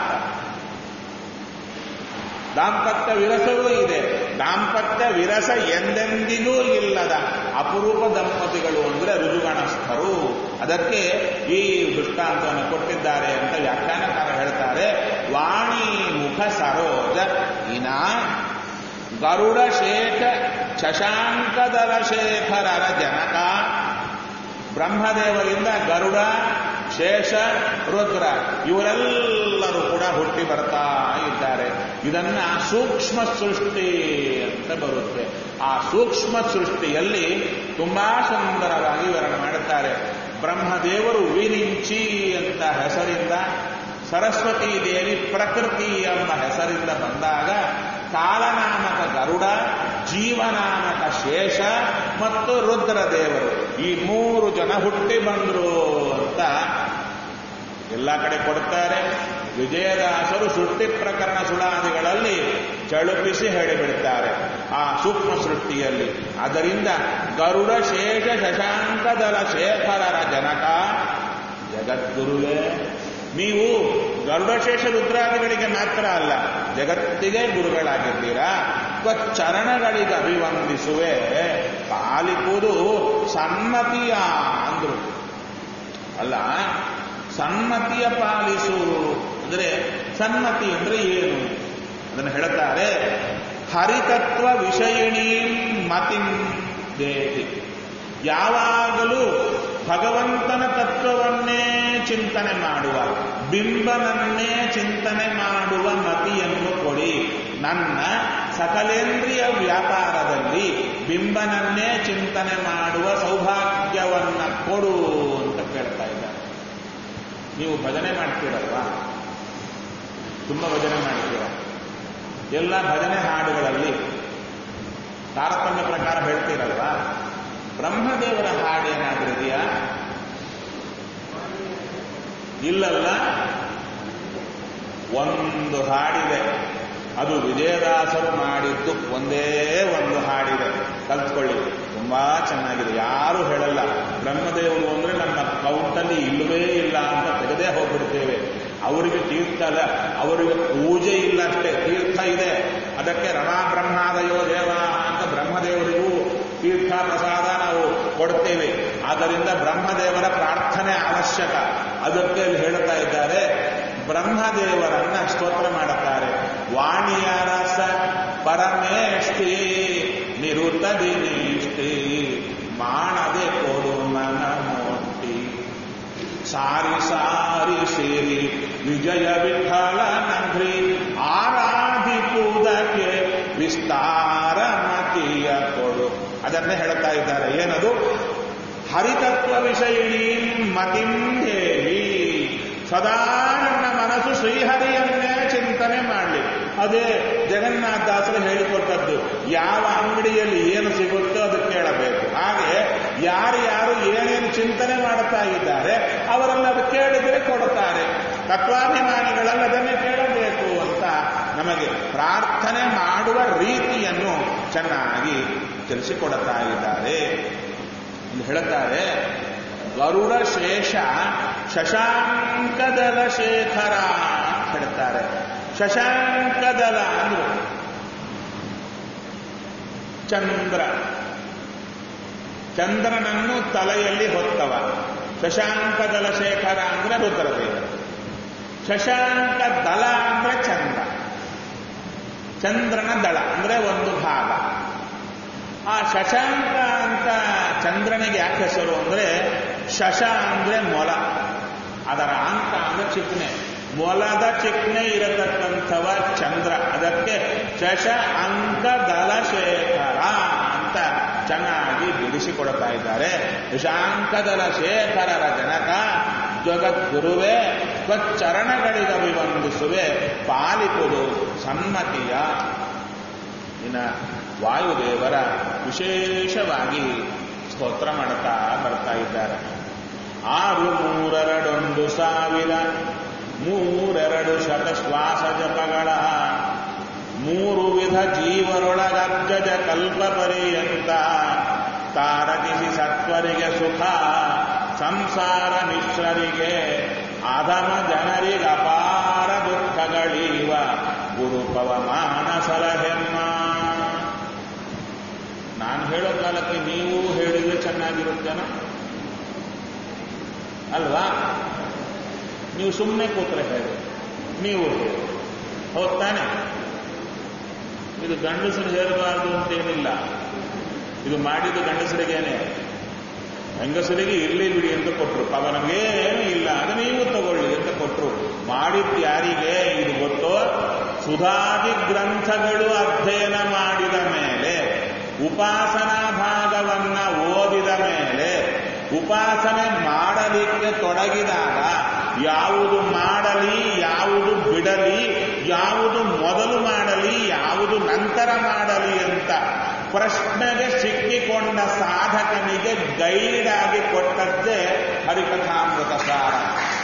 ದಾಂಪತ್ಯ ವಿರಸವೂ ಇದೆ ದಾಂಪತ್ಯ ವಿರಸ ಎಂದೆಂದಿಗೂ ಇಲ್ಲದ ಅಪರೂಪ ದಂಪತಿಗಳು ಅಂದ್ರೆ ರುಜುಗಣಸ್ಥರು ಅದಕ್ಕೆ ಈ ದೃಷ್ಟಾಂತವನ್ನು ಕೊಟ್ಟಿದ್ದಾರೆ ಅಂತ ವ್ಯಾಖ್ಯಾನಕಾರ ಹೇಳ್ತಾರೆ ವಾಣಿ ಮುಖ ಸರೋಜ ಇನ ಗರುಡ ಶೇಖ ಶಶಾಂಕದರ ಶೇಖರರ ಜನಕ ಬ್ರಹ್ಮದೇವರಿಂದ ಗರುಡ ಶೇಷ ರುದ್ರ ಇವರೆಲ್ಲರೂ ಕೂಡ ಹುಟ್ಟಿ ಬರ್ತಾ ಇದ್ದಾರೆ ಇದನ್ನ ಸೂಕ್ಷ್ಮ ಸೃಷ್ಟಿ ಅಂತ ಬರುತ್ತೆ ಆ ಸೂಕ್ಷ್ಮ ಸೃಷ್ಟಿಯಲ್ಲಿ ತುಂಬಾ ಸುಂದರವಾಗಿ ವಿವರಣೆ ಮಾಡುತ್ತಾರೆ ಬ್ರಹ್ಮದೇವರು ವಿರಿಂಚಿ ಅಂತ ಹೆಸರಿಂದ ಸರಸ್ವತೀ ದೇವಿ ಪ್ರಕೃತಿ ಎಂಬ ಹೆಸರಿಂದ ಬಂದಾಗ ಕಾಲನಾಮಕ ಗರುಡ ಜೀವನಾಮಕ ಶೇಷ ಮತ್ತು ರುದ್ರದೇವರು ಈ ಮೂರು ಜನ ಹುಟ್ಟಿ ಬಂದರು ಅಂತ ಎಲ್ಲ ಕಡೆ ಕೊಡ್ತಾರೆ ವಿಜಯದಾಸರು ಸೃಷ್ಟಿ ಪ್ರಕರಣ ಸುಳಾದಿಗಳಲ್ಲಿ ಚಳುಪಿಸಿ ಹೇಳಿಬಿಡ್ತಾರೆ ಆ ಸೂಕ್ಷ್ಮ ಸೃಷ್ಟಿಯಲ್ಲಿ ಅದರಿಂದ ಗರುಡ ಶೇಷ ಶಶಾಂಕದಲ ಶೇಖರರ ಜನಕ ಜಗದ್ಗುರುವೇ ನೀವು ಗರುಡಶೇಷ ರುದ್ರಾದಿಗಳಿಗೆ ಮಾತ್ರ ಅಲ್ಲ ಜಗತ್ತಿಗೆ ಗುರುಗಳಾಗಿದ್ದೀರಾ ಚರಣಗಳಿಗೆ ಅಭಿವಂದಿಸುವೆ ಪಾಲಿಪುದು ಸನ್ಮತಿಯ ಅಂದ್ರು ಅಲ್ಲ ಸನ್ಮತಿಯ ಪಾಲಿಸು ಅಂದ್ರೆ ಸನ್ಮತಿ ಅಂದ್ರೆ ಏನು ಅದನ್ನು ಹೇಳುತ್ತಾರೆ ಹರಿತತ್ವ ವಿಷಯಿಣಿ ಮತಿಂ ದೇಹಿ ಯಾವಾಗಲೂ ಭಗವಂತನ ತತ್ವವನ್ನೇ ಚಿಂತನೆ ಮಾಡುವ ಬಿಂಬನನ್ನೇ ಚಿಂತನೆ ಮಾಡುವ ಮತಿಯನ್ನು ಕೊಡಿ ನನ್ನ ಸಕಲೇಂದ್ರಿಯ ವ್ಯಾಪಾರದಲ್ಲಿ ಬಿಂಬನನ್ನೇ ಚಿಂತನೆ ಮಾಡುವ ಸೌಭಾಗ್ಯವನ್ನ ಕೊಡು ಅಂತ ಕೇಳ್ತಾ ಇದ್ದಾರೆ ನೀವು ಭಜನೆ ಮಾಡ್ತೀರಲ್ವಾ ತುಂಬ ಭಜನೆ ಮಾಡ್ತೀರ ಎಲ್ಲ ಭಜನೆ ಹಾಡುಗಳಲ್ಲಿ ತಾರತಮ್ಯ ಪ್ರಕಾರ ಹೇಳ್ತೀರಲ್ವಾ ಬ್ರಹ್ಮದೇವರ ಹಾಡೇನಾದ್ರೂ ಇದೆಯಾ ಇಲ್ಲಲ್ಲ ಒಂದು ಹಾಡಿದೆ ಅದು ವಿಜಯದಾಸರು ಮಾಡಿದ್ದು ಒಂದೇ ಒಂದು ಹಾಡಿದೆ ಕಲ್ತ್ಕೊಳ್ಳಿ ತುಂಬಾ ಚೆನ್ನಾಗಿದೆ ಯಾರು ಹೇಳಲ್ಲ ಬ್ರಹ್ಮದೇವರು ಅಂದ್ರೆ ನಮ್ಮ ಕೌಂಟಲ್ಲಿ ಇಲ್ಲವೇ ಇಲ್ಲ ಅಂತ ತೆಗೆದೇ ಹೋಗ್ಬಿಡ್ತೇವೆ ಅವರಿಗೆ ತೀರ್ಥ ಅಲ್ಲ ಅವರಿಗೆ ಪೂಜೆ ಇಲ್ಲ ಅಷ್ಟೇ ತೀರ್ಥ ಇದೆ ಅದಕ್ಕೆ ರಮಾ ಬ್ರಹ್ಮಾದಯೋ ದೇವ ಅಂತ ಬ್ರಹ್ಮದೇವರಿಗೂ ತೀರ್ಥ ಪ್ರಸಾದ ನಾವು ಕೊಡ್ತೇವೆ ಆದ್ದರಿಂದ ಬ್ರಹ್ಮದೇವರ ಪ್ರಾರ್ಥನೆ ಅವಶ್ಯಕ ಅದಕ್ಕೆ ಅಲ್ಲಿ ಹೇಳುತ್ತಾ ಇದ್ದಾರೆ ಬ್ರಹ್ಮದೇವರನ್ನ ಸ್ತೋತ್ರ ಮಾಡುತ್ತಾರೆ ವಾಣಿಯ ರಸ ಪರಮೇಷ್ಠಿ ನಿರುತದಿ ನಿಷ್ಠಿ ಮಾಡದೆ ಕೊಡು ಮನ ಮೋಟಿ ಸಾರಿ ಸಾರಿ ಸೇರಿ ವಿಜಯ ವಿಠಲ ನಗ್ರಿ ಆರಾಧಿಸುವುದಕ್ಕೆ ವಿಸ್ತಾರ ಮತಿಯ ಕೊಡು ಅದನ್ನೇ ಹೇಳ್ತಾ ಇದ್ದಾರೆ ಏನದು ಹರಿತತ್ವ ವಿಷಯಿಣಿ ಮತಿಂ ದೇವಿ ಸದಾ ನನ್ನ ಮನಸ್ಸು ಶ್ರೀಹರಿಯನ್ನೇ ಚಿಂತನೆ ಮಾಡಲಿ ಅದೇ ಜಗನ್ನಾಥದಾಸರು ಹೇಳಿಕೊಟ್ಟದ್ದು ಯಾವ ಅಂಗಡಿಯಲ್ಲಿ ಏನು ಸಿಗುತ್ತೋ ಅದು ಕೇಳಬೇಕು ಹಾಗೆ ಯಾರು ಯಾರು ಏನೇನು ಚಿಂತನೆ ಮಾಡುತ್ತಾ ಇದ್ದಾರೆ ಅವರೆಲ್ಲ ಅದು ಕೇಳಿದರೆ ಕೊಡುತ್ತಾರೆ ತತ್ವಾಭಿಮಾನಿಗಳೆಲ್ಲ ಅದನ್ನೇ ಕೇಳಬೇಕು ಅಂತ ನಮಗೆ ಪ್ರಾರ್ಥನೆ ಮಾಡುವ ರೀತಿಯನ್ನು ಚೆನ್ನಾಗಿ ತಿಳಿಸಿಕೊಡುತ್ತಾ ಇದ್ದಾರೆ ಎಂದು ಹೇಳುತ್ತಾರೆ ಗರುಡ ಶೇಷ ಶಶಾಂಕದಲ ಶೇಖರ ಅಂತ ಹೇಳ್ತಾರೆ ಶಶಾಂಕದಲ ಅಂದ್ರು ಚಂದ್ರ ಚಂದ್ರನನ್ನು ತಲೆಯಲ್ಲಿ ಹೊತ್ತವ ಶಶಾಂಕದಲ ಶೇಖರ ಅಂದ್ರೆ ರುದ್ರದೇವ ಶಶಾಂಕ ದಳ ಅಂದ್ರೆ ಚಂದ್ರ ಚಂದ್ರನ ದಳ ಅಂದ್ರೆ ಒಂದು ಭಾಗ ಆ ಶಶಾಂಕ ಅಂತ ಚಂದ್ರನಿಗೆ ಯಾಕೆ ಹೆಸರು ಅಂದ್ರೆ ಶಶ ಅಂದ್ರೆ ಮೊಲ ಅದರ ಅಂಕ ಅಂದ್ರೆ ಚಿಕ್ನೆ ಮೊಲದ ಚಿಕ್ನೆ ಇರತಕ್ಕಂಥವ ಚಂದ್ರ ಅದಕ್ಕೆ ಶಶ ಅಂಕ ದಲಶೇಖರ ಅಂತ ಚೆನ್ನಾಗಿ ಬಿಡಿಸಿಕೊಡ್ತಾ ಇದ್ದಾರೆ ಶಶಾಂಕದಲ ಶೇಖರರ ಜನಕ ಜಗದ್ಗುರುವೇ ತ್ವಚ್ಚರಣಗಳಿಗಭಿವಂದಿಸುವೆ ಪಾಲಿಪುದು ಸನ್ಮತಿಯ ಇನ್ನ ವಾಯುದೇವರ ವಿಶೇಷವಾಗಿ ಸ್ತೋತ್ರ ಮಾಡುತ್ತಾ ಬರ್ತಾ ಇದ್ದಾರೆ ಆರು ಮೂರೆರಡೊಂದು ಸಾವಿರ ಮೂರೆರಡು ಶತಶ್ವಾಸ ಜಪಗಳ ಮೂರು ವಿಧ ಜೀವರೊಳಗಜ್ಜಜ ಕಲ್ಪ ಪರ್ಯಂತ ತಾರಕಿಸಿ ಸತ್ವರಿಗೆ ಸುಖ ಸಂಸಾರ ಮಿಶ್ರರಿಗೆ ಅಧಮ ಜನರಿಗೆ ಅಪಾರ ದುಃಖಗಳೀವ ಗುರುಪವಮಾನ ಸಲಹೆಮ್ಮ ನಾನು ಹೇಳೋ ಕಾಲಕ್ಕೆ ನೀವು ಹೇಳಿದ್ರೆ ಚೆನ್ನಾಗಿರುತ್ತೇನೋ ಅಲ್ವಾ ನೀವು ಸುಮ್ಮನೆ ಕೂತ್ರೆ ಹೇಳಿ ನೀವು ಹೌದ್ ತಾನೆ ಇದು ಗಂಡಸರು ಹೇರಬಾರದು ಅಂತೇನಿಲ್ಲ ಇದು ಮಾಡಿದ್ದು ಗಂಡಸರಿಗೇನೆ ಹೆಂಗಸರಿಗೆ ಇರ್ಲಿ ಬಿಡಿ ಅಂತ ಕೊಟ್ಟರು ಪಾಪ ನಮಗೇನು ಇಲ್ಲ ಅದು ನೀವು ತಗೊಳ್ಳಿ ಅಂತ ಕೊಟ್ಟರು ಮಾಡಿದ್ದು ಯಾರಿಗೆ ಇದು ಗೊತ್ತೋ ಸುಧಾದಿ ಗ್ರಂಥಗಳು ಅಧ್ಯಯನ ಮಾಡಿದ ಮೇಲೆ ಉಪಾಸನಾ ಭಾಗವನ್ನ ಓದಿದ ಮೇಲೆ ಉಪಾಸನೆ ಮಾಡಲಿಕ್ಕೆ ತೊಡಗಿದಾಗ ಯಾವುದು ಮಾಡಲಿ ಯಾವುದು ಬಿಡಲಿ ಯಾವುದು ಮೊದಲು ಮಾಡಲಿ ಯಾವುದು ನಂತರ ಮಾಡಲಿ ಅಂತ ಪ್ರಶ್ನೆಗೆ ಸಿಕ್ಕಿಕೊಂಡ ಸಾಧಕನಿಗೆ ಗೈಡ್ ಆಗಿ ಕೊಟ್ಟದ್ದೇ ಹರಿಕಥಾಮೃತ ಸಾರ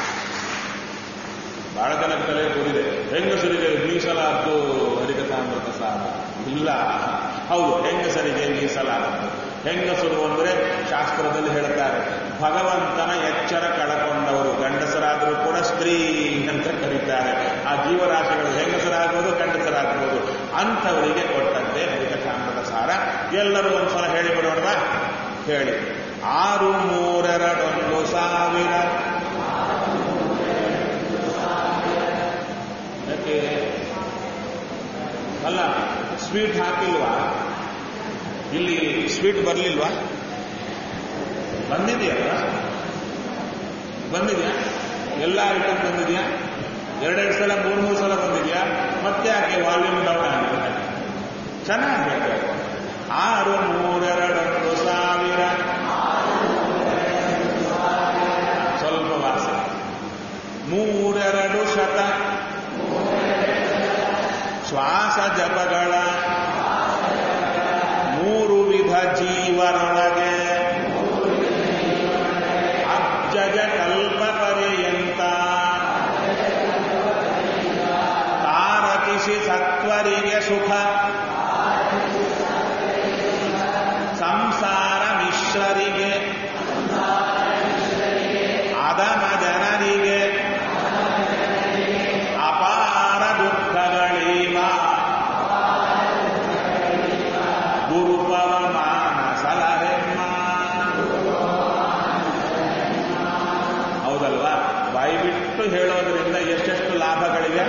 ಬಹಳ ಜನ ತಲೆ ಕೂಡಿದೆ ಹೆಂಗಸರಿಗೆ ಮೀಸಲಾದ್ದು ಹರಿಕಥಾಮೃತ ಸಾರ ಇಲ್ಲ ಹೌದು ಹೆಂಗಸರಿಗೆ ಮೀಸಲಾದ್ದು ಹೆಂಗಸರು ಅಂದ್ರೆ ಶಾಸ್ತ್ರದಲ್ಲಿ ಹೇಳ್ತಾರೆ ಭಗವಂತನ ಎಚ್ಚರ ಕಳಕೊಂಡವರು ಗಂಡಸರಾದರೂ ಕೂಡ ಸ್ತ್ರೀ ಅಂತ ಕರೀತಾರೆ ಆ ಜೀವರಾಶಿಗಳು ಹೆಂಗಸರಾಗ್ಬೋದು ಗಂಡಸರಾಗ್ಬೋದು ಅಂಥವರಿಗೆ ಕೊಟ್ಟಂತೆ ಹರಿಕಥಾಮೃತ ಸಾರ ಎಲ್ಲರೂ ಒಂದ್ಸಲ ಹೇಳಿಬಿಡೋಣವಾ ಹೇಳಿ ಆರು ಮೂರೆರಡೊಂದು ಸಾವಿರ ಯಾಕೆ ಅಲ್ಲ ಸ್ವೀಟ್ ಹಾಕಿಲ್ವಾ ಇಲ್ಲಿ ಸ್ವೀಟ್ ಬರಲಿಲ್ವಾ ಬಂದಿದೆಯಲ್ಲ ಬಂದಿದೆಯಾ ಎಲ್ಲ ಐಟಮ್ ಬಂದಿದೆಯಾ ಎರಡೆರಡು ಸಲ ಮೂರು ಮೂರು ಸಲ ಬಂದಿದೆಯಾ ಮತ್ತೆ ಯಾಕೆ ವಾಲ್ಯೂಮ್ ಡೌನ್ ಆಗಿದೆ ಚೆನ್ನಾಗಿ ಆರು ಮೂರೆರಡೊಂದು ಸಾವಿರ ಸ್ವಲ್ಪ ವಾಸ ಮೂರೆರಡು ಶತ ಶ್ವಾಸ ಜಪಗಳ ಮೂರು ವಿಧ ಜೀವನೊಳಗೆ ಅಬ್ಜಜ ಕಲ್ಪ ಪರ್ಯಂತ ತಾರಕಿಸಿ ಸತ್ವರಿಗೆ ಸುಖ ಸಂಸಾರ ಮಿಶ್ರರಿಗೆ ಅಧಮ ಜನರಿಗೆ ಅಪಾರ ದುಃಖಗಳೀವ ಗುರುಪವಮಾನ ಸಲಹೆಮ್ಮ ಹೌದಲ್ವಾ ಬಾಯಿ ಬಿಟ್ಟು ಹೇಳೋದ್ರಿಂದ ಎಷ್ಟೆಷ್ಟು ಲಾಭಗಳಿವೆ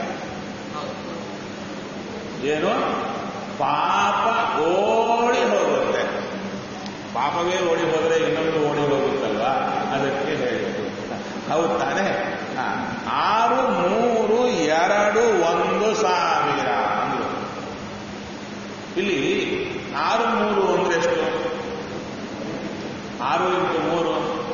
ಏನು ಪಾಪ ಓಡಿ ಹೋಗುತ್ತೆ ಪಾಪವೇ ಓಡಿ ಹೋದರೆ ಇನ್ನೊಂದು ಓಡಿ ಹೋಗುತ್ತಲ್ವಾ ಅದಕ್ಕೆ ಹೇಳಿದ್ದು ಹೌದು ತಾನೆ ಹ. ಆರು ಮೂರು ಎರಡು ಒಂದು ಸಾವಿರ ಅಂದ್ರು ಇಲ್ಲಿ ಆರು ಮೂರು ಅಂದ್ರೆ ಎಷ್ಟು ಆರು ಇಂಟು ಮೂರು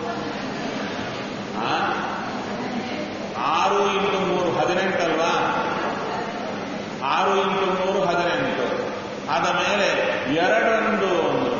ಆ? ಆರು ಇಂಟು ಮೂರು ಹದಿನೆಂಟಲ್ವಾ ಆರು ಇಂಟು ಮೂರು ಹದಿನೆಂಟು ಆದ ಮೇಲೆ ಎರಡೊಂದು ಒಂದು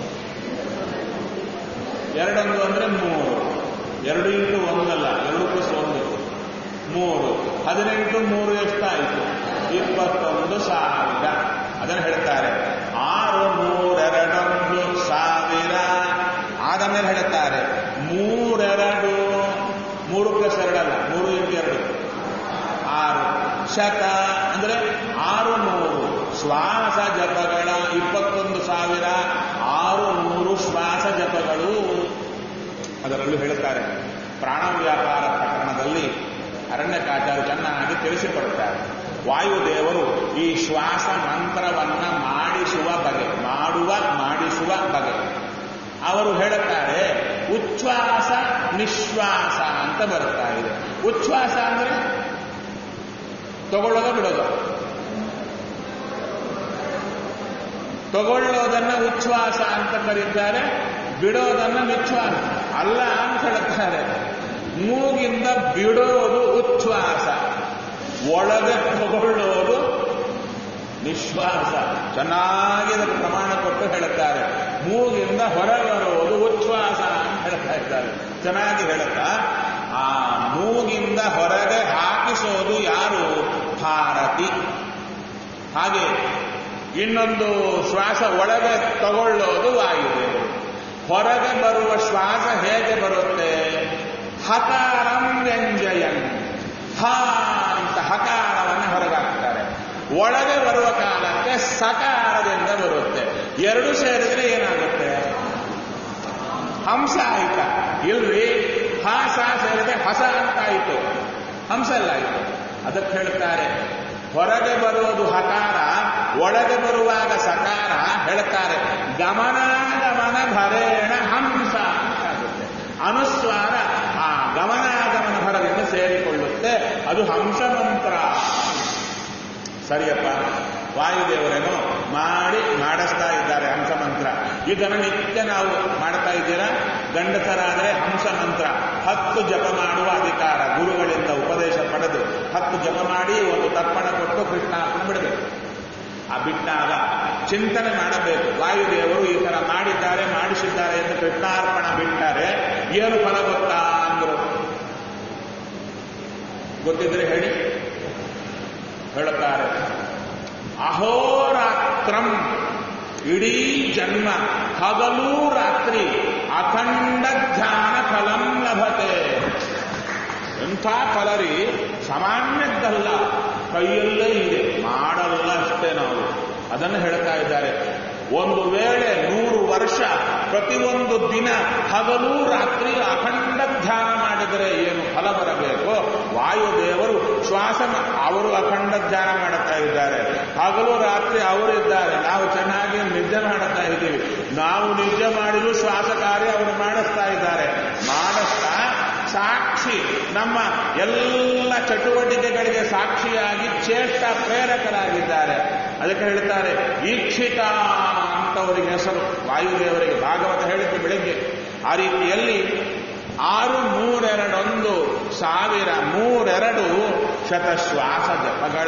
ಎರಡೊಂದು ಅಂದ್ರೆ ಮೂರು ಎರಡು ಇಂಟು ಒಂದಲ್ಲ ಎರಡು ಪ್ಲಸ್ ಒಂದು ಮೂರು ಹದಿನೆಂಟು ಮೂರು ಎಷ್ಟಾಯಿತು ಇಪ್ಪತ್ತೊಂದು ಸಾವಿರ ಅದನ್ನು ಹೇಳ್ತಾರೆ ಆರು ಮೂರೆರಡೊಂದು ಸಾವಿರ ಆದ ಮೇಲೆ ಹೇಳ್ತಾರೆ ಮೂರೆರಡು ಮೂರು ಪ್ಲಸ್ ಎರಡಲ್ಲ ಮೂರು ಇಂಟು ಎರಡು ಆರು ಶತ ಅಂದ್ರೆ ಆರು ನೂರು ಶ್ವಾಸ ಜಪಗಳ ಇಪ್ಪತ್ತೊಂದು ಸಾವಿರ ಆರು ನೂರು ಶ್ವಾಸ ಜಪಗಳು ಅದರಲ್ಲೂ ಹೇಳುತ್ತಾರೆ ಪ್ರಾಣ ವ್ಯಾಪಾರ ಪ್ರಕರಣದಲ್ಲಿ ಅರಣ್ಯಕಾಚಾರ್ಯ ಚೆನ್ನಾಗಿ ತಿಳಿಸಿಕೊಡುತ್ತಾರೆ ವಾಯುದೇವರು ಈ ಶ್ವಾಸ ಮಂತ್ರವನ್ನ ಮಾಡಿಸುವ ಬಗೆ ಮಾಡುವ ಮಾಡಿಸುವ ಬಗೆ ಅವರು ಹೇಳುತ್ತಾರೆ ಉಚ್ಛ್ವಾಸ ನಿಶ್ವಾಸ ಅಂತ ಬರ್ತಾ ಇದೆ ಉಚ್ಛ್ವಾಸ ಅಂದ್ರೆ ತಗೊಳ್ಳೋದ ಬಿಡೋದು ತಗೊಳ್ಳೋದನ್ನ ಉಚ್ಛ್ವಾಸ ಉಚ್ಛ್ವಾಸ ಅಂತ ಕರೀತಾರೆ ಬಿಡೋದನ್ನ ನಿಶ್ವಾಸ ಅಲ್ಲ ಅಂತ ಹೇಳ್ತಾರೆ ಮೂಗಿಂದ ಬಿಡೋದು ಉಚ್ಛ್ವಾಸ ಒಳಗೆ ತಗೊಳ್ಳೋದು ನಿಶ್ವಾಸ ಚೆನ್ನಾಗಿ ಅದಕ್ಕೆ ಪ್ರಮಾಣ ಕೊಟ್ಟು ಹೇಳುತ್ತಾರೆ ಮೂಗಿಂದ ಹೊರಬರುವುದು ಉಚ್ಛ್ವಾಸ ಅಂತ ಹೇಳ್ತಾ ಇದ್ದಾರೆ ಚೆನ್ನಾಗಿ ಹೇಳುತ್ತಾ ಆ ಮೂಗಿಂದ ಹೊರಗೆ ಹಾಕಿಸೋದು ಯಾರು ಭಾರತಿ ಹಾಗೆ ಇನ್ನೊಂದು ಶ್ವಾಸ ಒಳಗೆ ತಗೊಳ್ಳೋದು ವಾಯುದೇವರು ಹೊರಗೆ ಬರುವ ಶ್ವಾಸ ಹೇಗೆ ಬರುತ್ತೆ ಹಕಾರಂ ವ್ಯಂಜಯನ್ ಹ ಅಂತ ಹಕಾರವನ್ನು ಹೊರಗಾಕ್ತಾರೆ ಒಳಗೆ ಬರುವ ಕಾಲಕ್ಕೆ ಸಕಾರದಿಂದ ಬರುತ್ತೆ ಎರಡು ಸೇರಿದ್ರೆ ಏನಾಗುತ್ತೆ ಹಂಸ ಆಯ್ತ ಇಲ್ರಿ ಹ ಸ ಸೇರಿದ್ರೆ ಹಸ ಅಂತ ಆಯಿತು ಹಂಸ ಎಲ್ಲ ಆಯಿತು ಅದಕ್ಕೆ ಹೇಳ್ತಾರೆ ಹೊರಗೆ ಬರುವುದು ಹಕಾರ ಒಳಗೆ ಬರುವಾಗ ಸಕಾರ ಹೇಳ್ತಾರೆ ಗಮನಾಗಮನ ಭರೇಣ ಹಂಸ ಅಂತ ಆಗುತ್ತೆ ಅನುಸ್ವಾರ ಆ ಗಮನಾಗಮನ ಭರದಿಂದ ಸೇರಿಕೊಳ್ಳುತ್ತೆ ಅದು ಹಂಸ ಮಂತ್ರ ಸರಿಯಪ್ಪ ವಾಯುದೇವರೇನೋ ಮಾಡಿ ಮಾಡಿಸ್ತಾ ಇದ್ದಾರೆ ಹಂಸ ಮಂತ್ರ ಇದನ್ನು ನಿತ್ಯ ನಾವು ಮಾಡ್ತಾ ಇದ್ದೀರಾ ಗಂಡಸರಾದರೆ ಹಂಸ ಮಂತ್ರ ಹತ್ತು ಜಪ ಮಾಡುವ ಅಧಿಕಾರ ಗುರುಗಳಿಂದ ಉಪದೇಶ ಪಡೆದು ಹತ್ತು ಜಪ ಮಾಡಿ ಒಂದು ತರ್ಪಣ ಕೊಟ್ಟು ಕೃಷ್ಣಾರ್ಪಣೆ ಬಿಡಬೇಕು ಆ ಬಿಟ್ಟಾಗ ಚಿಂತನೆ ಮಾಡಬೇಕು ವಾಯುದೇವರು ಈ ತರ ಮಾಡಿದ್ದಾರೆ ಮಾಡಿಸಿದ್ದಾರೆ ಎಂದು ಕೃಷ್ಣಾರ್ಪಣ ಬಿಟ್ಟಾರೆ ಏನು ಫಲ ಗೊತ್ತಾ ಅಂದ್ರು ಗೊತ್ತಿದ್ರೆ ಹೇಳಿ ಹೇಳುತ್ತಾರೆ ಅಹೋರಾತ್ರಂ ಇಡೀ ಜನ್ಮ ಹಗಲೂ ರಾತ್ರಿ ಅಖಂಡ ಧ್ಯಾನ ಫಲಂ ಲಭತೆ ಎಂಥ ಫಲರಿ ಸಾಮಾನ್ಯದ್ದಲ್ಲ ಕೈಯಲ್ಲೇ ಇದೆ ಮಾಡಲ್ಲ ಅಷ್ಟೇ ನಾವು ಅದನ್ನು ಹೇಳ್ತಾ ಇದ್ದಾರೆ ಒಂದು ವೇಳೆ ನೂರು ವರ್ಷ ಪ್ರತಿಯೊಂದು ದಿನ ಹಗಲು ರಾತ್ರಿ ಅಖಂಡ ಧ್ಯಾನ ಮಾಡಿದರೆ ಏನು ಫಲ ಬರಬೇಕು ವಾಯುದೇವರು ಶ್ವಾಸ ಮ- ಅವರು ಅಖಂಡ ಧ್ಯಾನ ಮಾಡುತ್ತಾ ಇದ್ದಾರೆ ಹಗಲು ರಾತ್ರಿ ಅವರು ಇದ್ದಾರೆ ನಾವು ಚೆನ್ನಾಗಿ ನಿದ್ದೆ ಮಾಡುತ್ತಾ ಇದ್ದೀವಿ ನಾವು ನಿದ್ದೆ ಮಾಡಿದ್ರು ಶ್ವಾಸ ಕಾರ್ಯ ಅವರು ಮಾಡಿಸ್ತಾ ಇದ್ದಾರೆ ಮಾಡಿಸ್ತಾ ಸಾಕ್ಷಿ ನಮ್ಮ ಎಲ್ಲ ಚಟುವಟಿಕೆಗಳಿಗೆ ಸಾಕ್ಷಿಯಾಗಿ ಚೇಷ್ಟ ಪ್ರೇರಕರಾಗಿದ್ದಾರೆ ಅದಕ್ಕೆ ಹೇಳ್ತಾರೆ ಈಕ್ಷಿತ ಅಂತವರಿಗೆ ಹೆಸರು ವಾಯುದೇವರಿಗೆ ಭಾಗವತ ಹೇಳಿದ್ದು ಬೆಳಿಗ್ಗೆ ಆ ರೀತಿಯಲ್ಲಿ ಆರು ಮೂರೆರಡೊಂದು ಸಾವಿರ ಮೂರೆರಡು ಶತಶ್ವಾಸ ಜಪಗಳ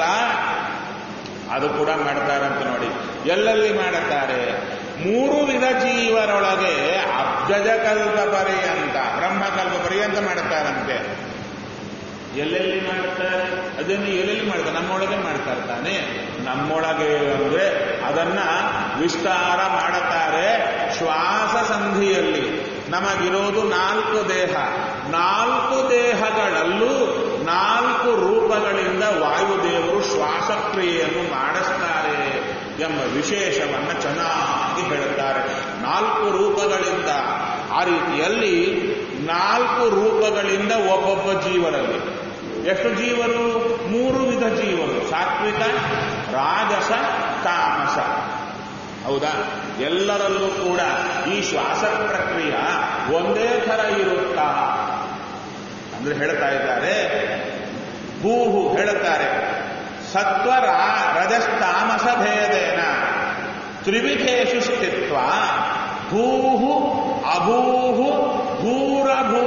ಅದು ಕೂಡ ಮಾಡ್ತಾರಂತ ನೋಡಿ ಎಲ್ಲೆಲ್ಲಿ ಮಾಡುತ್ತಾರೆ ಮೂರು ವಿಧ ಜೀವರೊಳಗೆ ಅಬ್ಜಜ ಕಲ್ಪ ಪರ್ಯಂತ ಬ್ರಹ್ಮಕಲ್ಪ ಪರ್ಯಂತ ಮಾಡುತ್ತಾರಂತೆ ಎಲ್ಲೆಲ್ಲಿ ಮಾಡ್ತಾರೆ ಅದನ್ನು ಎಲ್ಲೆಲ್ಲಿ ಮಾಡ್ತಾರೆ ನಮ್ಮೊಳಗೆ ಮಾಡ್ತಾರೆ ತಾನೆ ನಮ್ಮೊಳಗೆ ಅಂದ್ರೆ ಅದನ್ನ ವಿಸ್ತಾರ ಮಾಡುತ್ತಾರೆ ಶ್ವಾಸ ಸಂಧಿಯಲ್ಲಿ ನಮಗಿರೋದು ನಾಲ್ಕು ದೇಹ ನಾಲ್ಕು ದೇಹಗಳಲ್ಲೂ ನಾಲ್ಕು ರೂಪಗಳಿಂದ ವಾಯುದೇವರು ಶ್ವಾಸಕ್ರಿಯೆಯನ್ನು ಮಾಡಿಸ್ತಾರೆ ಎಂಬ ವಿಶೇಷವನ್ನು ಚೆನ್ನಾಗಿ ಹೇಳುತ್ತಾರೆ ನಾಲ್ಕು ರೂಪಗಳಿಂದ ಆ ರೀತಿಯಲ್ಲಿ ನಾಲ್ಕು ರೂಪಗಳಿಂದ ಒಬ್ಬೊಬ್ಬ ಜೀವರಲ್ಲಿ ಎಷ್ಟು ಜೀವರು ಮೂರು ವಿಧ ಜೀವರು ಸಾತ್ವಿಕ ರಾಜಸ ತಾಮಸ ಹೌದಾ ಎಲ್ಲರಲ್ಲೂ ಕೂಡ ಈ ಶ್ವಾಸ ಪ್ರಕ್ರಿಯೆ ಒಂದೇ ಥರ ಇರುತ್ತಾ ಅಂದ್ರೆ ಹೇಳ್ತಾ ಇದ್ದಾರೆ ಭೂಹು ಹೇಳುತ್ತಾರೆ ಸತ್ವ ರಾ- ರಜಸ್ತಾಮಸ ಭೇದೇನ ತ್ರಿವಿಧೇಶು ಸ್ಥಿತ್ವ ಭೂಹು ಅಭೂಹು ಭೂರಭೂ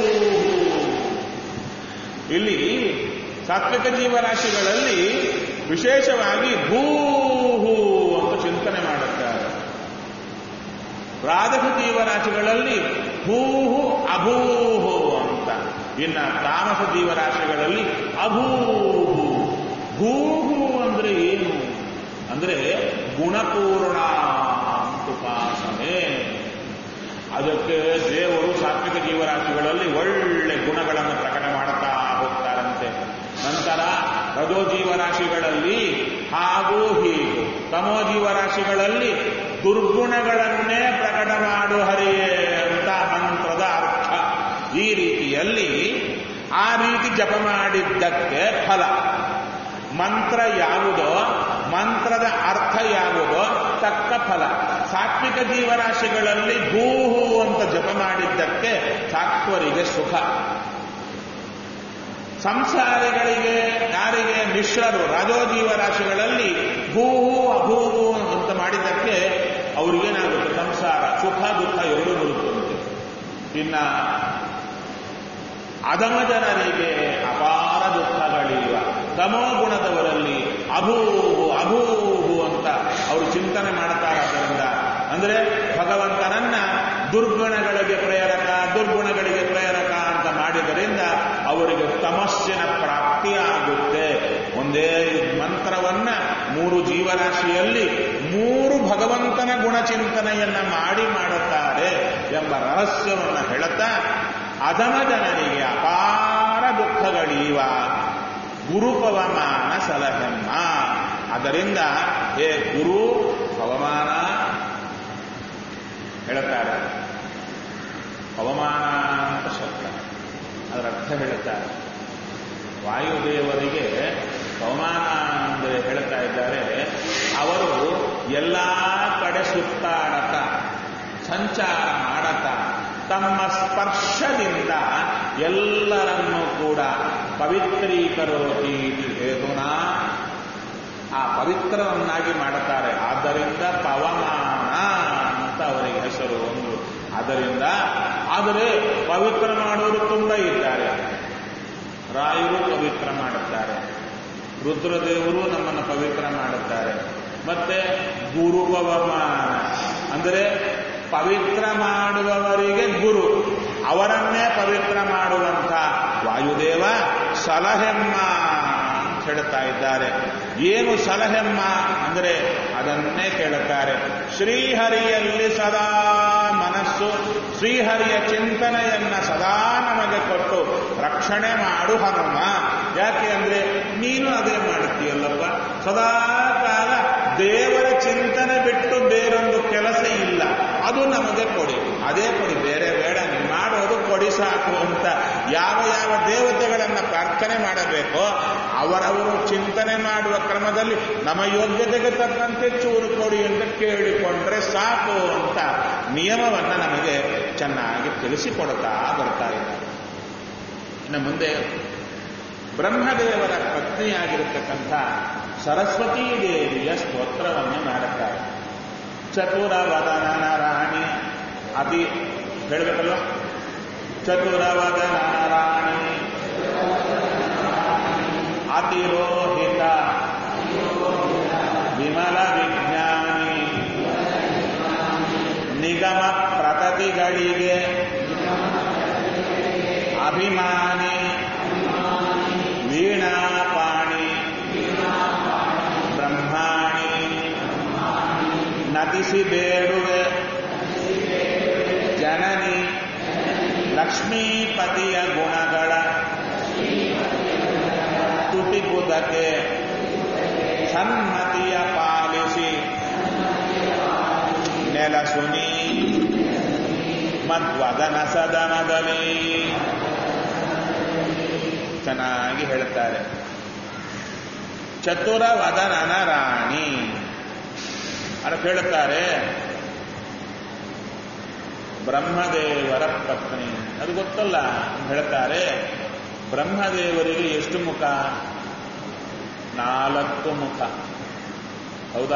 ಇಲ್ಲಿ ಸಾತ್ವಿಕ ಜೀವರಾಶಿಗಳಲ್ಲಿ ವಿಶೇಷವಾಗಿ ಭೂಹು ಅಂತ ಚಿಂತನೆ ಮಾಡುತ್ತಾರೆ ರಾಜಸ ಜೀವರಾಶಿಗಳಲ್ಲಿ ಭೂಹು ಅಭೂಹು ಅಂತ ಇನ್ನ ತಾಮಸ ಜೀವರಾಶಿಗಳಲ್ಲಿ ಅಭೂಹು ಭೂಹು ಅಂದ್ರೆ ಏನು ಅಂದ್ರೆ ಗುಣಪೂರ್ಣ ಉಪಾಸನೆ ಅದಕ್ಕೆ ದೇವರು ಸಾತ್ವಿಕ ಜೀವರಾಶಿಗಳಲ್ಲಿ ಒಳ್ಳೆ ಗುಣಗಳನ್ನು ಪ್ರಕಟ ಮಾಡುತ್ತಾ ಹೋಗ್ತಾರಂತೆ ನಂತರ ರಜೋ ಜೀವರಾಶಿಗಳಲ್ಲಿ ಹಾಗೂ ಹೀಗೂ ತಮೋ ಜೀವರಾಶಿಗಳಲ್ಲಿ ದುರ್ಗುಣಗಳನ್ನೇ ಪ್ರಕಟ ಮಾಡು ಹರಿಯೇ ಅಂತ ಮಂತ್ರದ ಅರ್ಥ ಈ ರೀತಿಯಲ್ಲಿ ಆ ರೀತಿ ಜಪ ಮಾಡಿದ್ದಕ್ಕೆ ಫಲ ಮಂತ್ರ ಯಾವುದೋ ಮಂತ್ರದ ಅರ್ಥ ಯಾವುದೋ ತಕ್ಕ ಫಲ ಸಾತ್ವಿಕ ಜೀವರಾಶಿಗಳಲ್ಲಿ ಭೂಹು ಅಂತ ಜಪ ಮಾಡಿದ್ದಕ್ಕೆ ಸಾತ್ವರಿಗೆ ಸುಖ ಸಂಸಾರಿಗಳಿಗೆ ಯಾರಿಗೆ ಮಿಶ್ರರು ರಾಜೋ ಜೀವರಾಶಿಗಳಲ್ಲಿ ಭೂಹು ಅಭೂಹು ಅಂತ ಮಾಡಿದ್ದಕ್ಕೆ ಅವ್ರಿಗೇನಾಗುತ್ತೆ ಸಂಸಾರ ಸುಖ ದುಃಖ ಎರಡೂ ಬರುತ್ತಂತೆ ಇನ್ನ ಅಧಮ ಜನರಿಗೆ ಅಪಾರ ದುಃಖಗಳಿವ ತಮೋ ಗುಣದವರಲ್ಲಿ ಅಭೂಹು ಅಭೂಹು ಅಂತ ಅವರು ಚಿಂತನೆ ಮಾಡ್ತಾರಾದ್ದರಿಂದ ಅಂದ್ರೆ ಭಗವಂತನನ್ನ ದುರ್ಗುಣಗಳಿಗೆ ಪ್ರೇರಕ ದುರ್ಗುಣಗಳಿಗೆ ಪ್ರೇರಕ ಅಂತ ಮಾಡಿದರಿಂದ ಅವರಿಗೆ ತಮಸ್ಸಿನ ಪ್ರಾಪ್ತಿಯಾಗುತ್ತೆ ಒಂದೇ ಮಂತ್ರವನ್ನ ಮೂರು ಜೀವರಾಶಿಯಲ್ಲಿ ಮೂರು ಭಗವಂತನ ಗುಣಚಿಂತನೆಯನ್ನ ಮಾಡಿ ಮಾಡುತ್ತಾರೆ ಎಂಬ ರಹಸ್ಯವನ್ನ ಹೇಳುತ್ತಾ ಅಧಮ ಜನರಿಗೆ ಅಪಾರ ದುಃಖಗಳೀವ ಗುರು ಪವಮಾನ ಸಲಹೆಮ್ಮ ಅದರಿಂದ ಹೇ ಗುರು ಪವಮಾನ ಹೇಳುತ್ತಾರೆ ಪವಮಾನ ಅಂತ ಶಬ್ದ ಅದರ ಅರ್ಥ ಹೇಳುತ್ತಾರೆ ವಾಯುದೇವರಿಗೆ ಪವಮಾನ ಅಂದರೆ ಹೇಳ್ತಾ ಇದ್ದಾರೆ ಅವರು ಎಲ್ಲ ಕಡೆ ಸುತ್ತಾಡತ ಸಂಚಾರ ಮಾಡತ ತಮ್ಮ ಸ್ಪರ್ಶದಿಂದ ಎಲ್ಲರನ್ನೂ ಕೂಡ ಪವಿತ್ರೀಕರೋತಿ ಹೇತುನಾ ಆ ಪವಿತ್ರವನ್ನಾಗಿ ಮಾಡುತ್ತಾರೆ ಆದ್ದರಿಂದ ಪವಮಾನ ಅಂತ ಅವರಿಗೆ ಹೆಸರು ಒಂದು ಆದ್ದರಿಂದ ಆದರೆ ಪವಿತ್ರ ಮಾಡುವರು ತುಂಬ ಇದ್ದಾರೆ ರಾಯರು ಪವಿತ್ರ ಮಾಡುತ್ತಾರೆ ರುದ್ರದೇವರು ನಮ್ಮನ್ನು ಪವಿತ್ರ ಮಾಡುತ್ತಾರೆ ಮತ್ತೆ ಗುರು ಪವಮಾನ ಅಂದರೆ ಪವಿತ್ರ ಮಾಡುವವರಿಗೆ ಗುರು ಅವರನ್ನೇ ಪವಿತ್ರ ಮಾಡುವಂಥ ವಾಯುದೇವ ಸಲಹೆಮ್ಮ ಅಂತ ಹೇಳ್ತಾ ಇದ್ದಾರೆ ಏನು ಸಲಹೆಮ್ಮ ಅಂದರೆ ಅದನ್ನೇ ಕೇಳುತ್ತಾರೆ ಶ್ರೀಹರಿಯಲ್ಲಿ ಸದಾ ಮನಸ್ಸು ಶ್ರೀಹರಿಯ ಚಿಂತನೆಯನ್ನ ಸದಾ ನಮಗೆ ಕೊಟ್ಟು ರಕ್ಷಣೆ ಮಾಡು ಹನುಮ ಯಾಕೆ ಅಂದ್ರೆ ನೀನು ಅದೇ ಮಾಡುತ್ತೀಯಲ್ಲಪ್ಪ ಸದಾ ಕಾಲ ದೇವರ ಚಿಂತನೆ ಬಿಟ್ಟು ಬೇರೊಂದು ಕೆಲಸ ಇಲ್ಲ ಅದು ನಮಗೆ ಕೊಡಿ ಅದೇ ಕೊಡಿ ಬೇರೆ ಬೇಡ ನೀವು ಮಾಡೋದು ಕೊಡಿ ಸಾಕು ಅಂತ ಯಾವ ಯಾವ ದೇವತೆಗಳನ್ನ ಪ್ರಾರ್ಥನೆ ಮಾಡಬೇಕೋ ಅವರವರು ಚಿಂತನೆ ಮಾಡುವ ಕ್ರಮದಲ್ಲಿ ನಮ್ಮ ಯೋಗ್ಯತೆಗೆ ತಕ್ಕಂತೆ ಚೂರು ಕೊಡಿ ಅಂತ ಕೇಳಿಕೊಂಡ್ರೆ ಸಾಕು ಅಂತ ನಿಯಮವನ್ನ ನಮಗೆ ಚೆನ್ನಾಗಿ ತಿಳಿಸಿಕೊಡ್ತಾ ಬರ್ತಾ ಇದ್ದಾರೆ ಇನ್ನು ಮುಂದೆ ಬ್ರಹ್ಮದೇವರ ಪತ್ನಿಯಾಗಿರತಕ್ಕಂಥ ಸರಸ್ವತೀ ದೇವಿಯ ಸ್ತೋತ್ರವನ್ನು ಮಾಡುತ್ತಾರೆ ಚತುರವದನ ರಾಣಿ ಅತಿ ಹೇಳಬೇಕಲ್ವ ಚತುರವದನ ರಾಣಿ ಅತಿರೋಹಿತ ವಿಮಲ ವಿಜ್ಞಾನಿ ನಿಗಮ ಪ್ರತತಿಗಳಿಗೆ ಅಭಿಮಾನಿ ವೀಣಾಪಾಣಿ ಬ್ರಹ್ಮಾಣಿ ನತಿಸಿ ಬೇಡುವೆ ಜನನಿ ಲಕ್ಷ್ಮೀಪತಿಯ ಗುಣಗಳ ತುಟಿಗುದಕ್ಕೆ ಸನ್ಮತಿಯ ಪಾಲಿಸಿ ನೆಲಸುನಿ ಮದ್ವದನ ಸದನದಲ್ಲಿ ಚೆನ್ನಾಗಿ ಹೇಳುತ್ತಾರೆ ಚತುರ ವದನನ ರಾಣಿ ಅದಕ್ಕೆ ಹೇಳುತ್ತಾರೆ ಬ್ರಹ್ಮದೇವರ ಪತ್ನಿ ಅದು ಗೊತ್ತಲ್ಲ ಹೇಳ್ತಾರೆ ಬ್ರಹ್ಮದೇವರಿಗೆ ಎಷ್ಟು ಮುಖ ನಾಲ್ಕು ಮುಖ ಹೌದಾ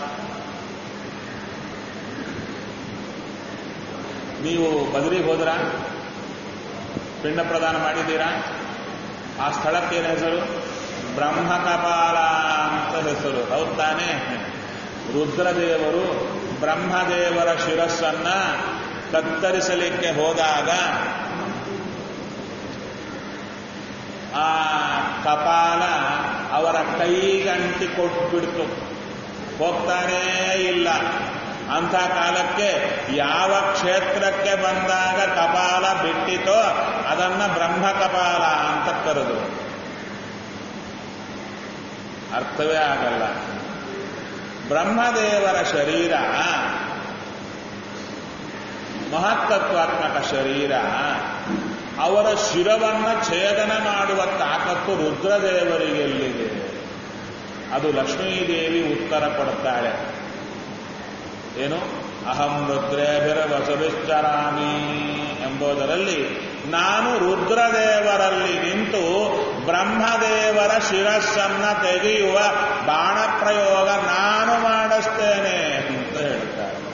ನೀವು ಬದರಿಗೆ ಹೋದ್ರ ಪಿಂಡ ಪ್ರದಾನ ಮಾಡಿದ್ದೀರಾ ಆ ಸ್ಥಳಕ್ಕೆ ಏನು ಹೆಸರು ಬ್ರಹ್ಮಕಪಾಲ ಅಂತ ಹೆಸರು ಹೌದ್ ತಾನೇ ರುದ್ರದೇವರು ಬ್ರಹ್ಮದೇವರ ಶಿರಸ್ಸನ್ನ ಕತ್ತರಿಸಲಿಕ್ಕೆ ಹೋದಾಗ ಆ ಕಪಾಲ ಅವರ ಕೈಗಂಟಿ ಕೊಟ್ಬಿಡ್ತು ಹೋಗ್ತಾನೇ ಇಲ್ಲ ಅಂಥ ಕಾಲಕ್ಕೆ ಯಾವ ಕ್ಷೇತ್ರಕ್ಕೆ ಬಂದಾಗ ಕಪಾಲ ಬಿಟ್ಟಿತೋ ಅದನ್ನ ಬ್ರಹ್ಮ ಕಪಾಲ ಅಂತ ಕರೆದು ಅರ್ಥವೇ ಆಗಲ್ಲ ಬ್ರಹ್ಮದೇವರ ಶರೀರ ಮಹತ್ತತ್ವಾತ್ಮಕ ಶರೀರ ಅವರ ಶಿರವನ್ನ ಛೇದನ ಮಾಡುವ ತಾಕತ್ತು ರುದ್ರದೇವರಿಗೆ ಎಲ್ಲಿದೆ ಅದು ಲಕ್ಷ್ಮೀದೇವಿ ಉತ್ತರ ಕೊಡುತ್ತಾಳೆ ಏನು ಅಹಂ ರುದ್ರೇಭಿರ ವಸುರಿಶ್ಚರಾಮಿ ಎಂಬುದರಲ್ಲಿ ನಾನು ರುದ್ರದೇವರಲ್ಲಿ ನಿಂತು ಬ್ರಹ್ಮದೇವರ ಶಿರಸ್ಸನ್ನ ತೆಗೆಯುವ ಬಾಣ ಪ್ರಯೋಗ ನಾನು ಮಾಡಿಸ್ತೇನೆ ಅಂತ ಹೇಳ್ತಾರೆ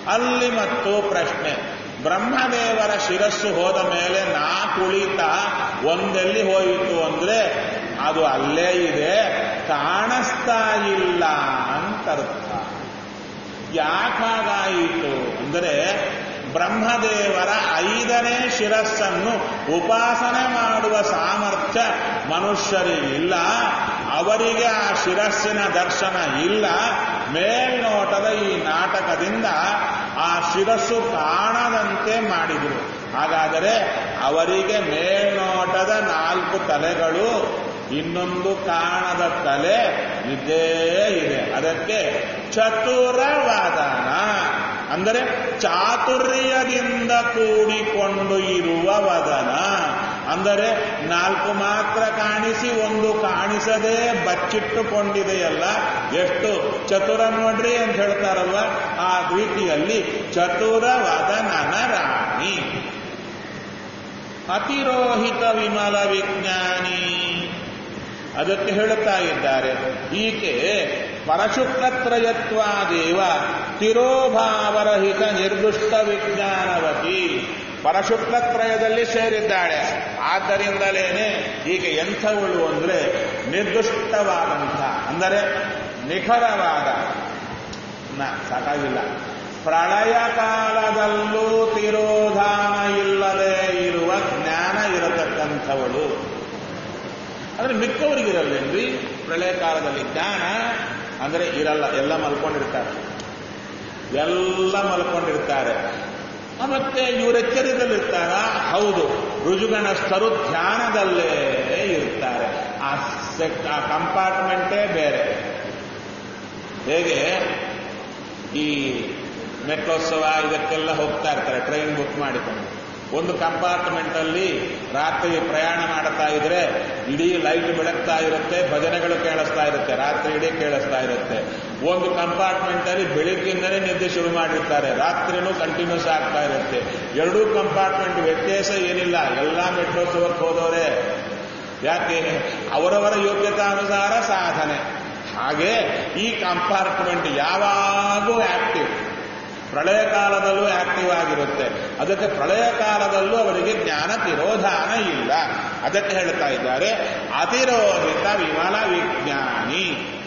ಅಲ್ಲಿ ಮತ್ತು ಪ್ರಶ್ನೆ ಬ್ರಹ್ಮದೇವರ ಶಿರಸ್ಸು ಹೋದ ಮೇಲೆ ನಾ ಕುಳಿತ ಒಂದೆಲ್ಲಿ ಹೋಯಿತು ಅಂದ್ರೆ ಅದು ಅಲ್ಲೇ ಇದೆ ಕಾಣಿಸ್ತಾ ಇಲ್ಲ ಅಂತರ್ಥ ಯಾಕಾಗಾಯಿತು ಅಂದರೆ ಬ್ರಹ್ಮದೇವರ ಐದನೇ ಶಿರಸ್ಸನ್ನು ಉಪಾಸನೆ ಮಾಡುವ ಸಾಮರ್ಥ್ಯ ಮನುಷ್ಯರಿಗಿಲ್ಲ ಅವರಿಗೆ ಆ ಶಿರಸ್ಸಿನ ದರ್ಶನ ಇಲ್ಲ ಮೇಲ್ನೋಟದ ಈ ನಾಟಕದಿಂದ ಆ ಶಿರಸ್ಸು ಕಾಣದಂತೆ ಮಾಡಿದರು ಹಾಗಾದರೆ ಅವರಿಗೆ ಮೇಲ್ನೋಟದ ನಾಲ್ಕು ತಲೆಗಳು ಇನ್ನೊಂದು ಕಾಣದ ತಲೆ ಇದ್ದೇ ಇದೆ ಅದಕ್ಕೆ ಚತುರವಾದನ ಅಂದರೆ ಚಾತುರ್ಯದಿಂದ ಕೂಡಿಕೊಂಡು ಇರುವ ವದನ ಅಂದರೆ ನಾಲ್ಕು ಮಾತ್ರ ಕಾಣಿಸಿ ಒಂದು ಕಾಣಿಸದೆ ಬಚ್ಚಿಟ್ಟುಕೊಂಡಿದೆಯಲ್ಲ ಎಷ್ಟು ಚತುರ ನೋಡ್ರಿ ಅಂತ ಹೇಳ್ತಾರಲ್ವ ಆ ರೀತಿಯಲ್ಲಿ ಚತುರ ವದನನ ರಾಣಿ ಅತಿರೋಹಿತ ವಿಮಲ ವಿಜ್ಞಾನಿ ಅದಕ್ಕೆ ಹೇಳುತ್ತಾ ಇದ್ದಾರೆ ಈಕೆ ಪರಶುಕ್ಲತ್ರಯತ್ವಾದೇವ ತಿರೋಭಾವರಹಿತ ನಿರ್ದುಷ್ಟ ವಿಜ್ಞಾನವತಿ ಪರಶುಕ್ಲತ್ರಯದಲ್ಲಿ ಸೇರಿದ್ದಾಳೆ ಆದ್ದರಿಂದಲೇನೆ ಈಗ ಎಂಥವಳು ಅಂದ್ರೆ ನಿರ್ದುಷ್ಟವಾದಂಥ ಅಂದರೆ ನಿಖರವಾದ ನ ಸಾಕಾಗಿಲ್ಲ ಪ್ರಳಯ ಕಾಲದಲ್ಲೂ ತಿರೋಧಾನ ಇಲ್ಲದೆ ಇರುವ ಜ್ಞಾನ ಇರತಕ್ಕಂಥವಳು ಅಂದ್ರೆ ಮಿಕ್ಕವರಿಗಿರಲ್ಲೇನ್ರಿ ಪ್ರಳಯ ಕಾಲದಲ್ಲಿ ಜ್ಞಾನ ಅಂದ್ರೆ ಇರಲ್ಲ ಎಲ್ಲ ಮಲ್ಕೊಂಡಿರ್ತಾರೆ ಎಲ್ಲ ಮಲ್ಕೊಂಡಿರ್ತಾರೆ ಮತ್ತೆ ಇವರು ಎಚ್ಚರಿದಲ್ಲಿರ್ತಾರ ಹೌದು ರುಜುಗಣಸ್ಥರು ಧ್ಯಾನದಲ್ಲೇ ಇರ್ತಾರೆ ಆ ಸೆಕ್ ಆ ಕಂಪಾರ್ಟ್ಮೆಂಟೇ ಬೇರೆ ಹೇಗೆ ಈ ಮೆಟ್ರೋತ್ಸವ ಇದಕ್ಕೆಲ್ಲ ಹೋಗ್ತಾ ಇರ್ತಾರೆ ಟ್ರೈನ್ ಬುಕ್ ಮಾಡಿಕೊಂಡು ಒಂದು ಕಂಪಾರ್ಟ್ಮೆಂಟ್ ಅಲ್ಲಿ ರಾತ್ರಿ ಪ್ರಯಾಣ ಮಾಡ್ತಾ ಇದ್ರೆ ಇಡೀ ಲೈಟ್ ಬೆಳಗ್ತಾ ಇರುತ್ತೆ ಭಜನೆಗಳು ಕೇಳಿಸ್ತಾ ಇರುತ್ತೆ ರಾತ್ರಿ ಇಡೀ ಕೇಳಿಸ್ತಾ ಇರುತ್ತೆ ಒಂದು ಕಂಪಾರ್ಟ್ಮೆಂಟ್ ಅಲ್ಲಿ ಬೆಳಿಗ್ಗಿಂದಲೇ ನಿದ್ದೆ ಶುರು ಮಾಡಿರ್ತಾರೆ ರಾತ್ರಿನೂ ಕಂಟಿನ್ಯೂಸ್ ಆಗ್ತಾ ಇರುತ್ತೆ ಎರಡೂ ಕಂಪಾರ್ಟ್ಮೆಂಟ್ ವ್ಯತ್ಯಾಸ ಏನಿಲ್ಲ ಎಲ್ಲ ಮೆಟ್ರೋತ್ಸವಕ್ಕೆ ಹೋದವರೇ ಯಾಕೆ ಅವರವರ ಯೋಗ್ಯತಾನುಸಾರ ಸಾಧನೆ ಹಾಗೆ ಈ ಕಂಪಾರ್ಟ್ಮೆಂಟ್ ಯಾವಾಗೂ ಆಕ್ಟಿವ್ ಪ್ರಳಯ ಕಾಲದಲ್ಲೂ ಆಕ್ಟಿವ್ ಆಗಿರುತ್ತೆ ಅದಕ್ಕೆ ಪ್ರಳಯ ಕಾಲದಲ್ಲೂ ಅವರಿಗೆ ಜ್ಞಾನ ತಿರೋಧಾನ ಇಲ್ಲ ಅದಕ್ಕೆ ಹೇಳ್ತಾ ಇದ್ದಾರೆ ಅತಿರೋಹಿತ ವಿಮಲ ವಿಜ್ಞಾನಿ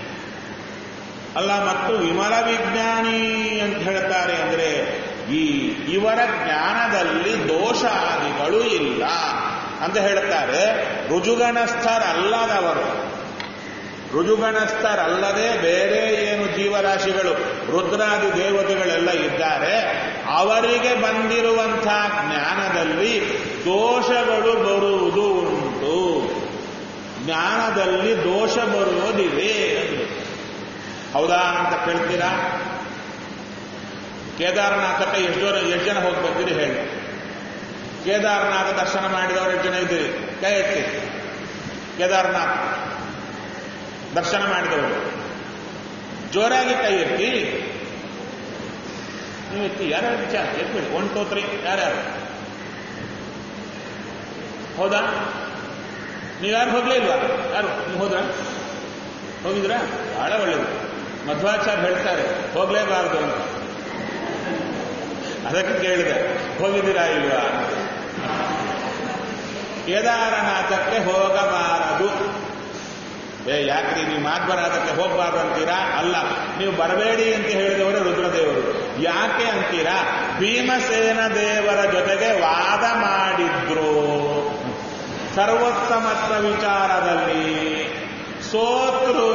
ಅಲ್ಲ ಮತ್ತು ವಿಮಲ ವಿಜ್ಞಾನಿ ಅಂತ ಹೇಳ್ತಾರೆ ಅಂದ್ರೆ ಈ ಇವರ ಜ್ಞಾನದಲ್ಲಿ ದೋಷಾದಿಗಳು ಇಲ್ಲ ಅಂತ ಹೇಳ್ತಾರೆ ರುಜುಗಣಸ್ಥರಲ್ಲದವರು ರುಜುಗಣಸ್ಥರಲ್ಲದೆ ಬೇರೆ ಏನು ಜೀವರಾಶಿಗಳು ರುದ್ರಾದಿ ದೇವತೆಗಳೆಲ್ಲ ಇದ್ದಾರೆ ಅವರಿಗೆ ಬಂದಿರುವಂತಹ ಜ್ಞಾನದಲ್ಲಿ ದೋಷಗಳು ಬರುವುದು ಉಂಟು ಜ್ಞಾನದಲ್ಲಿ ದೋಷ ಬರುವುದಿದೆ ಹೌದಾ ಅಂತ ಕೇಳ್ತೀರಾ ಕೇದಾರನಾಥಕ್ಕೆ ಎಷ್ಟು ಜನ ಎಷ್ಟು ಜನ ಹೋಗಿ ಬರ್ತೀರಿ ಹೇಳಿ ಕೇದಾರನಾಥ ದರ್ಶನ ಮಾಡಿದವರು ಎಷ್ಟು ಜನ ಇದ್ದೀರಿ ಕೈ ಎತ್ತಿ ಕೇದಾರನಾಥ್ ದರ್ಶನ ಮಾಡಿದವರು ಜೋರಾಗಿ ಕೈ ಎತ್ತಿ ನೀವು ಎತ್ತಿ ಯಾರ್ಯಾರು ವಿಚಾರ ಎತ್ಬಿಡಿ ಒನ್ ಟೂ ತ್ರೀ ಯಾರ್ಯಾರು ಹೌದಾ ನೀವ್ಯಾರು ಹೋಗ್ಲೇ ಇಲ್ವಾ ಯಾರು ನೀವು ಹೋದ್ರ ಹೋಗಿದ್ರಾ ಬಹಳ ಒಳ್ಳೇದು ಮಧ್ವಾಚಾರ್ಯ ಹೇಳ್ತಾರೆ ಹೋಗ್ಲೇಬಾರದು ಅಂತ ಅದಕ್ಕೆ ಕೇಳಿದೆ ಹೋಗಿದ್ದೀರಾ ಇಲ್ವಾ ಕೇದಾರನಾಥಕ್ಕೆ ಹೋಗಬಾರದು ಏ ಯಾಕ್ರಿ ನೀವು ಮಾಧ್ವರಾದಕ್ಕೆ ಹೋಗಬಾರ್ದು ಅಂತೀರಾ ಅಲ್ಲ ನೀವು ಬರಬೇಡಿ ಅಂತ ಹೇಳಿದವರು ರುದ್ರದೇವರು ಯಾಕೆ ಅಂತೀರಾ ಭೀಮಸೇನ ದೇವರ ಜೊತೆಗೆ ವಾದ ಮಾಡಿದ್ರು ಸರ್ವೋತ್ತಮತ್ವ ವಿಚಾರದಲ್ಲಿ ಸೋತರು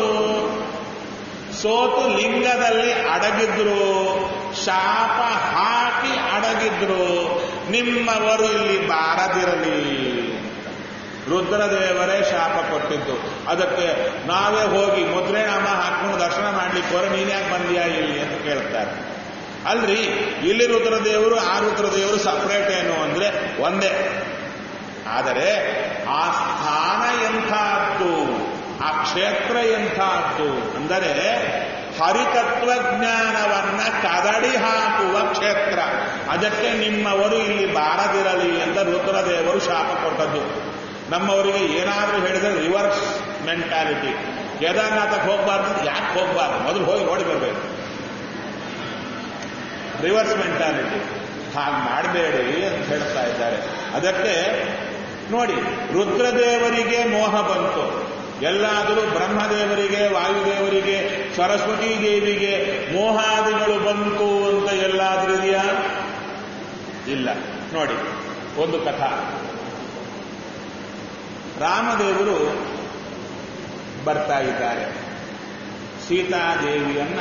ಸೋತು ಲಿಂಗದಲ್ಲಿ ಅಡಗಿದ್ರು ಶಾಪ ಹಾಕಿ ಅಡಗಿದ್ರು ನಿಮ್ಮವರು ಇಲ್ಲಿ ಬಾರದಿರಲಿ ರುದ್ರದೇವರೇ ಶಾಪ ಕೊಟ್ಟಿದ್ದು ಅದಕ್ಕೆ ನಾವೇ ಹೋಗಿ ಮುದ್ರೆನಾಮ ಹಾಕೊಂಡು ದರ್ಶನ ಮಾಡ್ಲಿಕ್ಕೆ ಹೊರ ನೀನ್ಯಾಕೆ ಬಂದಿಯಾ ಇಲ್ಲಿ ಅಂತ ಕೇಳ್ತಾರೆ ಅಲ್ರಿ ಇಲ್ಲಿ ರುದ್ರದೇವರು ಆ ರುದ್ರದೇವರು ಸಪ್ರೇಟ್ ಏನು ಅಂದ್ರೆ ಒಂದೇ ಆದರೆ ಆ ಸ್ಥಾನ ಎಂಥದ್ದು ಆ ಕ್ಷೇತ್ರ ಎಂಥದ್ದು ಅಂದರೆ ಹರಿತತ್ವಜ್ಞಾನವನ್ನ ಕದಡಿ ಹಾಕುವ ಕ್ಷೇತ್ರ ಅದಕ್ಕೆ ನಿಮ್ಮವರು ಇಲ್ಲಿ ಬಾರದಿರಲಿ ಅಂತ ರುದ್ರದೇವರು ಶಾಪ ಕೊಟ್ಟದ್ದು ನಮ್ಮವರಿಗೆ ಏನಾದರೂ ಹೇಳಿದ್ರೆ ರಿವರ್ಸ್ ಮೆಂಟಾಲಿಟಿ ಕೇದಾರನಾಥಕ್ಕೆ ಹೋಗ್ಬಾರ್ದು ಯಾಕೆ ಹೋಗ್ಬಾರ್ದು ಮೊದಲು ಹೋಗಿ ನೋಡಿ ಬರಬೇಕು ರಿವರ್ಸ್ ಮೆಂಟಾಲಿಟಿ ಹಾಗೆ ಮಾಡಬೇಡಿ ಅಂತ ಹೇಳ್ತಾ ಇದ್ದಾರೆ ಅದಕ್ಕೆ ನೋಡಿ ರುದ್ರದೇವರಿಗೆ ಮೋಹ ಬಂತು ಎಲ್ಲಾದರೂ ಬ್ರಹ್ಮದೇವರಿಗೆ ವಾಯುದೇವರಿಗೆ ಸರಸ್ವತೀ ದೇವಿಗೆ ಮೋಹಾದಿಗಳು ಬಂತು ಅಂತ ಎಲ್ಲಾದ್ರೂ ಇದೆಯಾ ಇಲ್ಲ ನೋಡಿ ಒಂದು ಕಥಾ ರಾಮದೇವರು ಬರ್ತಾ ಇದ್ದಾರೆ ಸೀತಾದೇವಿಯನ್ನ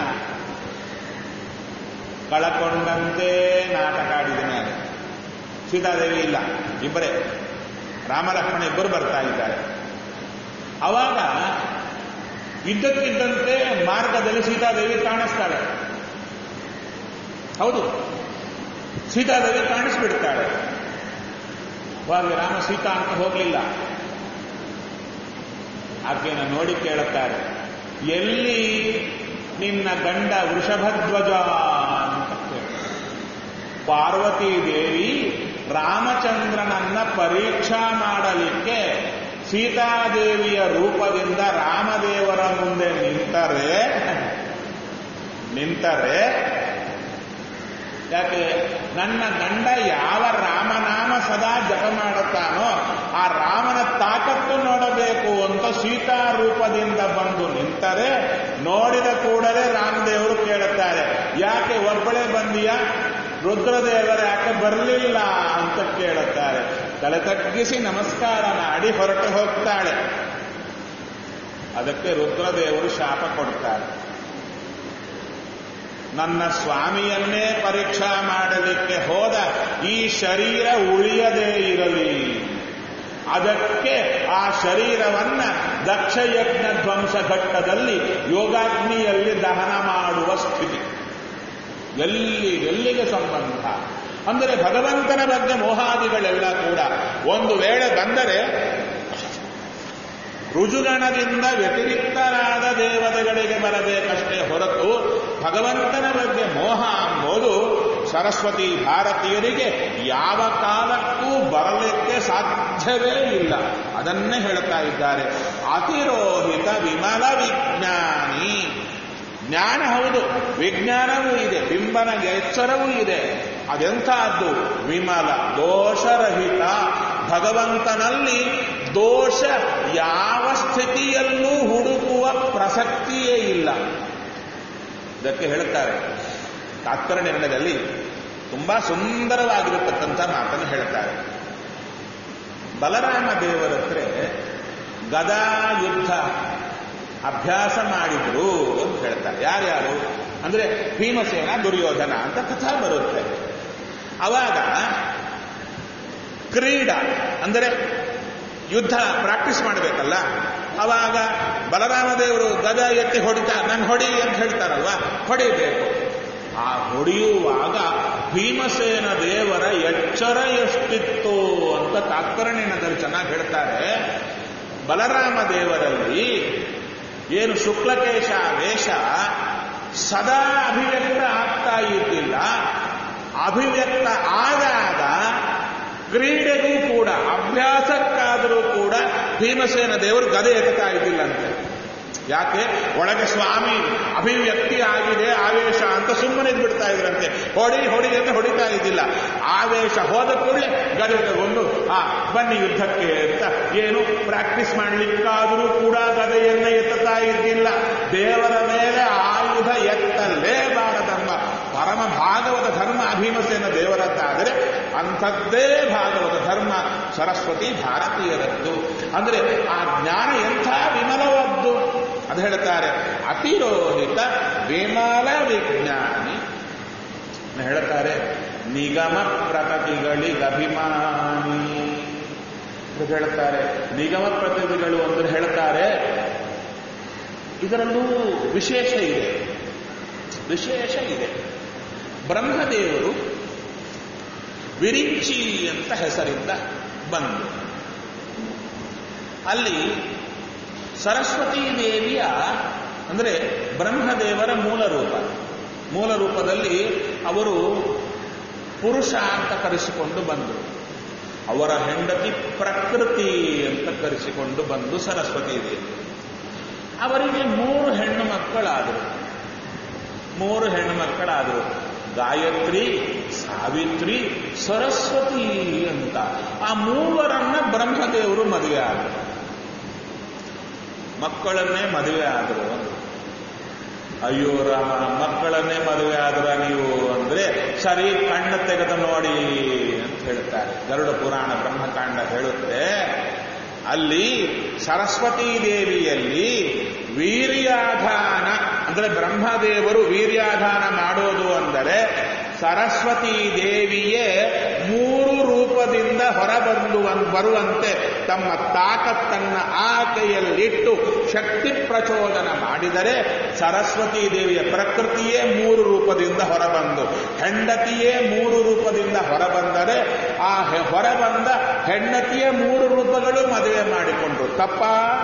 ಕಳಕೊಂಡಂತೆ ನಾಟಕ ಆಡಿದ ಮೇಲೆ ಸೀತಾದೇವಿ ಇಲ್ಲ ಇಬ್ಬರೇ ರಾಮಲಕ್ಷ್ಮಣ ಇಬ್ಬರು ಬರ್ತಾ ಇದ್ದಾರೆ ಅವಾಗ ಇದ್ದಕ್ಕಿದ್ದಂತೆ ಮಾರ್ಗದಲ್ಲಿ ಸೀತಾದೇವಿ ಕಾಣಿಸ್ತಾಳೆ ಹೌದು ಸೀತಾದೇವಿ ಕಾಣಿಸ್ಬಿಡ್ತಾಳೆ ಅವಾಗ ರಾಮ ಸೀತಾ ಅಂತ ಹೋಗಲಿಲ್ಲ ಆಕೆಯನ್ನು ನೋಡಿ ಕೇಳುತ್ತಾರೆ ಎಲ್ಲಿ ನಿನ್ನ ಗಂಡ ವೃಷಭಧ್ವಜ ಅಂತ ಕೇಳ್ತಾರೆ. ಪಾರ್ವತೀ ದೇವಿ ರಾಮಚಂದ್ರನನ್ನ ಪರೀಕ್ಷಾ ಮಾಡಲಿಕ್ಕೆ ಸೀತಾದೇವಿಯ ರೂಪದಿಂದ ರಾಮದೇವರ ಮುಂದೆ ನಿಂತರೆ ನಿಂತರೆ ಯಾಕೆ ನನ್ನ ಗಂಡ ಯಾವ ರಾಮನಾಮ ಸದಾ ಜಪ ಮಾಡುತ್ತಾನೋ ಆ ರಾಮನ ತಾಕತ್ತು ನೋಡಬೇಕು ಅಂತ ಸೀತಾ ರೂಪದಿಂದ ಬಂದು ನಿಂತರೆ ನೋಡಿದ ಕೂಡಲೇ ರಾಮದೇವರು ಕೇಳುತ್ತಾರೆ ಯಾಕೆ ಒಬ್ಬಳೇ ಬಂದಿಯಾ ರುದ್ರದೇವರ ಯಾಕೆ ಬರಲಿಲ್ಲ ಅಂತ ಕೇಳುತ್ತಾರೆ ತಲೆ ತಗ್ಗಿಸಿ ನಮಸ್ಕಾರ ಮಾಡಿ ಹೊರಟು ಹೋಗ್ತಾಳೆ ಅದಕ್ಕೆ ರುದ್ರದೇವರು ಶಾಪ ಕೊಡ್ತಾರೆ ನನ್ನ ಸ್ವಾಮಿಯನ್ನೇ ಪರೀಕ್ಷಾ ಮಾಡಲಿಕ್ಕೆ ಹೋದ ಈ ಶರೀರ ಉಳಿಯದೇ ಇರಲಿ ಅದಕ್ಕೆ ಆ ಶರೀರವನ್ನ ದಕ್ಷಯಜ್ಞ ಧ್ವಂಸ ಘಟ್ಟದಲ್ಲಿ ಯೋಗಾಗ್ನಿಯಲ್ಲಿ ದಹನ ಮಾಡುವ ಸ್ಥಿತಿ ಎಲ್ಲಿ ಎಲ್ಲಿಗೆ ಸಂಬಂಧ ಅಂದರೆ ಭಗವಂತನ ಬಗ್ಗೆ ಮೋಹಾದಿಗಳೆಲ್ಲ ಕೂಡ ಒಂದು ವೇಳೆ ಬಂದರೆ ರುಜುಗಣದಿಂದ ವ್ಯತಿರಿಕ್ತರಾದ ದೇವತೆಗಳಿಗೆ ಬರಬೇಕಷ್ಟೇ ಹೊರತು ಭಗವಂತನ ಬಗ್ಗೆ ಮೋಹ ಎಂಬುದು ಸರಸ್ವತಿ ಭಾರತೀಯರಿಗೆ ಯಾವ ಕಾಲಕ್ಕೂ ಬರಲಿಕ್ಕೆ ಸಾಧ್ಯವೇ ಇಲ್ಲ ಅದನ್ನೇ ಹೇಳ್ತಾ ಇದ್ದಾರೆ ಅತಿರೋಹಿತ ವಿಮಲ ವಿಜ್ಞಾನಿ ಜ್ಞಾನ ಹೌದು ವಿಜ್ಞಾನವೂ ಇದೆ ಬಿಂಬನ ಎಚ್ಚರವೂ ಇದೆ ಅದೆಂಥದ್ದು ವಿಮಲ ದೋಷರಹಿತ ಭಗವಂತನಲ್ಲಿ ದೋಷ ಯಾವ ಸ್ಥಿತಿಯಲ್ಲೂ ಹುಡುಕುವ ಪ್ರಸಕ್ತಿಯೇ ಇಲ್ಲ ಇದಕ್ಕೆ ಹೇಳುತ್ತಾರೆ ತಾತ್ಪರ್ಯ ನಿರ್ಣಯದಲ್ಲಿ ತುಂಬಾ ಸುಂದರವಾಗಿರತಕ್ಕಂಥ ಮಾತನ್ನು ಹೇಳ್ತಾರೆ ಬಲರಾಮ ದೇವರ ಹತ್ರ ಗದಾ ಯುದ್ಧ ಅಭ್ಯಾಸ ಮಾಡಿದ್ರು ಅಂತ ಹೇಳ್ತಾರೆ ಯಾರ್ಯಾರು ಅಂದ್ರೆ ಭೀಮಸೇನ ದುರ್ಯೋಧನ ಅಂತ ಕಥಾ ಬರುತ್ತೆ ಅವಾಗ ಕ್ರೀಡಾ ಅಂದರೆ ಯುದ್ಧ ಪ್ರಾಕ್ಟೀಸ್ ಮಾಡಬೇಕಲ್ಲ ಅವಾಗ ಬಲರಾಮ ದೇವರು ಗದ ಎತ್ತಿ ಹೊಡಿತಾ ನಾನು ಹೊಡಿ ಅಂತ ಹೇಳ್ತಾರಲ್ವಾ ಹೊಡಿಬೇಕು ಆ ಹೊಡೆಯುವಾಗ ಭೀಮಸೇನ ದೇವರ ಎಚ್ಚರ ಎಷ್ಟಿತ್ತು ಅಂತ ತಾತ್ಪರ್ಯದಲ್ಲಿ ಚೆನ್ನಾಗಿ ಹೇಳ್ತಾರೆ ಬಲರಾಮ ದೇವರಲ್ಲಿ ಏನು ಶುಕ್ಲಕೇಶ ವೇಷ ಸದಾ ಅಭಿವ್ಯಕ್ತ ಆಗ್ತಾ ಇದ್ದಿಲ್ಲ ಅಭಿವ್ಯಕ್ತ ಆದಾಗ ಕ್ರೀಡೆಗೂ ಕೂಡ ಅಭ್ಯಾಸಕ್ಕಾದರೂ ಕೂಡ ಭೀಮಸೇನ ದೇವರು ಗದೆ ಎತ್ತಾ ಇದ್ದಿಲ್ಲಂತೆ ಯಾಕೆ ಒಳಗೆ ಸ್ವಾಮಿ ಅಭಿವ್ಯಕ್ತಿ ಆಗಿದೆ ಆವೇಶ ಅಂತ ಸುಮ್ಮನೆ ಬಿಡ್ತಾ ಇದ್ರಂತೆ ಹೊಡಿ ಹೊಡಿ ಅಂತ ಹೊಡಿತಾ ಇದ್ದಿಲ್ಲ ಆವೇಶ ಹೋದ ಕೂಡಲೇ ಗದೆ ತಗೊಂಡು ಆ ಬನ್ನಿ ಯುದ್ಧಕ್ಕೆ ಅಂತ ಏನು ಪ್ರಾಕ್ಟೀಸ್ ಮಾಡಲಿಕ್ಕಾದರೂ ಕೂಡ ಗದೆಯನ್ನ ಎತ್ತುತ್ತಾ ಇದ್ದಿಲ್ಲ ದೇವರ ಮೇಲೆ ಆಯುಧ ಎತ್ತಲೇಬಾರದೆಂಬ ಪರಮ ಭಾಗವತ ಧರ್ಮ ಭೀಮಸೇನ ದೇವರದ್ದಾದರೆ ಅಂಥದ್ದೇ ಭಾಗವತ ಧರ್ಮ ಸರಸ್ವತಿ ಭಾರತೀಯರದ್ದು ಅಂದರೆ ಆ ಜ್ಞಾನ ಎಂಥ ವಿಮಲವದ್ದು ಅದು ಹೇಳ್ತಾರೆ ಅತಿರೋಹಿತ ವಿಮಲ ವಿಜ್ಞಾನಿ ಹೇಳ್ತಾರೆ ನಿಗಮ ಪ್ರಕೃತಿಗಳಿಗೆ ಅಭಿಮಾನಿ ಅಂತ ಹೇಳ್ತಾರೆ ನಿಗಮ ಪ್ರಕೃತಿಗಳು ಅಂದ್ರೆ ಹೇಳ್ತಾರೆ ಇದರಲ್ಲೂ ವಿಶೇಷ ಇದೆ ವಿಶೇಷ ಇದೆ ಬ್ರಹ್ಮದೇವರು ವಿರಿಂಚಿ ಅಂತ ಹೆಸರಿಂದ ಬಂದು ಅಲ್ಲಿ ಸರಸ್ವತೀ ದೇವಿಯ ಅಂದರೆ ಬ್ರಹ್ಮದೇವರ ಮೂಲ ರೂಪ ಮೂಲ ರೂಪದಲ್ಲಿ ಅವರು ಪುರುಷ ಅಂತ ಕರೆಸಿಕೊಂಡು ಬಂದರು ಅವರ ಹೆಂಡತಿ ಪ್ರಕೃತಿ ಅಂತ ಕರೆಸಿಕೊಂಡು ಬಂದು ಸರಸ್ವತೀ ದೇವಿ ಅವರಿಗೆ ಮೂರು ಹೆಣ್ಣು ಮಕ್ಕಳಾದರು ಮೂರು ಹೆಣ್ಣು ಮಕ್ಕಳಾದರು ಗಾಯತ್ರಿ ಸಾವಿತ್ರಿ ಸರಸ್ವತಿ ಅಂತ ಆ ಮೂವರನ್ನ ಬ್ರಹ್ಮದೇವರು ಮದುವೆ ಆದರು ಮಕ್ಕಳನ್ನೇ ಮದುವೆ ಆದರು ಅಯ್ಯೋ ರಾಮ ಮಕ್ಕಳನ್ನೇ ಮದುವೆ ಆದ್ರ ನೀವು ಅಂದ್ರೆ ಸರಿ ಕಣ್ಣು ತೆಗೆದು ನೋಡಿ ಅಂತ ಹೇಳ್ತಾರೆ ಗರುಡ ಪುರಾಣ ಬ್ರಹ್ಮಕಾಂಡ ಹೇಳುತ್ತೆ ಅಲ್ಲಿ ಸರಸ್ವತೀ ದೇವಿಯಲ್ಲಿ ವೀರ್ಯಾಧಾನ ಅಂದ್ರೆ ಬ್ರಹ್ಮದೇವರು ವೀರ್ಯಾಧಾನ ಮಾಡೋದು ಅಂದರೆ ಸರಸ್ವತೀ ದೇವಿಯೇ ಮೂರು ರೂಪದಿಂದ ಹೊರಬಂದು ಬರುವಂತೆ ತಮ್ಮ ತಾಕತ್ತನ್ನ ಆಕೆಯಲ್ಲಿಟ್ಟು ಶಕ್ತಿ ಪ್ರಚೋದನ ಮಾಡಿದರೆ ಸರಸ್ವತೀ ದೇವಿಯ ಪ್ರಕೃತಿಯೇ ಮೂರು ರೂಪದಿಂದ ಹೊರಬಂದು ಹೆಂಡತಿಯೇ ಮೂರು ರೂಪದಿಂದ ಹೊರಬಂದರೆ ಆ ಹೆ- ಹೊರಬಂದ ಹೆಂಡತಿಯ ಮೂರು ರೂಪಗಳು ಮದುವೆ ಮಾಡಿಕೊಂಡ್ರು ತಪ್ಪ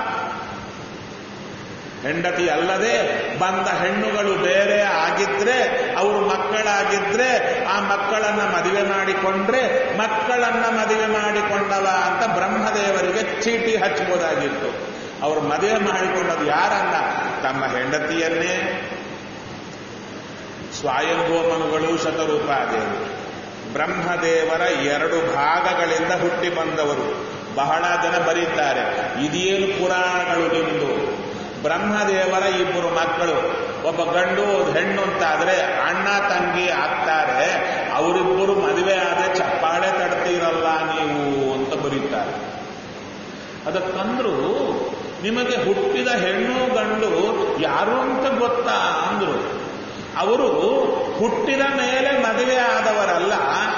ಹೆಂಡತಿ ಅಲ್ಲದೆ ಬಂದ ಹೆಣ್ಣುಗಳು ಬೇರೆ ಆಗಿದ್ರೆ ಅವರು ಮಕ್ಕಳಾಗಿದ್ರೆ ಆ ಮಕ್ಕಳನ್ನ ಮದುವೆ ಮಾಡಿಕೊಂಡ್ರೆ ಮಕ್ಕಳನ್ನ ಮದುವೆ ಮಾಡಿಕೊಂಡವ ಅಂತ ಬ್ರಹ್ಮದೇವರಿಗೆ ಚೀಟಿ ಹಚ್ಚಬಹುದಾಗಿತ್ತು ಅವರು ಮದುವೆ ಮಾಡಿಕೊಂಡದ್ದು ಯಾರನ್ನ ತಮ್ಮ ಹೆಂಡತಿಯನ್ನೇ ಸ್ವಾಯಂಭೋಮನುಗಳು ಶತರೂಪಾದೇವಿ ಬ್ರಹ್ಮದೇವರ ಎರಡು ಭಾಗಗಳಿಂದ ಹುಟ್ಟಿ ಬಂದವರು ಬಹಳ ಜನ ಬರೀತಾರೆ ಇದೇನು ಪುರಾಣಗಳು ನಿಂದು ಬ್ರಹ್ಮದೇವರ ಇಬ್ಬರು ಮಕ್ಕಳು ಒಬ್ಬ ಗಂಡು ಒಂದು ಹೆಣ್ಣು ಅಂತಾದ್ರೆ ಅಣ್ಣ ತಂಗಿ ಆಗ್ತಾರೆ ಅವರಿಬ್ಬರು ಮದುವೆ ಆದ್ರೆ ಚಪ್ಪಾಳೆ ತಡ್ತೀರಲ್ಲ ನೀವು ಅಂತ ಬರೀತಾರೆ ಅದಕ್ಕಂದ್ರು ನಿಮಗೆ ಹುಟ್ಟಿದ ಹೆಣ್ಣು ಗಂಡು ಯಾರು ಅಂತ ಗೊತ್ತಾ ಅಂದ್ರು ಅವರು ಹುಟ್ಟಿದ ಮೇಲೆ ಮದುವೆ ಆದವರಲ್ಲ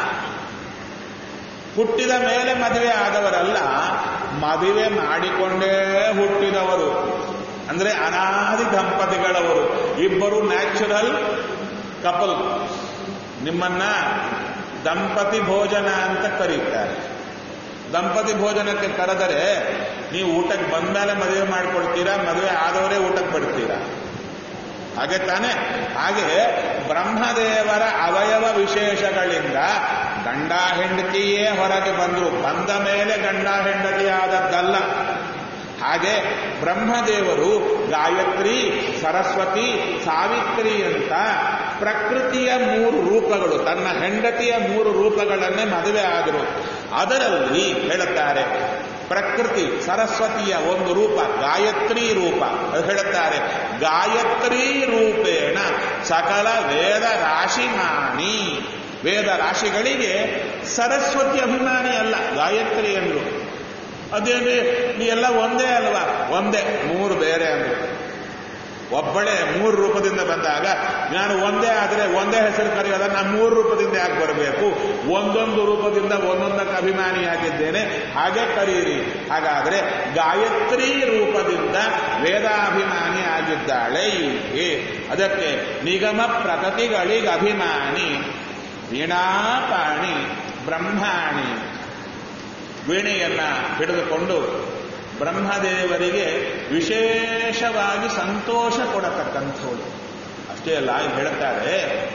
ಹುಟ್ಟಿದ ಮೇಲೆ ಮದುವೆ ಆದವರಲ್ಲ ಮದುವೆ ಮಾಡಿಕೊಂಡೇ ಹುಟ್ಟಿದವರು ಅಂದ್ರೆ ಅನಾದಿ ದಂಪತಿಗಳವರು ಇಬ್ಬರು ನ್ಯಾಚುರಲ್ ಕಪಲ್ ನಿಮ್ಮನ್ನ ದಂಪತಿ ಭೋಜನ ಅಂತ ಕರೀತಾರೆ ದಂಪತಿ ಭೋಜನಕ್ಕೆ ಕರೆದರೆ ನೀವು ಊಟಕ್ಕೆ ಬಂದ್ಮೇಲೆ ಮದುವೆ ಮಾಡಿಕೊಡ್ತೀರಾ ಮದುವೆ ಆದವರೇ ಊಟಕ್ಕೆ ಬಿಡ್ತೀರಾ ಹಾಗೆ ತಾನೆ ಹಾಗೆ ಬ್ರಹ್ಮದೇವರ ಅವಯವ ವಿಶೇಷಗಳಿಂದ ಗಂಡ ಹೆಂಡತಿಯೇ ಹೊರಗೆ ಬಂದರು ಬಂದ ಮೇಲೆ ಗಂಡ ಹೆಂಡತಿ ಆದದ್ದಲ್ಲ ಹಾಗೆ ಬ್ರಹ್ಮದೇವರು ಗಾಯತ್ರಿ ಸರಸ್ವತಿ ಸಾವಿತ್ರಿ ಅಂತ ಪ್ರಕೃತಿಯ ಮೂರು ರೂಪಗಳು ತನ್ನ ಹೆಂಡತಿಯ ಮೂರು ರೂಪಗಳನ್ನೇ ಮದುವೆ ಆದರು ಅದರಲ್ಲಿ ಹೇಳುತ್ತಾರೆ ಪ್ರಕೃತಿ ಸರಸ್ವತಿಯ ಒಂದು ರೂಪ ಗಾಯತ್ರಿ ರೂಪ ಅದು ಹೇಳುತ್ತಾರೆ ಗಾಯತ್ರಿ ರೂಪೇಣ ಸಕಲ ವೇದ ರಾಶಿಮಾನಿ ವೇದ ರಾಶಿಗಳಿಗೆ ಸರಸ್ವತಿ ಅಭಿಮಾನಿ ಅಲ್ಲ ಗಾಯತ್ರಿ ಎಂದ್ರು ಅದೇನ್ರಿ ನೀ ಎಲ್ಲ ಒಂದೇ ಅಲ್ವಾ ಒಂದೇ ಮೂರು ಬೇರೆ ಅಂದ್ರು ಒಬ್ಬಳೇ ಮೂರು ರೂಪದಿಂದ ಬಂದಾಗ ನಾನು ಒಂದೇ ಆದರೆ ಒಂದೇ ಹೆಸರು ಕರೆಯೋದ ನಾನು ಮೂರು ರೂಪದಿಂದ ಯಾಕೆ ಬರಬೇಕು ಒಂದೊಂದು ರೂಪದಿಂದ ಒಂದೊಂದಕ್ಕೆ ಅಭಿಮಾನಿಯಾಗಿದ್ದೇನೆ ಹಾಗೆ ಕರೀರಿ ಹಾಗಾದ್ರೆ ಗಾಯತ್ರಿ ರೂಪದಿಂದ ವೇದಾಭಿಮಾನಿ ಆಗಿದ್ದಾಳೆ ಈಕೆ ಅದಕ್ಕೆ ನಿಗಮ ಪ್ರಗತಿಗಳಿಗೆ ಅಭಿಮಾನಿ ವೀಣಾಪಾಣಿ ಬ್ರಹ್ಮಾಣಿ ವೀಣೆಯನ್ನ ಹಿಡಿದುಕೊಂಡು ಬ್ರಹ್ಮದೇವರಿಗೆ ವಿಶೇಷವಾಗಿ ಸಂತೋಷ ಕೊಡತಕ್ಕಂಥವಳು ಅಷ್ಟೇ ಅಲ್ಲ ಇಲ್ಲಿ ಹೇಳ್ತಾರೆ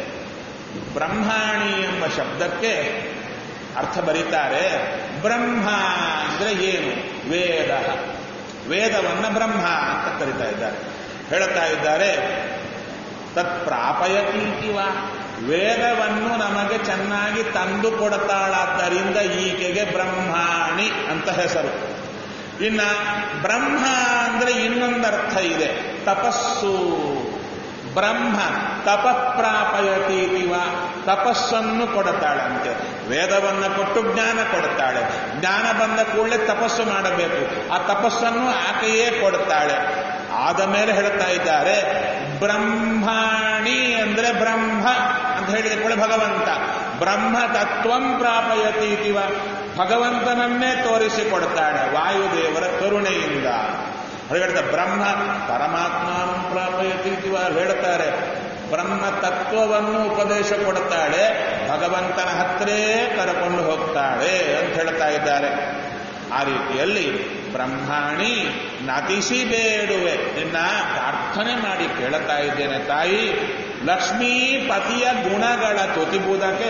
ಬ್ರಹ್ಮಾಣಿ ಎಂಬ ಶಬ್ದಕ್ಕೆ ಅರ್ಥ ಬರೀತಾರೆ ಬ್ರಹ್ಮ ಅಂದ್ರೆ ಏನು ವೇದ ವೇದವನ್ನ ಬ್ರಹ್ಮ ಅಂತ ಕರಿತಾ ಇದ್ದಾರೆ ಹೇಳ್ತಾ ಇದ್ದಾರೆ ತತ್ ಪ್ರಾಪಯತೀತಿವ ವೇದವನ್ನು ನಮಗೆ ಚೆನ್ನಾಗಿ ತಂದು ಕೊಡತಾಳಾದ್ದರಿಂದ ಈಕೆಗೆ ಬ್ರಹ್ಮಾಣಿ ಅಂತ ಹೆಸರು ಇನ್ನ ಬ್ರಹ್ಮ ಅಂದ್ರೆ ಇನ್ನೊಂದರ್ಥ ಇದೆ ತಪಸ್ಸು ಬ್ರಹ್ಮ ತಪಪ್ರಾಪಯತೀತಿವ ತಪಸ್ಸನ್ನು ಕೊಡುತ್ತಾಳಂತೆ ವೇದವನ್ನು ಕೊಟ್ಟು ಜ್ಞಾನ ಕೊಡುತ್ತಾಳೆ ಜ್ಞಾನ ಬಂದ ಕೂಡಲೇ ತಪಸ್ಸು ಮಾಡಬೇಕು ಆ ತಪಸ್ಸನ್ನು ಆಕೆಯೇ ಕೊಡುತ್ತಾಳೆ ಆದ ಮೇಲೆ ಹೇಳ್ತಾ ಇದ್ದಾರೆ ಬ್ರಹ್ಮಾಣಿ ಅಂದ್ರೆ ಬ್ರಹ್ಮ ಅಂತ ಹೇಳಿದ ಕೂಡ ಭಗವಂತ ಬ್ರಹ್ಮ ತತ್ವಂ ಪ್ರಾಪಯತೀತಿವ ಭಗವಂತನನ್ನೇ ತೋರಿಸಿಕೊಡ್ತಾಳೆ ವಾಯುದೇವರ ಕರುಣೆಯಿಂದ ಹೇಳ್ತಾ ಬ್ರಹ್ಮ ಪರಮಾತ್ಮನು ಪ್ರಾಪಯತೀತಿವ ಹೇಳ್ತಾರೆ ಬ್ರಹ್ಮ ತತ್ವವನ್ನು ಉಪದೇಶ ಕೊಡ್ತಾಳೆ ಭಗವಂತನ ಹತ್ರೇ ಕರ್ಕೊಂಡು ಹೋಗ್ತಾಳೆ ಅಂತ ಹೇಳ್ತಾ ಇದ್ದಾರೆ ಆ ರೀತಿಯಲ್ಲಿ ಬ್ರಹ್ಮಾಣಿ ನತಿಸಿ ಬೇಡುವೆ ನಿನ್ನ ಪ್ರಾರ್ಥನೆ ಮಾಡಿ ಕೇಳುತ್ತಾ ಇದ್ದೇನೆ ತಾಯಿ ಲಕ್ಷ್ಮೀಪತಿಯ ಗುಣಗಳ ತುತಿಬುದಕ್ಕೆ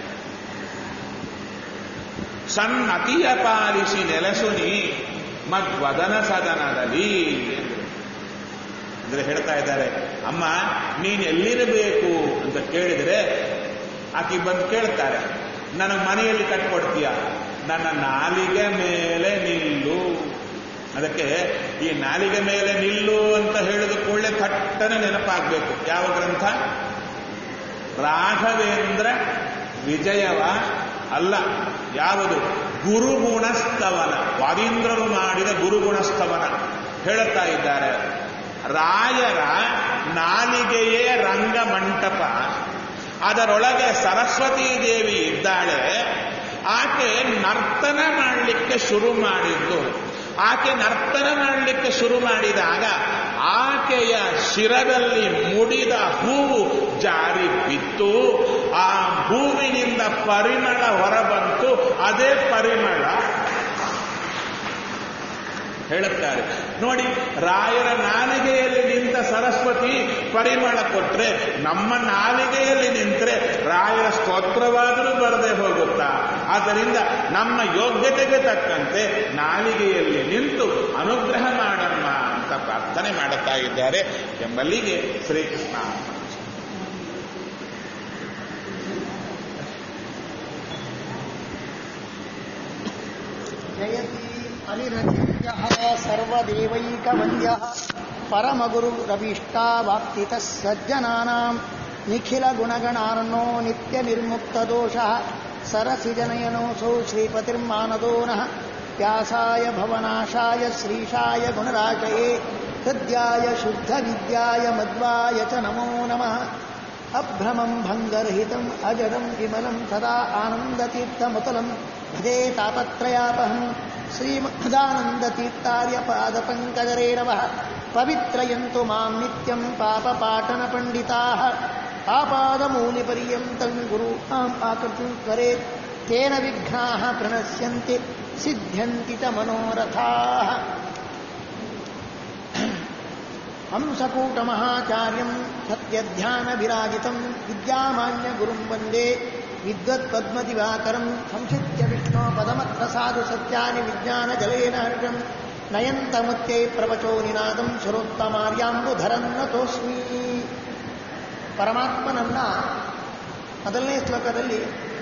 ಸನ್ನತಿಯ ಪಾಲಿಸಿ ನೆಲೆಸುನಿ ಮದ್ವದನ ಸದನದಲ್ಲಿ ಅಂದ್ರೆ ಹೇಳ್ತಾ ಇದ್ದಾರೆ ಅಮ್ಮ ನೀನು ಎಲ್ಲಿರಬೇಕು ಅಂತ ಕೇಳಿದರೆ ಆಕೆ ಬಂದು ಕೇಳ್ತಾರೆ ನನ್ನ ಮನೆಯಲ್ಲಿ ಕಟ್ಕೊಡ್ತೀಯ ನನ್ನ ನಾಲಿಗೆ ಮೇಲೆ ನಿಲ್ಲು ಅದಕ್ಕೆ ಈ ನಾಲಿಗೆ ಮೇಲೆ ನಿಲ್ಲು ಅಂತ ಹೇಳಿದ ಕೂಡಲೇ ಥಟ್ಟನೆ ನೆನಪಾಗಬೇಕು ಯಾವ ಗ್ರಂಥ ರಾಘವೇಂದ್ರ ವಿಜಯವ ಅಲ್ಲ ಯಾವುದು ಗುರುಗುಣಸ್ತವನ ವಾದೀಂದ್ರರು ಮಾಡಿದ ಗುರುಗುಣಸ್ತವನ ಹೇಳುತ್ತಾ ಇದ್ದಾರೆ ರಾಯರ ನಾಲಿಗೆಯೇ ರಂಗಮಂಟಪ ಅದರೊಳಗೆ ಸರಸ್ವತೀ ದೇವಿ ಇದ್ದಾಳೆ ಆಕೆ ನರ್ತನ ಮಾಡಲಿಕ್ಕೆ ಶುರು ಮಾಡಿದ್ದು ಆಕೆ ನರ್ತನ ಮಾಡಲಿಕ್ಕೆ ಶುರು ಮಾಡಿದಾಗ ಆಕೆಯ ಶಿರದಲ್ಲಿ ಮುಡಿದ ಹೂವು ಜಾರಿ ಬಿತ್ತು ಆ ಹೂವಿನಿಂದ ಪರಿಮಳ ಹೊರಬಂತು ಅದೇ ಪರಿಮಳ ಹೇಳುತ್ತಾರೆ ನೋಡಿ ರಾಯರ ನಾಲಿಗೆಯಲ್ಲಿ ನಿಂತ ಸರಸ್ವತಿ ಪರಿಮಳ ಕೊಟ್ರೆ ನಮ್ಮ ನಾಲಿಗೆಯಲ್ಲಿ ನಿಂತರೆ ರಾಯರ ಸ್ತೋತ್ರವಾದರೂ ಬರದೆ ಹೋಗುತ್ತಾ ಆದ್ದರಿಂದ ನಮ್ಮ ಯೋಗ್ಯತೆಗೆ ತಕ್ಕಂತೆ ನಾಲಿಗೆಯಲ್ಲಿ ನಿಂತು ಅನುಗ್ರಹ ಮಾಡಮ್ಮ ಅಂತ ಪ್ರಾರ್ಥನೆ ಮಾಡುತ್ತಾ ಇದ್ದಾರೆ ಎಂಬಲ್ಲಿಗೆ ಶ್ರೀಕೃಷ್ಣ ಜಯತಿ ಅನಿರಚಿತ್ಯ ಸರ್ವದೇವೈಕವಂದ್ಯ ಪರಮಗುರುರಭೀಷ್ಟಾವಾಪ್ತಿತಃ ಸಜ್ಜನಾನಾಂ ನಿಖಿಲ ಗುಣಗಣಾರ್ನೋ ನಿತ್ಯ ನಿರ್ಮುಕ್ತ ದೋಷ ಸರಸಿಜನಯನೋಸೌ ಶ್ರೀಪತಿರ್ಮಾನದೋ ನಃ ವ್ಯಾಸಾಯ ಭವನಾಶಾಯ ಶ್ರೀಶಾಯ ಗುಣರಾಶಯೇ ಹೃದ್ಯಾಯ ಶುದ್ಧ ವಿದ್ಯಾಯ ಮಧ್ವಾಯ ಚ ನಮೋ ನಮಃ ಅಭ್ರಮಂ ಭಂಗರಹಿತಂ ಅಜಡಂ ವಿಮಲಂ ಸದಾ ಆನಂದತೀರ್ಥಮತುಲಂ ಭಜೇ ತಾಪತ್ರಯಾಪಹಂ ಶ್ರೀಮದಾನಂದತೀರ್ಥಾರ್ಯ ಪಾದಪಂಕಜರೇ ನಮಃ ಪವಿತ್ರಯಂತು ಮಾಂ ನಿತ್ಯಂ ಪಾಪಪಾಟನ ಪಂಡಿತಾಃ ಆಪಾದಮೂಲಿಪರ್ಯಂತಂ ಗುರು ಆಂ ಆಕೃತಿಂ ಕರೇತ್ ತೇನ ವಿಘ್ನಾಃ ಪ್ರಣಶ್ಯಂತಿ ಸಿದ್ಧ್ಯಂತಿ ಚ ಮನೋರಥಾಃ ಹಂಸಕೂಟಮಹಾಚಾರ್ಯಂ ಸತ್ಯಧ್ಯಾನವಿರಾಜಿತಂ ವಿದ್ಯಾಮಾನ್ಯಗುರುಂ ವಂದೇ ವಿದ್ವತ್ಪದ್ಮದಿವಾಕರಂ ಸಂಕ್ಷಿಪ್ಯ ವಿಷ್ಣೋ ಪದಮತ್ರ ಸಾಧು ಸತ್ಯಾನಿ ವಿಜ್ಞಾನಜಲೇನ ಹರ್ಷಂ ನಯಂತಮುತ್ಯೈ ಪ್ರವಚೋ ನಿನಾದಂ ಸುರೋತ್ತಮಾರ್ಯಾಂಬುಧರನ್ನ ತೋಸ್ಮಿ ಪರಮಾತ್ಮನನ್ನ ಮೊದಲನೇ ಶ್ಲೋಕದಲ್ಲಿ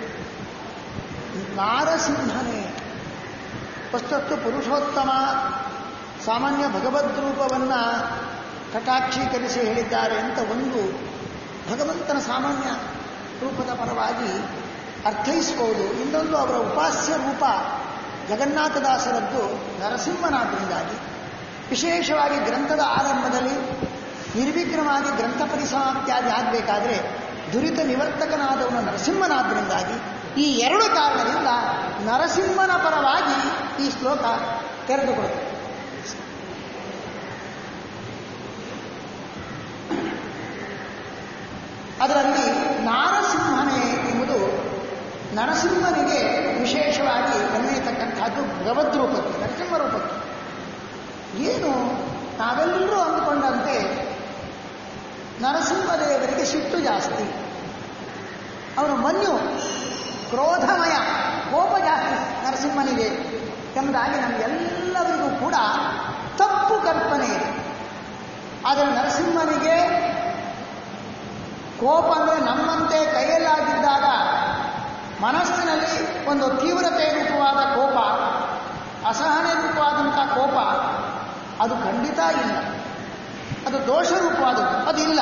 ನಾರಸಿಂಹನೇ ಫಸ್ಟತ್ತು ಪುರುಷೋತ್ತಮ ಸಾಮಾನ್ಯ ಭಗವದ್ ರೂಪವನ್ನ ಕಟಾಕ್ಷೀಕರಿಸಿ ಹೇಳಿದ್ದಾರೆ ಅಂತ ಒಂದು ಭಗವಂತನ ಸಾಮಾನ್ಯ ರೂಪದ ಪರವಾಗಿ ಅರ್ಥೈಸ್ಬೋದು ಇನ್ನೊಂದು ಅವರ ಉಪಾಸ್ಯ ರೂಪ ಜಗನ್ನಾಥದಾಸರದ್ದು ನರಸಿಂಹನಾದ್ರಿಂದಾಗಿ ವಿಶೇಷವಾಗಿ ಗ್ರಂಥದ ಆರಂಭದಲ್ಲಿ ನಿರ್ವಿಘ್ನವಾಗಿ ಗ್ರಂಥ ಪರಿಸಮಾಪ್ತಿಯಾಗಿ ಆಗಬೇಕಾದ್ರೆ ದುರಿತ ನಿವರ್ತಕನಾದವನು ನರಸಿಂಹನಾದ್ರಿಂದಾಗಿ ಈ ಎರಡು ಕಾರಣದಿಂದ ನರಸಿಂಹನ ಪರವಾಗಿ ಈ ಶ್ಲೋಕ ತೆರೆದುಕೊಳ್ಳುತ್ತೆ ಅದರಲ್ಲಿ ನಾರಸಿಂಹನೇ ಎಂಬುದು ನರಸಿಂಹನಿಗೆ ವಿಶೇಷವಾಗಿ ಅನ್ವಯಿತಕ್ಕಂಥದ್ದು ಭಗವದ್ ರೂಪಕ್ಕೆ ನರಸಿಂಹ ರೂಪಕ್ಕೆ ಏನು ನಾವೆಲ್ಲರೂ ಅಂದುಕೊಂಡಂತೆ ನರಸಿಂಹದೇವರಿಗೆ ಸಿಟ್ಟು ಜಾಸ್ತಿ ಅವನು ಮನ್ಯು ಕ್ರೋಧಮಯ ಕೋಪ ಜಾಸ್ತಿ ನರಸಿಂಹನಿಗೆ ಎಂಬುದಾಗಿ ನಮಗೆಲ್ಲರಿಗೂ ಕೂಡ ತಪ್ಪು ಕಲ್ಪನೆ ಇದೆ ಆದರೆ ನರಸಿಂಹನಿಗೆ ಕೋಪ ಅಂದರೆ ನಮ್ಮಂತೆ ಕೈಯಲ್ಲಾಗಿದ್ದಾಗ ಮನಸ್ಸಿನಲ್ಲಿ ಒಂದು ತೀವ್ರತೆ ರೂಪವಾದ ಕೋಪ ಅಸಹನೆ ರೂಪವಾದಂಥ ಕೋಪ ಅದು ಖಂಡಿತ ಇಲ್ಲ ಅದು ದೋಷ ರೂಪವಾದದ್ದು ಅದಿಲ್ಲ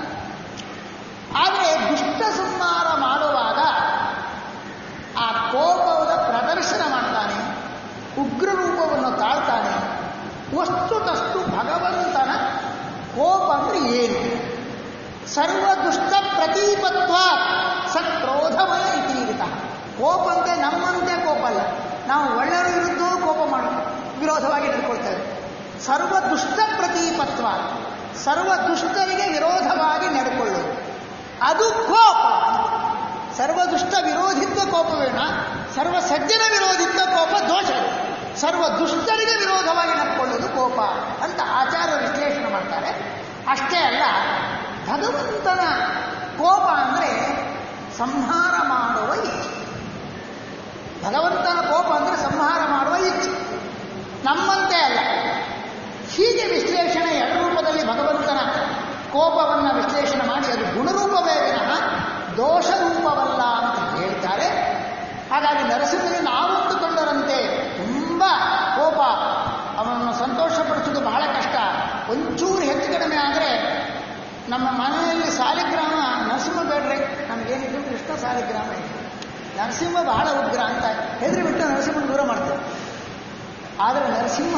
ಆದರೆ ದುಷ್ಟ ಸಂಹಾರ ಮಾಡುವಾಗ ಆ ಕೋಪದ ಪ್ರದರ್ಶನ ಮಾಡ್ತಾನೆ ಉಗ್ರ ರೂಪವನ್ನು ತಾಳ್ತಾನೆ ವಸ್ತುತಸ್ತು ಭಗವಂತನ ಕೋಪ ಅಂದ್ರೆ ಏನು ಸರ್ವ ದುಷ್ಟ ಪ್ರತೀಪತ್ವ ಸಕ್ರೋಧಮಯ ಇತೀರಿತ ಕೋಪ ಅಂದ್ರೆ ನಮ್ಮಂತೆ ಕೋಪ ಅಲ್ಲ ನಾವು ಒಳ್ಳೆಯವರ ವಿರುದ್ಧವೂ ಕೋಪ ಮಾಡ ವಿರೋಧವಾಗಿ ನಡ್ಕೊಳ್ತೇವೆ ಸರ್ವ ದುಷ್ಟ ಪ್ರತೀಪತ್ವ ಸರ್ವ ದುಷ್ಟರಿಗೆ ವಿರೋಧವಾಗಿ ನಡ್ಕೊಳ್ಳೋದು ಅದು ಕೋಪ ಸರ್ವ ದುಷ್ಟ ವಿರೋಧಿತ್ವ ಕೋಪವೇಣ ಸರ್ವ ಸಜ್ಜನ ವಿರೋಧಿತ್ವ ಕೋಪ ದೋಷ ಸರ್ವ ದುಷ್ಟರಿಗೆ ವಿರೋಧವಾಗಿ ನಡ್ಕೊಳ್ಳೋದು ಕೋಪ ಅಂತ ಆಚಾರ್ಯ ವಿಶ್ಲೇಷಣೆ ಮಾಡ್ತಾರೆ ಅಷ್ಟೇ ಅಲ್ಲ ಭಗವಂತನ ಕೋಪ ಅಂದರೆ ಸಂಹಾರ ಮಾಡುವ ಇಚ್ಛೆ ಭಗವಂತನ ಕೋಪ ಅಂದರೆ ಸಂಹಾರ ಮಾಡುವ ಇಚ್ಛೆ ನಮ್ಮಂತೆ ಅಲ್ಲ ಹೀಗೆ ವಿಶ್ಲೇಷಣೆ ಎರಡು ರೂಪದಲ್ಲಿ ಭಗವಂತನ ಕೋಪವನ್ನು ವಿಶ್ಲೇಷಣೆ ಮಾಡಿ ಅದು ಗುಣರೂಪವೇ ವಿನಃ ದೋಷ ರೂಪವಲ್ಲ ಅಂತ ಹೇಳ್ತಾರೆ ಹಾಗಾಗಿ ನರಸಿಂಹನಿಗೆ ನಾವಂದುಕೊಂಡರಂತೆ ತುಂಬ ಕೋಪ ಅವನನ್ನು ಸಂತೋಷಪಡಿಸೋದು ಬಹಳ ಕಷ್ಟ ಒಂಚೂರು ಹೆಚ್ಚು ಕಡಿಮೆ ಆದರೆ ನಮ್ಮ ಮನೆಯಲ್ಲಿ ಸಾಲಿಗ್ರಾಮ ನರಸಿಂಹ ಬೇಡ್ರೆ ನಮಗೇನಿದ್ರು ಕೃಷ್ಣ ಸಾಲಿಗ್ರಾಮ ಇದೆ ನರಸಿಂಹ ಬಹಳ ಉಗ್ರ ಅಂತ ಹೆದರಿ ಬಿಟ್ಟು ನರಸಿಂಹನ ದೂರ ಮಾಡ್ತೇವೆ ಆದರೆ ನರಸಿಂಹ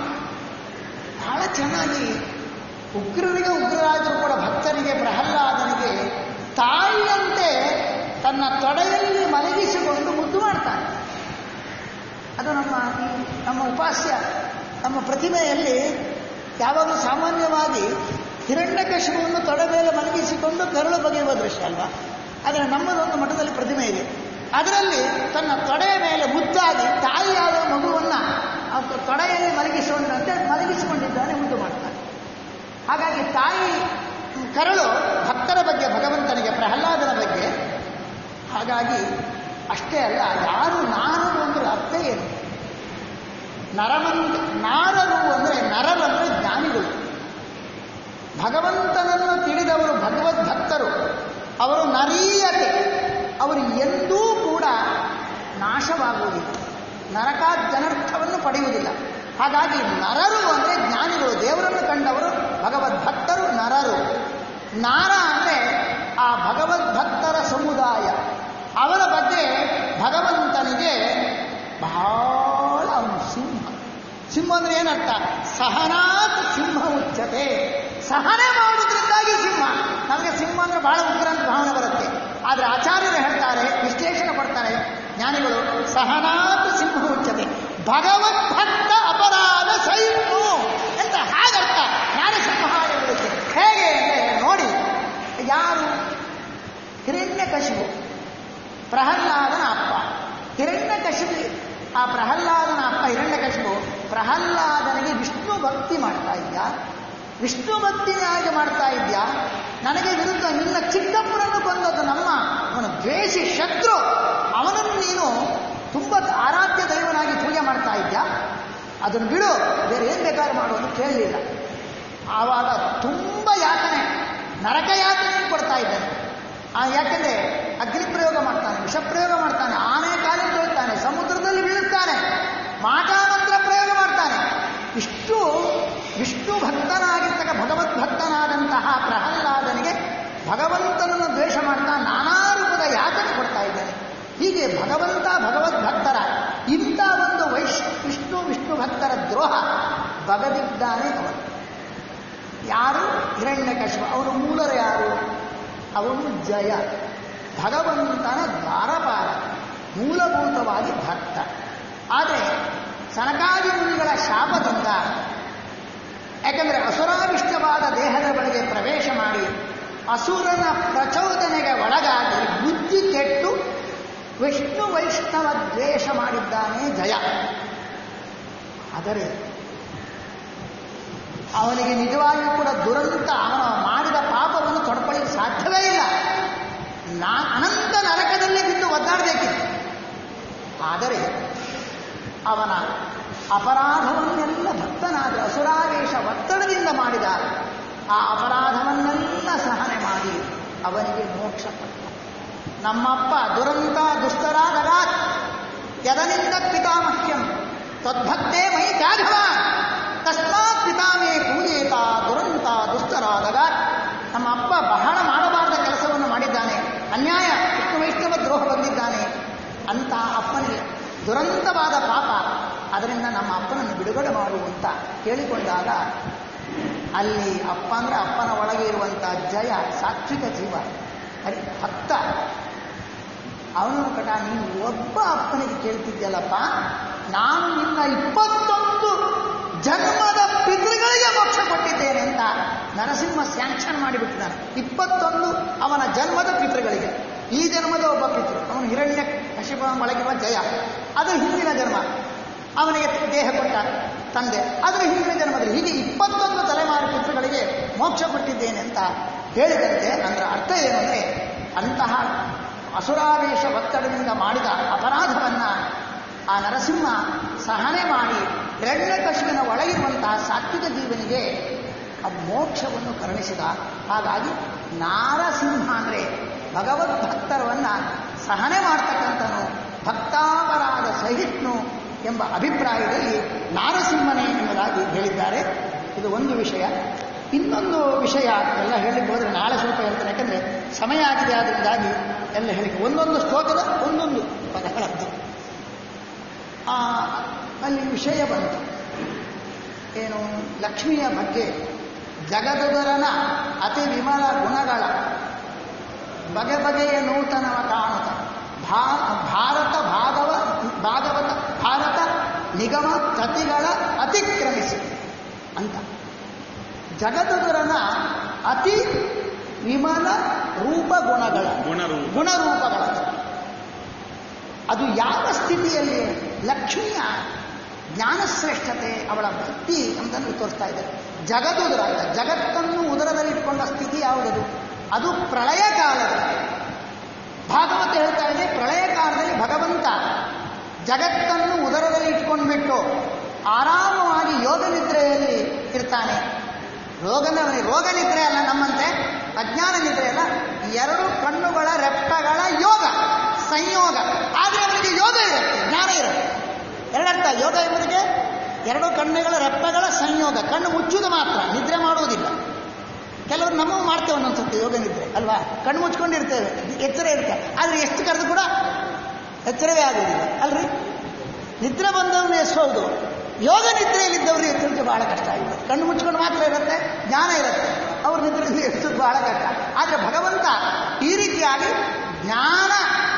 ಬಹಳ ಚೆನ್ನಾಗಿ ಉಗ್ರರಿಗೆ ಉಗ್ರರಾದರೂ ಕೂಡ ಭಕ್ತರಿಗೆ ಪ್ರಹ್ಲಾದನಿಗೆ ತಾಯಿಯಂತೆ ತನ್ನ ತೊಡೆಯಲ್ಲಿ ಮಲಗಿಸಿಕೊಂಡು ಮುದ್ದು ಮಾಡ್ತಾನೆ ಅದು ನಮ್ಮ ಈ ನಮ್ಮ ಉಪಾಸ್ಯ ನಮ್ಮ ಪ್ರತಿಮೆಯಲ್ಲಿ ಯಾವಾಗಲೂ ಸಾಮಾನ್ಯವಾಗಿ ಹಿರಣ್ಯಕಶಿಪವನ್ನು ತೊಡೆ ಮೇಲೆ ಮಲಗಿಸಿಕೊಂಡು ಕರುಳು ಬಗೆಯುವ ದೃಶ್ಯ ಅಲ್ವಾ ಆದರೆ ನಮ್ಮದೊಂದು ಮಠದಲ್ಲಿ ಪ್ರತಿಮೆ ಇದೆ ಅದರಲ್ಲಿ ತನ್ನ ತೊಡೆಯ ಮೇಲೆ ಮುದ್ದಾಗಿ ತಾಯಿಯಾದ ಮಗುವನ್ನು ಆ ತೊಡೆಯಲ್ಲಿ ಮಲಗಿಸಿಕೊಂಡಂತೆ ಮಲಗಿಸಿಕೊಂಡಿದ್ದಾನೆ ಮುದ್ದು ಮಾಡ್ತಾನೆ ಹಾಗಾಗಿ ತಾಯಿ ಕರಳು ಭಕ್ತರ ಬಗ್ಗೆ ಭಗವಂತನಿಗೆ ಪ್ರಹ್ಲಾದನ ಬಗ್ಗೆ ಹಾಗಾಗಿ ಅಷ್ಟೇ ಅಲ್ಲ ಯಾರು ನಾರರು ಅಂದ್ರೆ ಅರ್ಥ ಏನು ನರಮಂತ ನಾರರು ಅಂದರೆ ನರರಂದ್ರೆ ಜ್ಞಾನಿಗಳು ಭಗವಂತನನ್ನು ತಿಳಿದವರು ಭಗವದ್ ಭಕ್ತರು ಅವರು ನರೀಯತೆ ಅವರು ಎಂದೂ ಕೂಡ ನಾಶವಾಗುವುದಿಲ್ಲ ನರಕಾಜನರ್ಥವನ್ನು ಪಡೆಯುವುದಿಲ್ಲ ಹಾಗಾಗಿ ನರರು ಅಂದರೆ ಜ್ಞಾನಿಗಳು ದೇವರನ್ನು ಕಂಡವರು ಭಗವದ್ಭಕ್ತರು ನರರು ನಾರ ಅಂದರೆ ಆ ಭಗವದ್ಭಕ್ತರ ಸಮುದಾಯ ಅವರ ಬಗ್ಗೆ ಭಗವಂತನಿಗೆ ಬಹಳ ಅವನು ಸಿಂಹ ಸಿಂಹ ಅಂದ್ರೆ ಏನರ್ಥ ಸಹನಾತ್ ಸಿಂಹ ಉಚ್ಚತೆ ಸಹನೆ ಮಾಡುವುದರಿಂದಾಗಿ ಸಿಂಹ ನಮಗೆ ಸಿಂಹ ಅಂದ್ರೆ ಬಹಳ ಉಗ್ರ ಅಂತ ಭಾವನೆ ಬರುತ್ತೆ ಆದರೆ ಆಚಾರ್ಯರು ಹೇಳ್ತಾರೆ ವಿಶ್ಲೇಷಣೆ ಕೊಡ್ತಾರೆ ಜ್ಞಾನಿಗಳು ಸಹನಾತ್ ಸಿಂಹ ಉಚ್ಚತೆ ಭಗವದ್ಭಕ್ತ ಅಪರಾಧ ಸೈನ್ಯು ಅಂತ ಹಾಗರ್ಥ ಜ್ಞಾನ ಸಿಂಹ ಹೇಳುತ್ತೆ ಹೇಗೆ ಅಂದರೆ ನೋಡಿ ಯಾರು ಹಿರಣ್ಯಕಶಿಪು ಪ್ರಹ್ಲಾದನ ಅಪ್ಪ ಹಿರಣ್ಯಕಶಿಪು ಆ ಪ್ರಹ್ಲಾದನ ಅಪ್ಪ ಹಿರಣ್ಯಕಶಿಪು ಪ್ರಹ್ಲಾದನಿಗೆ ವಿಷ್ಣು ಭಕ್ತಿ ಮಾಡ್ತಾ ಇದ್ದ ವಿಷ್ಣು ಭಕ್ತಿಯಾಗಿ ಮಾಡ್ತಾ ಇದ್ಯಾ ನನಗೆ ವಿರುದ್ಧ ನಿನ್ನ ಚಿಕ್ಕಪ್ಪನನ್ನು ಕೊಂದದ್ದು ನಮ್ಮ ಅವನು ದ್ವೇಷಿ ಶತ್ರು ಅವನನ್ನು ನೀನು ತುಂಬ ಆರಾಧ್ಯ ದೈವನಾಗಿ ಪೂಜೆ ಮಾಡ್ತಾ ಇದ್ಯಾ ಅದನ್ನು ಬಿಡು ಬೇರೆ ಏನು ಬೇಕಾದ್ರೂ ಮಾಡುವುದು ಕೇಳಲಿಲ್ಲ ಆವಾಗ ತುಂಬ ಯಾತನೆ ನರಕ ಯಾತನೆಯನ್ನು ಕೊಡ್ತಾ ಇದ್ದಾನೆ ಆ ಯಾಕೆಂದ್ರೆ ಅಗ್ನಿ ಪ್ರಯೋಗ ಮಾಡ್ತಾನೆ ವಿಷ ಪ್ರಯೋಗ ಮಾಡ್ತಾನೆ ಆನೆ ಕಾಲಿಗೆ ಬೀಳ್ತಾನೆ ಸಮುದ್ರದಲ್ಲಿ ಬೀಳುತ್ತಾನೆ ಮಾಟಾಮಂತ್ರ ಪ್ರಯೋಗ ಮಾಡ್ತಾನೆ ಇಷ್ಟು ವಿಷ್ಣು ಭಕ್ತನಾಗಿರ್ತಕ್ಕ ಭಗವದ್ಭಕ್ತನಾದಂತಹ ಪ್ರಹ್ಲಾದನಿಗೆ ಭಗವಂತನನ್ನು ದ್ವೇಷ ಮಾಡ್ತಾ ನಾನಾ ರೂಪದ ಯಾತನೆ ಕೊಡ್ತಾ ಇದ್ದಾನೆ ಹೀಗೆ ಭಗವಂತ ಭಗವದ್ಭಕ್ತರ ಇಂಥ ಒಂದು ವೈಶ್ ವಿಷ್ಣು ವಿಷ್ಣು ಭಕ್ತರ ದ್ರೋಹ ಬಗದಿದ್ದಾನೆ ಅವನು ಯಾರು ಹಿರಣ್ಯಕಶ್ಯಪ ಅವನು ಮೂಲರು ಯಾರು ಅವನು ಜಯ ಭಗವಂತನ ದ್ವಾರಪಾಲ ಮೂಲಭೂತವಾಗಿ ಭಕ್ತ ಆದರೆ ಸನಕಾದಿ ಮುನಿಗಳ ಶಾಪದಿಂದ ಯಾಕಂದರೆ ಅಸುರಾವಿಷ್ಟವಾದ ದೇಹದ ಬಳಿಗೆ ಪ್ರವೇಶ ಮಾಡಿ ಅಸುರನ ಪ್ರಚೋದನೆಗೆ ಒಳಗಾಗಿ ಬುದ್ಧಿ ಕೆಟ್ಟು ವಿಷ್ಣು ವೈಷ್ಣವ ದ್ವೇಷ ಮಾಡಿದ್ದಾನೆ ಜಯ ಆದರೆ ಅವನಿಗೆ ನಿಜವಾಗಿಯೂ ಕೂಡ ದುರಂತ ಅವನ ಮಾಡಿದ ಪಾಪವನ್ನು ತೊಡಪಳಿಗೆ ಸಾಧ್ಯವೇ ಇಲ್ಲ ನಾ ಅನಂತ ನರಕದಲ್ಲೇ ಬಿದ್ದು ಒದ್ದಾಡಬೇಕಿತ್ತು ಆದರೆ ಅವನ ಅಪರಾಧವನ್ನೆಲ್ಲ ಭಕ್ತನಾದ ಅಸುರಾವೇಶ ಒತ್ತಡದಿಂದ ಮಾಡಿದ ಆ ಅಪರಾಧವನ್ನೆಲ್ಲ ಸಹನೆ ಮಾಡಿ ಅವನಿಗೆ ಮೋಕ್ಷ ಕೊಟ್ಟ ನಮ್ಮಪ್ಪ ದುರಂತ ದುಷ್ಟರಾದಗಾತ್ ಯದನಿಂದ ಪಿತಾಮಹ್ಯಂ ತದ್ಭಕ್ತೇ ಮೈ ತ್ಯಾಗವ ತಸ್ಮಾತ್ ಪಿತಾಮೇ ಪೂಜೇತ ದುರಂತ ದುಷ್ಟರಾದಗಾತ್ ನಮ್ಮ ಅಪ್ಪ ಬಹಳ ಮಾಡಬಾರದ ಕೆಲಸವನ್ನು ಮಾಡಿದ್ದಾನೆ ಅನ್ಯಾಯ ವಿಷ್ಣು ವೈಷ್ಣವ ದ್ರೋಹ ಬಂದಿದ್ದಾನೆ ಅಂತ ಅಪ್ಪನಿಗೆ ದುರಂತವಾದ ಪಾಪ ಅದರಿಂದ ನಮ್ಮ ಅಪ್ಪನನ್ನು ಬಿಡುಗಡೆ ಮಾಡು ಅಂತ ಕೇಳಿಕೊಂಡಾಗ ಅಲ್ಲಿ ಅಪ್ಪ ಅಂದರೆ ಅಪ್ಪನ ಒಳಗೆ ಇರುವಂಥ ಜಯ ಸಾತ್ವಿಕ ಜೀವ ಹರಿ ಭಕ್ತ ಅವನು ಕಟ ನೀನು ಒಬ್ಬ ಅಪ್ಪನಿಗೆ ಕೇಳ್ತಿದ್ಯಲ್ಲಪ್ಪ ನಾನು ನಿನ್ನ ಇಪ್ಪತ್ತೊಂದು ಜನ್ಮದ ಪಿತೃಗಳಿಗೆ ಮೋಕ್ಷ ಕೊಟ್ಟಿದ್ದೇನೆ ಅಂತ ನರಸಿಂಹ ಸ್ಯಾಂಕ್ಷನ್ ಮಾಡಿಬಿಟ್ಟಿದ್ದಾನೆ ಇಪ್ಪತ್ತೊಂದು ಅವನ ಜನ್ಮದ ಪಿತೃಗಳಿಗೆ ಈ ಜನ್ಮದ ಒಬ್ಬ ಪಿತೃ ಅವನು ಹಿರಣ್ಯ ಕಶಿಪ ಒಳಗಿರುವ ಜಯ ಅದು ಹಿಂದಿನ ಜನ್ಮ ಅವನಿಗೆ ದೇಹ ಕೊಟ್ಟ ತಂದೆ ಅದರ ಹಿಂದಿನ ಜನ್ಮದಲ್ಲಿ ಹೀಗೆ ಇಪ್ಪತ್ತೊಂದು ತಲೆಮಾರು ಪಿತೃಗಳಿಗೆ ಮೋಕ್ಷ ಕೊಟ್ಟಿದ್ದೇನೆ ಅಂತ ಹೇಳಿದಂತೆ ಅದರ ಅರ್ಥ ಏನು ಅಂದರೆ ಅಂತಹ ಅಸುರಾವೇಶ ಒತ್ತಡದಿಂದ ಮಾಡಿದ ಅಪರಾಧವನ್ನ ಆ ನರಸಿಂಹ ಸಹನೆ ಮಾಡಿ ಹಿರಣ್ಯಕಶಿಪಿನ ಒಳಗಿರುವಂತಹ ಸಾತ್ವಿಕ ಜೀವನಿಗೆ ಆ ಮೋಕ್ಷವನ್ನು ಕರುಣಿಸಿದ ಹಾಗಾಗಿ ನಾರಸಿಂಹ ಅಂದರೆ ಭಗವದ್ಭಕ್ತರವನ್ನ ಸಹನೆ ಮಾಡ್ತಕ್ಕಂಥನು ಭಕ್ತಾಪರಾಧ ಸಹಿಷ್ಣು ಎಂಬ ಅಭಿಪ್ರಾಯದಲ್ಲಿ ನಾರಸಿಂಹನೇ ಎಂಬುದಾಗಿ ಹೇಳಿದ್ದಾರೆ ಇದು ಒಂದು ವಿಷಯ ಇನ್ನೊಂದು ವಿಷಯ ಎಲ್ಲ ಹೇಳಿಕ್ಕೆ ಹೋದರೆ ನಾಳೆ ಸ್ವಲ್ಪ ಹೇಳ್ತೇನೆ ಯಾಕಂದರೆ ಸಮಯ ಆಗಿದೆ ಆದ್ದರಿಂದಾಗಿ ಎಲ್ಲ ಹೇಳಿಕೆ ಒಂದೊಂದು ಶ್ಲೋಕದ ಒಂದೊಂದು ಪದಗಳದ್ದು ಆ, ಅಲ್ಲಿ ವಿಷಯ ಬಂತು ಏನು ಲಕ್ಷ್ಮಿಯ ಬಗ್ಗೆ ಜಗದುದರನ ಅತಿ ವಿಮಲ ಗುಣಗಳ ಬಗೆ ಬಗೆಯ ನೂತನವ ಕಾಣುತ್ತ ಭಾ ಭಾರತ ಭಾಗವ ಭಾಗವತ ಭಾರತ ನಿಗಮ ಕತಿಗಳ ಅತಿಕ್ರಮಿಸಿ ಅಂತ ಜಗದುದರನ ಅತಿ ವಿಮಲ ರೂಪ ಗುಣಗಳ ಗುಣರು ಗುಣರೂಪಗಳ ಅದು ಯಾವ ಸ್ಥಿತಿಯಲ್ಲಿ ಲಕ್ಷ್ಮಿಯ ಜ್ಞಾನಶ್ರೇಷ್ಠತೆ ಅವಳ ಭಕ್ತಿ ಅಂತಂದು ತೋರಿಸ್ತಾ ಇದ್ದಾರೆ ಜಗದುದರ ಜಗತ್ತನ್ನು ಉದರದಲ್ಲಿಟ್ಕೊಂಡ ಸ್ಥಿತಿ ಯಾವುದದು ಅದು ಪ್ರಳಯ ಕಾಲದಲ್ಲಿ ಭಾಗವತ ಹೇಳ್ತಾ ಇದೆ ಪ್ರಳಯ ಕಾಲದಲ್ಲಿ ಭಗವಂತ ಜಗತ್ತನ್ನು ಉದರದಲ್ಲಿ ಇಟ್ಕೊಂಡ್ಬಿಟ್ಟು ಆರಾಮವಾಗಿ ಯೋಗ ನಿದ್ರೆಯಲ್ಲಿ ಇರ್ತಾನೆ ರೋಗನ ರೋಗ ನಿದ್ರೆ ಅಲ್ಲ ನಮ್ಮಂತೆ ಅಜ್ಞಾನ ನಿದ್ರೆ ಅಲ್ಲ ಎರಡು ಕಣ್ಣುಗಳ ರೆಪ್ಪಗಳ ಯೋಗ ಸಂಯೋಗ ಆದರೆ ಅವನಿಗೆ ಯೋಗ ಇರುತ್ತೆ ಜ್ಞಾನ ಇರುತ್ತೆ ಎರಡರ್ಥ ಯೋಗ ಎಂಬುದಕ್ಕೆ ಎರಡು ಕಣ್ಣುಗಳ ರೆಪ್ಪಗಳ ಸಂಯೋಗ ಕಣ್ಣು ಮುಚ್ಚುವುದು ಮಾತ್ರ ನಿದ್ರೆ ಮಾಡುವುದಿಲ್ಲ ಕೆಲವರು ನಮ್ಮವು ಮಾಡ್ತೇವೆ ಒಂದೊಂದ್ಸತಿ ಯೋಗ ನಿದ್ರೆ ಅಲ್ವಾ ಕಣ್ಣು ಮುಚ್ಕೊಂಡಿರ್ತೇವೆ ಎಚ್ಚರ ಇರುತ್ತೆ ಆದರೆ ಎಷ್ಟು ಕರೆದು ಕೂಡ ಎಚ್ಚರವೇ ಆಗುವುದಿಲ್ಲ ಅಲ್ರಿ ನಿದ್ರೆ ಬಂದವನು ಎಸ್ಬೋದು ಯೋಗ ನಿದ್ರೆಯಲ್ಲಿದ್ದವರು ಎಚ್ಚರಿಕೆ ಬಹಳ ಕಷ್ಟ ಆಗಿದೆ ಕಣ್ಣು ಮುಚ್ಕೊಂಡು ಮಾತ್ರ ಇರುತ್ತೆ ಜ್ಞಾನ ಇರುತ್ತೆ ಅವ್ರ ನಿದ್ರೆಯಲ್ಲಿ ಎಷ್ಟೊಂದು ಬಹಳ ಕಷ್ಟ ಆದರೆ ಭಗವಂತ ಈ ರೀತಿಯಾಗಿ ಜ್ಞಾನ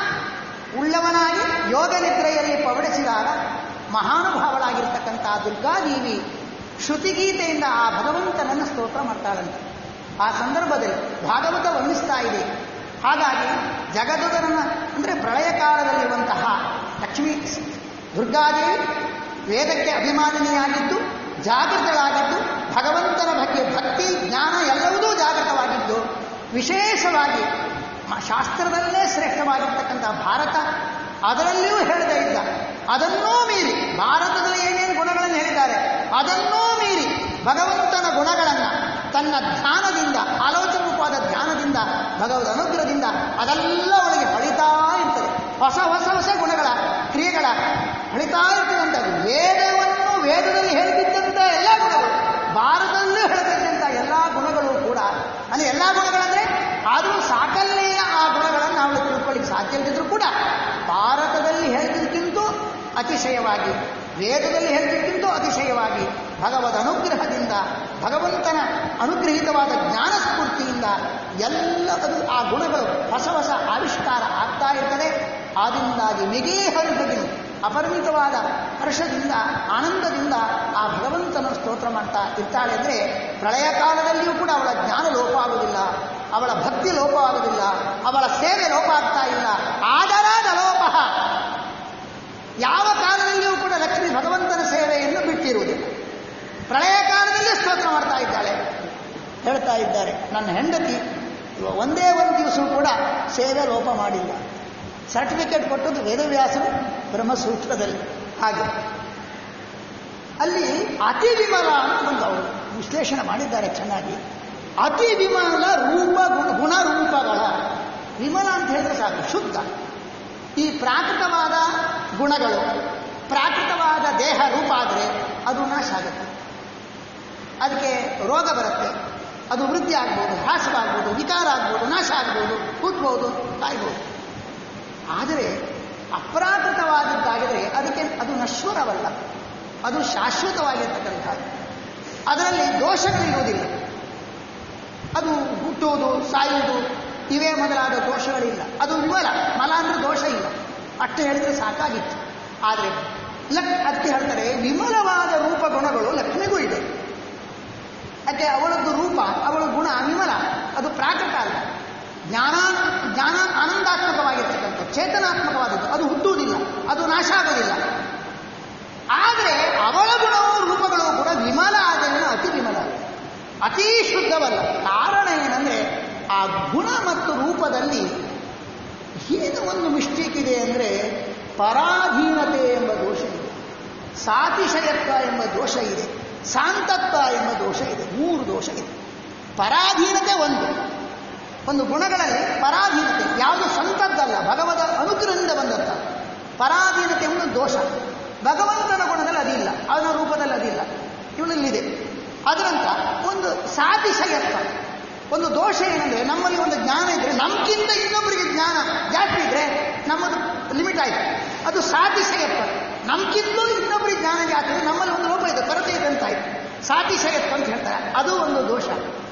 ಉಳ್ಳವನಾಗಿ ಯೋಗ ನಿದ್ರೆಯಲ್ಲಿ ಪವಡಿಸಿದಾಗ ಮಹಾನುಭಾವಳಾಗಿರ್ತಕ್ಕಂಥ ದುರ್ಗಾದೇವಿ ಶ್ರುತಿಗೀತೆಯಿಂದ ಆ ಭಗವಂತನನ್ನು ಸ್ತೋತ್ರ ಮಾಡ್ತಾಳಂತೆ ಆ ಸಂದರ್ಭದಲ್ಲಿ ಭಾಗವತ ವರ್ಣಿಸ್ತಾ ಇದೆ ಹಾಗಾಗಿ ಜಗದುಗರನ ಅಂದರೆ ಪ್ರಳಯ ಕಾಲದಲ್ಲಿರುವಂತಹ ಲಕ್ಷ್ಮೀ ದುರ್ಗಾದೇವಿ ವೇದಕ್ಕೆ ಅಭಿಮಾನಿನಿಯಾಗಿದ್ದು ಜಾಗೃತಳಾಗಿದ್ದು ಭಗವಂತನ ಬಗ್ಗೆ ಭಕ್ತಿ ಜ್ಞಾನ ಎಲ್ಲವುದೂ ಜಾಗೃತವಾಗಿದ್ದು ವಿಶೇಷವಾಗಿ ಮ- ಶಾಸ್ತ್ರದಲ್ಲೇ ಶ್ರೇಷ್ಠವಾಗಿರ್ತಕ್ಕಂಥ ಭಾರತ ಅದರಲ್ಲಿಯೂ ಹೇಳದೇ ಇದ್ದ ಅದನ್ನೂ ಮೀರಿ ಭಾರತದಲ್ಲಿ ಏನೇನು ಗುಣಗಳನ್ನು ಹೇಳಿದ್ದಾರೆ ಅದನ್ನೂ ಮೀರಿ ಭಗವಂತನ ಗುಣಗಳನ್ನು ತನ್ನ ಧ್ಯಾನದಿಂದ ಆಲೋಚನ ರೂಪವಾದ ಧ್ಯಾನದಿಂದ ಭಗವದ್ ಅನುಗ್ರಹದಿಂದ ಅದೆಲ್ಲ ಒಳಗೆ ಹೊಳಿತಾ ಇರ್ತದೆ ಹೊಸ ಹೊಸ ಹೊಸ ಗುಣಗಳ ಕ್ರಿಯೆಗಳ ಹೊಳಿತಾ ಇರ್ತದಂಥದ್ದು ವೇದವನ್ನು ವೇದದಲ್ಲಿ ಹೇಳ್ತಿದ್ದಂಥ ಎಲ್ಲ ಗುಣಗಳು ಭಾರತದಲ್ಲೂ ಹೇಳ್ತಿದ್ದಂಥ ಎಲ್ಲ ಗುಣಗಳು ಕೂಡ ಅಂದರೆ ಎಲ್ಲ ಗುಣಗಳಂದ್ರೆ ಆದರೂ ಸಾಕಲ್ಲೆಯ ಆ ಗುಣಗಳನ್ನು ನಾವು ತಿಳ್ಕೊಳ್ಳಿಕ್ಕೆ ಸಾಧ್ಯ ಇಲ್ಲದಿದ್ರು ಕೂಡ ಭಾರತದಲ್ಲಿ ಹೇಳ್ತಿದ್ದಕ್ಕಿಂತ ಅತಿಶಯವಾಗಿ ವೇದದಲ್ಲಿ ಹೇಳ್ತಿದ್ದಕ್ಕಿಂತ ಅತಿಶಯವಾಗಿ ಭಗವದ್ ಅನುಗ್ರಹದಿಂದ ಭಗವಂತನ ಅನುಗ್ರಹಿತವಾದ ಜ್ಞಾನ ಸ್ಫೂರ್ತಿಯಿಂದ ಎಲ್ಲದೂ ಆ ಗುಣಗಳು ಹೊಸ ಹೊಸ ಆವಿಷ್ಕಾರ ಆಗ್ತಾ ಇರ್ತದೆ ಆದ್ದರಿಂದಾಗಿ ಮಿಗೇ ಹರಿಬಗಿನ ಅಪರಿಮಿತವಾದ ಹರ್ಷದಿಂದ ಆನಂದದಿಂದ ಆ ಭಗವಂತನ ಸ್ತೋತ್ರ ಮಾಡ್ತಾ ಇರ್ತಾಳೆ ಅಂದರೆ ಪ್ರಳಯ ಕಾಲದಲ್ಲಿಯೂ ಕೂಡ ಅವಳ ಜ್ಞಾನ ಲೋಪ ಆಗುವುದಿಲ್ಲ ಅವಳ ಭಕ್ತಿ ಲೋಪ ಆಗುವುದಿಲ್ಲ ಅವಳ ಸೇವೆ ಲೋಪ ಆಗ್ತಾ ಇಲ್ಲ ಆದರಾದ ಲೋಪ ಯಾವ ಕಾಲದಲ್ಲಿಯೂ ಕೂಡ ಲಕ್ಷ್ಮಿ ಭಗವಂತನ ಸೇವೆಯನ್ನು ಬಿಟ್ಟಿರುವುದಿಲ್ಲ ಪ್ರಳಯ ಕಾಲದಲ್ಲಿ ಸ್ತೋತ್ರ ಮಾಡ್ತಾ ಇದ್ದಾಳೆ ಹೇಳ್ತಾ ಇದ್ದಾರೆ ನನ್ನ ಹೆಂಡತಿ ಇವ ಒಂದೇ ಒಂದು ದಿವಸ ಕೂಡ ಸೇವೆ ಲೋಪ ಮಾಡಿಲ್ಲ ಸರ್ಟಿಫಿಕೇಟ್ ಕೊಟ್ಟದ್ದು ವೇದವ್ಯಾಸರು ಬ್ರಹ್ಮಸೂತ್ರದಲ್ಲಿ ಹಾಗೆ ಅಲ್ಲಿ ಅತಿ ವಿಮಲ ಅಂತ ಒಂದು ಅವರು ವಿಶ್ಲೇಷಣೆ ಮಾಡಿದ್ದಾರೆ ಚೆನ್ನಾಗಿ ಅತಿ ವಿಮಲ ರೂಪ ಗುಣ ಗುಣರೂಪಗಳ ವಿಮಲ ಅಂತ ಹೇಳಿದ್ರೆ ಸಾಕು ಶುದ್ಧ ಈ ಪ್ರಾಕೃತವಾದ ಗುಣಗಳು ಪ್ರಾಕೃತವಾದ ದೇಹ ರೂಪ ಆದರೆ ಅದು ನಾಶ ಆಗುತ್ತೆ ಅದಕ್ಕೆ ರೋಗ ಬರುತ್ತೆ ಅದು ವೃದ್ಧಿ ಆಗ್ಬೋದು ಹ್ರಾಸವಾಗ್ಬೋದು ವಿಕಾರ ಆಗ್ಬೋದು ನಾಶ ಆಗ್ಬೋದು ಕೂತ್ಬೋದು ಕಾಯ್ಬೋದು ಆದರೆ ಅಪ್ರಾಕೃತವಾದದ್ದಾಗಿದ್ರೆ ಅದಕ್ಕೆ ಅದು ನಶ್ವರವಲ್ಲ ಅದು ಶಾಶ್ವತವಾಗಿರ್ತಕ್ಕಂಥದ್ದು ಅದರಲ್ಲಿ ದೋಷಗಳಿರುವುದಿಲ್ಲ ಅದು ಹುಟ್ಟುವುದು ಸಾಯುವುದು ಇವೇ ಮೊದಲಾದ ದೋಷಗಳಿಲ್ಲ ಅದು ವಿಮಲ ಮಲ ಅಂದ್ರೆ ದೋಷ ಇಲ್ಲ ಅಷ್ಟು ಹೇಳಿದ್ರೆ ಸಾಕಾಗಿತ್ತು ಆದರೆ ಲಕ್ ಅದಕ್ಕೆ ಹೇಳ್ತಾರೆ ವಿಮಲವಾದ ರೂಪ ಗುಣಗಳು ಲಕ್ಷ್ಮಿಗೂ ಇದೆ ಯಾಕೆ ಅವಳದ್ದು ರೂಪ ಅವಳ ಗುಣ ವಿಮಲ ಅದು ಪ್ರಾಕೃತ ಅಲ್ಲ ಜ್ಞಾನ ಜ್ಞಾನ ಆನಂದಾತ್ಮಕವಾಗಿರ್ತಕ್ಕಂಥ ಚೇತನಾತ್ಮಕವಾದದ್ದು ಅದು ಹುಟ್ಟುವುದಿಲ್ಲ ಅದು ನಾಶ ಆಗೋದಿಲ್ಲ ಆದರೆ ಅವಳ ಗುಣವು ರೂಪಗಳು ಕೂಡ ವಿಮಲ ಆದರೇನು ಅತಿ ವಿಮಲ ಅತೀ ಶುದ್ಧವಲ್ಲ ಕಾರಣ ಏನಂದ್ರೆ ಆ ಗುಣ ಮತ್ತು ರೂಪದಲ್ಲಿ ಏನು ಒಂದು ಮಿಸ್ಟೇಕ್ ಇದೆ ಅಂದರೆ ಪರಾಧೀನತೆ ಎಂಬ ದೋಷ ಇದೆ ಸಾತಿಶಯತ್ವ ಎಂಬ ದೋಷ ಇದೆ ಸಾಂತತ್ವ ಎಂಬ ದೋಷ ಇದೆ ಮೂರು ದೋಷ ಇದೆ ಪರಾಧೀನತೆ ಒಂದು ಒಂದು ಗುಣಗಳಲ್ಲಿ ಪರಾಧೀನತೆ ಯಾವುದು ಸ್ವಂತದ್ದಲ್ಲ ಭಗವದ ಅನುಗ್ರಹದಿಂದ ಬಂದತ್ತ ಪರಾಧೀನತೆ ಒಂದು ದೋಷ ಭಗವಂತನ ಗುಣದಲ್ಲಿ ಅದಿಲ್ಲ ಅವನ ರೂಪದಲ್ಲಿ ಅದಿಲ್ಲ ಇವನಲ್ಲಿದೆ ಅದರಂತ ಒಂದು ಸಾತಿಶಯತ್ವ ಒಂದು ದೋಷ ಏನಂದ್ರೆ ನಮ್ಮಲ್ಲಿ ಒಂದು ಜ್ಞಾನ ಇದ್ರೆ ನಮ್ಗಿಂತ ಇನ್ನೊಬ್ಬರಿಗೆ ಜ್ಞಾನ ಜಾಸ್ತಿ ಇದ್ರೆ ನಮ್ಮದು ಲಿಮಿಟ್ ಆಯ್ತು ಅದು ಸಾತಿಶಯತ್ವ ನಮ್ಗಿಂತಲೂ ಇನ್ನೊಬ್ಬರಿಗೆ ಜ್ಞಾನ ಜಾಸ್ತಿ ಇದ್ರೆ ನಮ್ಮಲ್ಲಿ ಒಂದು ಲೋಪ ಇದೆ ಕೊರತೆ ಇದೆ ಅಂತ ಆಯ್ತು ಸಾತಿಶಯತ್ವ ಅಂತ ಹೇಳ್ತಾರೆ ಅದು ಒಂದು ದೋಷ